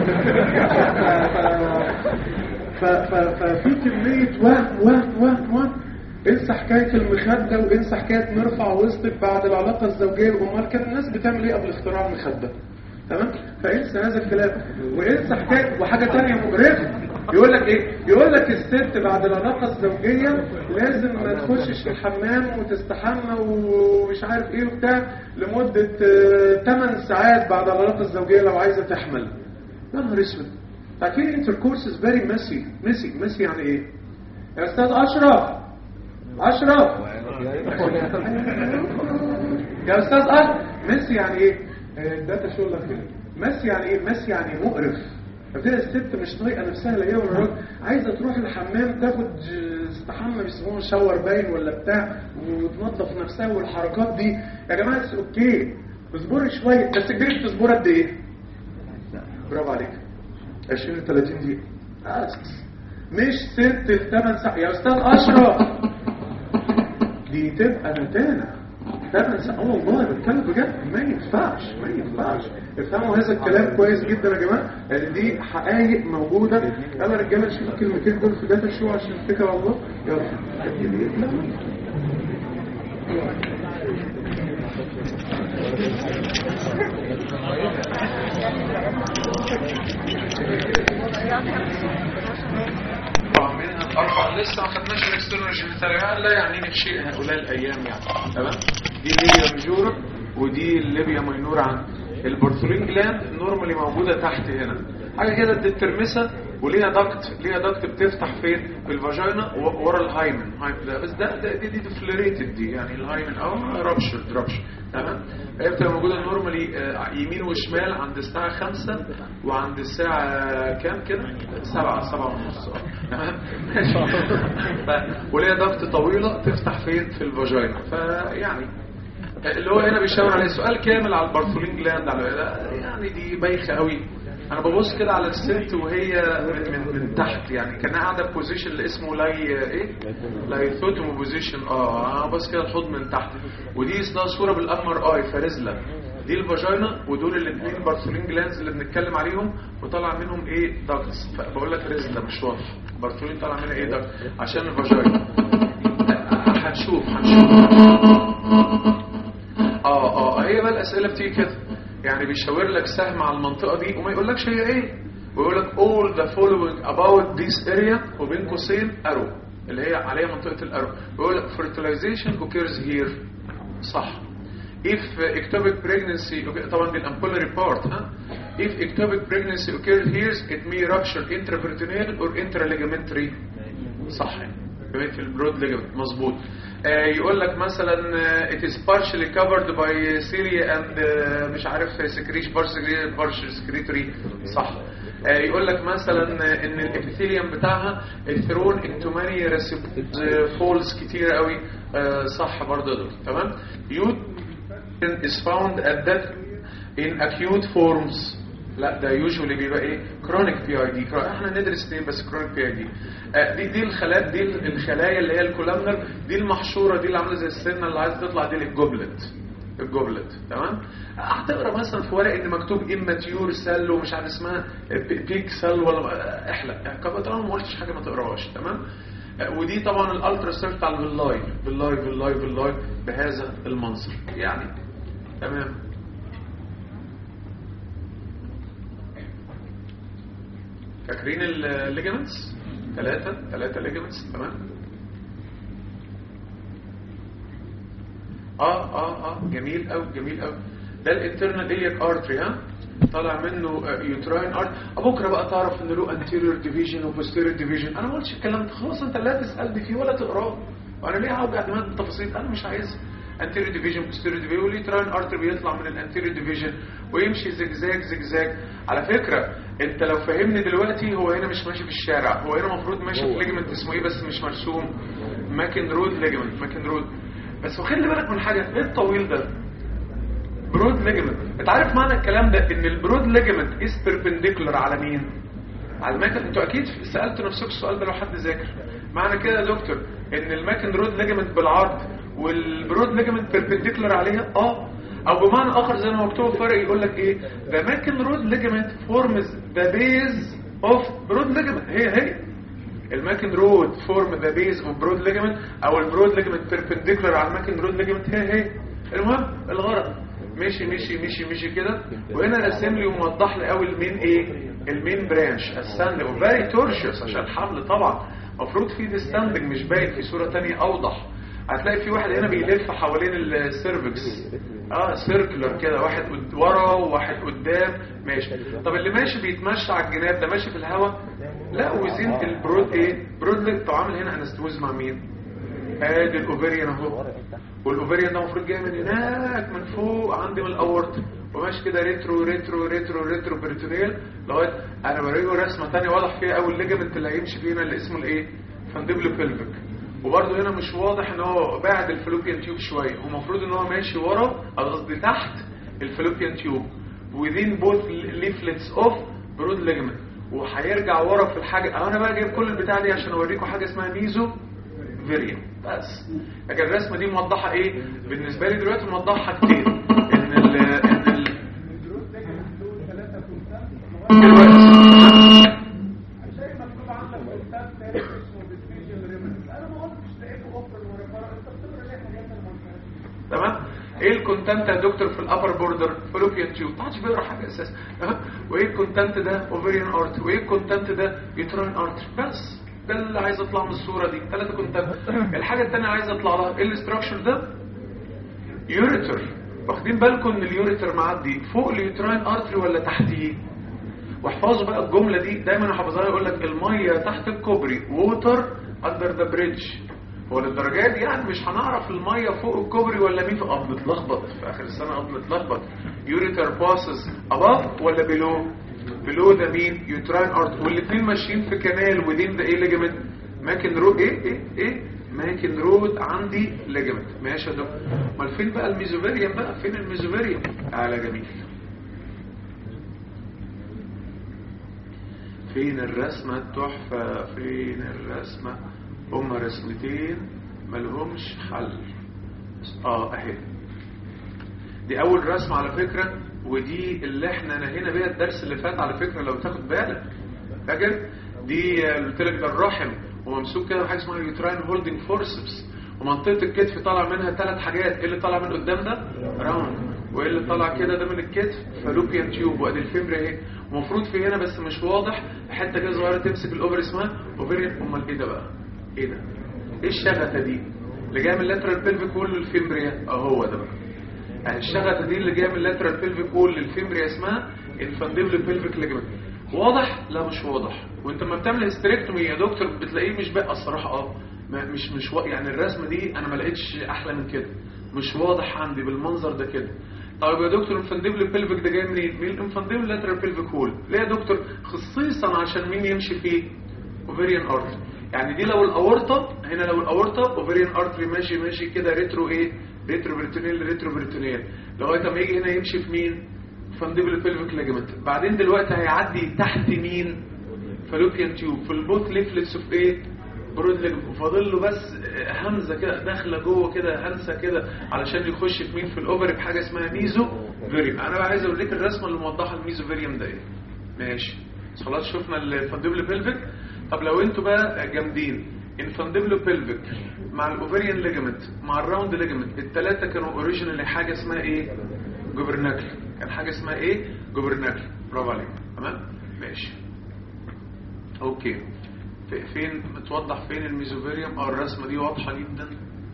ف- ف- ففي كمية وهم وهم وهم وهم انسى حكاية المخدة وانسى حكاية نرفع وسطك بعد العلاقة الزوجية وامال كان الناس بتعمل ايه قبل اختراع المخدة تمام فانسى هذا الكلام وانسى حكاية وحاجة تانية مقرفة يقول لك ايه يقول لك الست بعد العلاقة الزوجية لازم ما تخشش الحمام وتستحمى ومش عارف ايه وبتاع لمدة 8 ساعات بعد العلاقة الزوجية لو عايزة تحمل يا نهار اسود عارفين انتركورس از فيري ميسي ميسي ميسي يعني ايه يا استاذ اشرف اشرف يا استاذ اشرف ميسي يعني ايه آه، ده تشغل لك كده ميسي يعني ايه ميسي يعني مقرف فبتلاقي الست مش طايقه نفسها لا هي ولا الراجل عايزه تروح الحمام تاخد ج- استحمى بيسموها شاور باين ولا بتاع وتنظف نفسها والحركات دي يا جماعه اتس اوكي اصبري شويه بس تجري تصبري قد ايه برافو عليك 20 30 دقيقة بس مش ست الثمان ساعات يا استاذ اشرف دي تبقى نتانة ثمان ساعات اه والله بتكلم بجد ما ينفعش ما ينفعش افهموا هذا الكلام كويس جدا يا جماعه لان دي حقائق موجوده يلا يا رجاله نشوف الكلمتين دول في داتا شو عشان نتكل على الله يلا طبعا منها الاربع لسه ما خدناش الاكسترنال جينيتال لا يعنيني في شيء هؤلاء الايام يعني تمام دي الليبيا ميجورا ودي الليبيا ماينور عن البورثولين جلاند نورمالي موجوده تحت هنا حاجه كده الدترمسه وليها دكت ليها دكت بتفتح فين في الفاجينا و- ورا الهايمن هايمن ده بس ده, ده دي دي ديفلوريتد دي يعني الهايمن او رابشر رابشر تمام هي بتبقى موجوده نورمالي آه، يمين وشمال عند الساعه 5 وعند الساعه كام كده 7 7 ونص آه. تمام ف- وليها دكت طويله تفتح فين في الفاجينا فيعني اللي هو هنا بيشاور عليه سؤال كامل على البارثولين جلاند على لا، يعني دي بايخه قوي انا ببص كده على الست وهي من, من, من تحت يعني كانها قاعده في بوزيشن اللي اسمه لاي ايه لايثوتوم بوزيشن اه انا بص كده الحوض من تحت ودي اسمها صوره بالامر اي فارزله دي الفاجينا ودول الاثنين بارثولين جلاندز اللي بنتكلم عليهم وطلع منهم ايه داكتس فبقول لك رزله مش واضح بارثولين طلع منها ايه داكت عشان الفاجينا هنشوف هنشوف اه اه هي بقى الاسئله بتيجي كده يعني بيشاور لك سهم على المنطقه دي وما يقولكش هي ايه ويقول لك all the following about this area وبين قوسين arrow اللي هي عليها منطقه الارو بيقول لك fertilization occurs here صح if ectopic pregnancy okay, طبعا دي الامبولاري بارت ها if ectopic pregnancy occurs here it may rupture intraperitoneal or intraligamentary صح كمان في البرود ليجمنت مظبوط آه يقول لك مثلا آه it is partially covered by cilia and آه مش عارف secretion partially partially secretory صح آه، يقول لك مثلا ان الابيثيليوم بتاعها الثرون انتو ماني فولز كتير قوي آه، صح برضه يا دكتور تمام يود is found at death in acute forms لا ده يوجوالي بيبقى ايه كرونيك بي اي دي احنا ندرس اثنين بس كرونيك بي اي دي دي دي الخلايا دي الخلايا اللي هي الكولامنر دي المحشوره دي اللي عامله زي السنه اللي عايز تطلع دي الجوبلت الجوبلت تمام هتقرا مثلا في ورق ان مكتوب اماتيور سيل ومش عارف اسمها بيك سيل ولا احلق طالما ما قلتش حاجه ما تقراهاش تمام ودي طبعا الالترا سيرف بتاع الفيلاي فيلاي فيلاي فيلاي بهذا المنظر يعني تمام فاكرين الليجمنتس ثلاثة ثلاثة ليجمنتس تمام اه اه اه جميل قوي جميل قوي ده الانترنال ايليك ارتري ها طالع منه يوتراين ارت بكره بقى تعرف ان له انتيريور ديفيجن وبوستيريور ديفيجن انا ما قلتش الكلام ده خلاص انت لا تسالني فيه ولا تقراه وانا ليه هوجع دماغي بالتفاصيل انا مش عايزها anterior division posterior division واليوتراين ارتر بيطلع من الانتيريور ديفيجن ويمشي زجزاج زجزاج على فكرة انت لو فهمني دلوقتي هو هنا مش ماشي في الشارع هو هنا المفروض ماشي في ليجمنت اسمه ايه بس مش مرسوم ماكن رود ليجمنت ماكن رود بس وخلي بالك من حاجة ايه الطويل ده برود ليجمنت انت عارف معنى الكلام ده ان البرود ليجمنت از بيربنديكولار على مين على الماكن انتوا اكيد سالتوا نفسكم السؤال ده لو حد ذاكر معنى كده يا دكتور ان الماكن رود ليجمنت بالعرض والبرود ليجمنت بيربنديكولار عليها اه او بمعنى اخر زي ما مكتوب فرق يقول لك ايه the macken rod ligament forms the base of broad ligament هي هي الماكن رود فورم ذا بيز اوف برود ليجمنت او البرود ليجمنت بيربنديكولار على الماكن رود ليجمنت هي هي المهم الغرض مشي مشي مشي مشي كده وهنا راسم لي وموضح لي قوي المين ايه المين برانش الساند وفيري تورشس عشان حمل طبعا المفروض في ديستاندنج مش باين في صوره ثانيه اوضح هتلاقي في واحد هنا بيلف حوالين السيرفكس اه سيركلر كده واحد قد- ورا وواحد قدام ماشي طب اللي ماشي بيتمشى على الجناب ده ماشي في الهواء لا وزين البرود ايه برود ليج طب عامل هنا انستوز مع مين ادي الاوفريان اهو والاوفريان ده المفروض جاي من هناك من فوق عندي من الاورت وماشي كده ريترو ريترو ريترو ريترو بريتونيل لغايه انا بوريه رسمه ثانيه واضح فيها قوي الليجمنت اللي هيمشي فيه هنا اللي اسمه الايه فانديبل بيلفيك وبرده هنا مش واضح ان هو بعد الفلوبيان تيوب شويه هو المفروض ان هو ماشي ورا او قصدي تحت الفلوبيان تيوب within both leaflets of broad ligament وهيرجع ورا في الحاجه أو انا بقى جايب كل البتاع دي عشان اوريكم حاجه اسمها ميزو فيريوم بس لكن الرسمه دي موضحه ايه بالنسبه لي دلوقتي موضحه حاجتين ان ال ان ال دلوقتي شايف مكتوب عندك كتاب تاني اسمه ديفيجن ريمنز انا ما قلتش لقيته اوفر وريفر انت بتقرا ليه حاجات انا ما قلتهاش تمام ايه الكونتنت يا دكتور في الابر بوردر فلوبيان تيوب ما حدش بيقرا حاجه اساسا تمام وايه الكونتنت ده اوفريان ارت وايه الكونتنت ده يوتراين ارت بس ده اللي عايز اطلع من الصوره دي ثلاثه كونتنت الحاجه الثانيه عايز اطلع لها ايه الاستراكشر ده يوريتر واخدين بالكم ان اليوريتر معدي فوق اليوتراين ارتري ولا تحتيه واحفظوا بقى الجمله دي دايما حافظها يقول لك الميه تحت الكوبري ووتر اندر ذا بريدج هو للدرجه دي يعني مش هنعرف الميه فوق الكوبري ولا مين اه بنتلخبط في اخر السنه اه بنتلخبط يوريتر باسز اباف ولا بيلو بيلو ده مين يوتراين ارت والاثنين ماشيين في كانال ودين ده ايه ليجمنت ماكن رود ايه ايه ايه ماكن رود عندي ليجمنت ماشي يا دكتور امال فين بقى الميزوفيريوم بقى فين الميزوفيريوم على جميل فين الرسمة التحفة فين الرسمة هما رسمتين ملهمش حل اه اهي دي اول رسمة على فكرة ودي اللي احنا نهينا بيها الدرس اللي فات على فكرة لو تاخد بالك فاكر دي اللي قلت لك ده الرحم وممسوك كده بحاجه اسمها يوتراين هولدنج فورسبس ومنطقه الكتف طالع منها ثلاث حاجات ايه اللي طالع من قدام ده راوند وايه اللي طالع كده ده من الكتف فالوبيان تيوب وادي الفيمبري اهي ومفروض في هنا بس مش واضح حته كده صغيره تمسك الاوفر اسمها اوفريان امال ايه ده بقى ايه ده ايه الشغفه دي اللي جايه من اللاترال بيلفيك وول للفيمبريا اهو ده بقى يعني الشغفه دي اللي جايه من اللاترال بيلفيك وول للفيمبريا اسمها انفانديبل بيلفيك ليجمنت واضح لا مش واضح وانت لما بتعمل هيستريكتومي يا دكتور بتلاقيه مش بقى الصراحه اه ما- مش مش وا- يعني الرسمه دي انا ما لقيتش احلى من كده مش واضح عندي بالمنظر ده كده طيب يا دكتور الانفانديبل بيلفيك ده جاي منين؟ من الانفانديبل لاترال بيلفيك هول ليه يا دكتور خصيصا عشان مين يمشي فيه اوفيريان ارتري يعني دي لو الاورطه هنا لو الاورطه اوفيريان ارتري ماشي ماشي كده ريترو ايه ريترو بريتونيل ريترو بريتونيل لغايه ما يجي هنا يمشي في مين فانديبل بيلفيك ليجمنت بعدين دلوقتي هيعدي تحت مين فالوبيان تيوب في البوت ليفلتس اوف ايه برود ليجمنت وفاضل له بس همزه كده داخله جوه كده هنسه كده علشان يخش في مين في الاوفر بحاجه اسمها ميزو فيريوم انا بقى عايز اوريك الرسمه اللي موضحه الميزو فيريوم ده ايه ماشي خلاص شفنا الفانديبل بيلفيك طب لو انتوا بقى جامدين الفانديبل بيلفيك مع الاوفريان ليجمنت مع الراوند ليجمنت الثلاثه كانوا اوريجينالي حاجه اسمها ايه جوبرناكل كان حاجه اسمها ايه جوبرناكل برافو عليك تمام ماشي اوكي في- فين متوضح فين الميزوفيريوم اه الرسمه دي واضحه جدا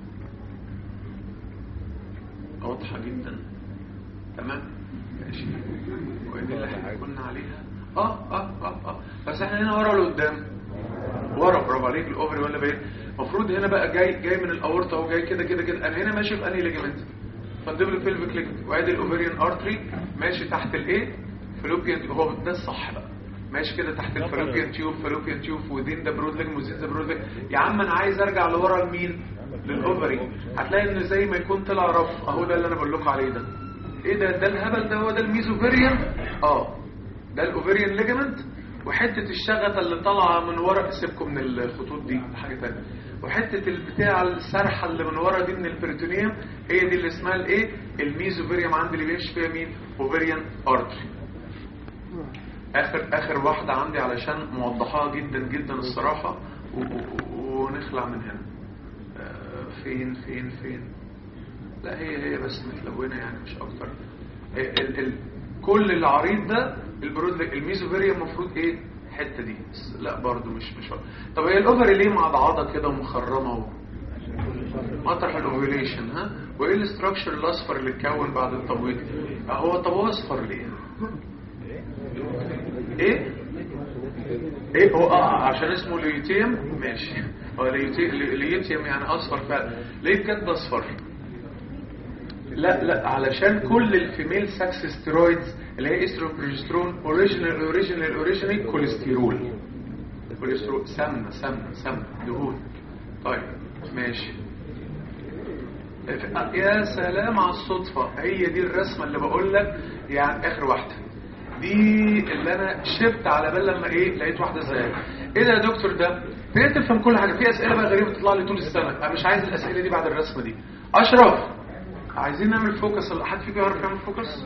واضحه جدا تمام ماشي ودي اللي احنا كنا عليها اه اه اه اه بس احنا هنا ورا ولا قدام ورا برافو عليك الاوفري ولا باين المفروض هنا بقى جاي جاي من الاورطه وجاي كده كده كده انا هنا ماشي في انهي ليجمنت فاندبل بيلفيك ليجمنت وادي الاوفريان ارتري ماشي تحت الايه فلوبيان هو ده الصح بقى ماشي كده تحت الفلوبيان تيوب فلوبيان تيوب ودين ده برود ليجمنت وزين ده برود ليجمنت يا عم انا عايز ارجع لورا لمين للاوفري هتلاقي ان زي ما يكون طلع رف اهو ده اللي انا بقول لكم عليه ده ايه ده ده الهبل ده هو ده الميزوفيريان اه ده الاوفريان ليجمنت وحته الشغفه اللي طالعه من ورا سيبكم من الخطوط دي حاجه ثانيه وحته البتاع السرحه اللي من ورا دي من البريتونيوم هي دي اللي اسمها الايه الميزوفيريوم عندي اللي بيمشي فيها مين اوفريان ارتري اخر اخر واحده عندي علشان موضحاها جدا جدا الصراحه و- و- ونخلع من هنا آه، فين فين فين لا هي هي بس متلونه يعني مش اكتر ال ال كل العريض ده البرود الميزوفيريا المفروض ايه الحته دي بس لا برضو مش مش طب هي الاوفري ليه معضعضه كده ومخرمه و... مطرح الاوفيليشن ها وايه الاستراكشر الاصفر اللي اتكون بعد التبويض آه، هو طب هو اصفر ليه ايه ايه هو اه عشان اسمه ليوتيوم ماشي هو ليوتي- لي- ليوتيوم يعني اصفر فعلا ليه بجد اصفر لا لا علشان كل الفيميل ساكس ستيرويدز اللي هي استرون بروجسترون اوريجينال اوريجينال اوريجينال كوليسترول كوليسترول سمنه سمنه سمنه دهون طيب ماشي يا سلام على الصدفة هي دي الرسمة اللي بقول لك يعني اخر واحدة دي اللي انا شبت على بال لما ايه لقيت واحدة زيها ايه ده يا دكتور ده ابتديت تفهم كل حاجة في اسئلة بقى غريبة تطلع لي طول السنة انا مش عايز الاسئلة دي بعد الرسمة دي اشرف عايزين نعمل فوكس حد فيكم يعرف يعمل فوكس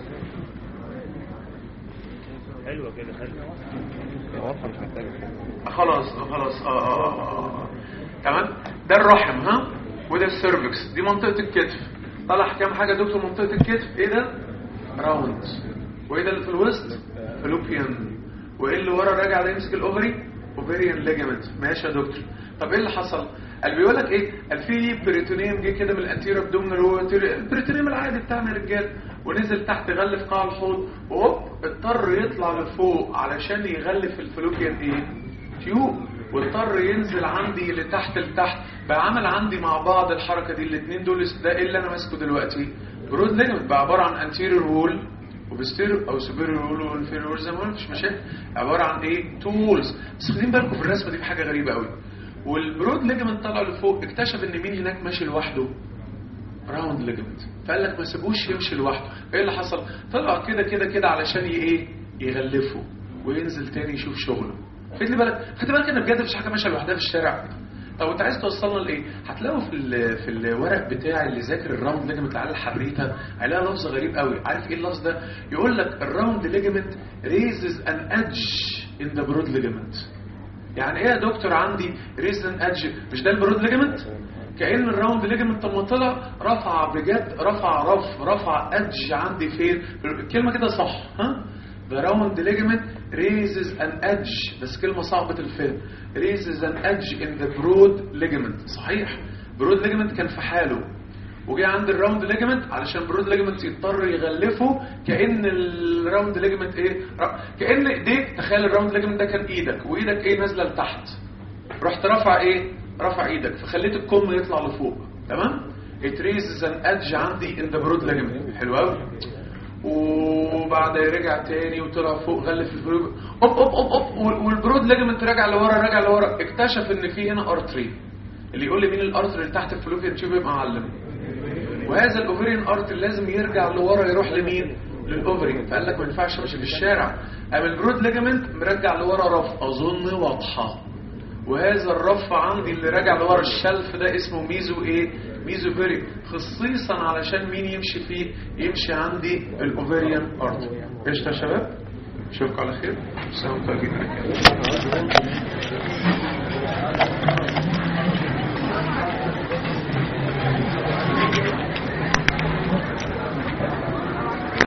حلوة كده حلوة خلاص خلاص اه اه اه اه تمام ده الرحم ها وده السيرفكس دي منطقة الكتف طلع كام حاجة يا دكتور منطقة الكتف ايه ده راوند وايه ده اللي في الوسط فلوبيان وايه اللي ورا راجع ده يمسك الاوفري اوفريان ليجامنت ماشي يا دكتور طب ايه اللي حصل قال بيقول لك ايه قال في بريتونيوم جه كده من الانتيرو ابدومينال هو البريتونيوم العادي بتاعنا يا رجال ونزل تحت غلف قاع الحوض وهوب اضطر يطلع لفوق علشان يغلف الفلوبيان ايه تيوب واضطر ينزل عندي لتحت لتحت بقى عمل عندي مع بعض الحركه دي الاثنين دول ده ايه اللي انا ماسكه دلوقتي برود ليجمنت بقى عباره عن انتيريور وول وبستيرو او سوبيريور وول وانفيريور وول زي ما قلنا مفيش مشاكل عباره عن ايه تولز بس خدين بالكم في الرسمه دي في حاجه غريبه قوي والبرود ليجمنت طلع لفوق اكتشف ان مين هناك ماشي لوحده راوند ليجمنت فقال لك ما سيبوش يمشي لوحده ايه اللي حصل طلع كده كده كده علشان ي- ايه يغلفه وينزل تاني يشوف شغله خد لي بالك خد بالك ان بجد مفيش حاجه ماشيه لوحدها في الشارع طب انت عايز توصلنا لايه هتلاقوا في ال- في الورق بتاع اللي ذاكر الراوند ليجمنت على الحريته هيلاقي لفظ غريب قوي عارف ايه اللفظ ده يقول لك الراوند ليجمنت ريزز ان ادج ان ذا برود ليجمنت يعني ايه يا دكتور عندي ريزن ادج مش ده البرود ليجمنت كأن الراوند ليجمنت لما طلع رفع بجد رفع رف رفع ادج عندي فين الكلمه كده صح ها The round ligament raises an edge بس كلمة صعبة الفهم raises an edge in the broad ligament صحيح broad ligament كان في حاله وجي عند الراوند ليجمنت علشان برود ليجمنت يضطر يغلفه كأن الراوند ليجمنت ايه ر- كأن ايديك تخيل الراوند ليجمنت ده كان ايدك وايدك ايه نازله لتحت رحت رافع ايه رفع ايدك فخليت الكم يطلع لفوق تمام it raises an edge عندي in the broad ligament حلو قوي وبعدين رجع تاني وطلع فوق غلف الفلوب اوب اوب اوب اوب وال- والبرود ليجمنت رجع لورا رجع لورا اكتشف ان في هنا ارتري اللي يقول لي مين الارتري اللي تحت الفلوبيان تيوب يبقى معلم وهذا الاوفرين ارتري لازم يرجع لورا يروح لمين للاوفرين فقال لك ما ينفعش امشي في الشارع قام البرود ليجمنت مرجع لورا رف اظن واضحه وهذا الرف عندي اللي راجع لورا الشلف ده اسمه ميزو ايه ميزو فيري خصيصا علشان مين يمشي فيه يمشي عندي الاوفريان ارتري قشطه يا شباب اشوفكم على خير السلام عليكم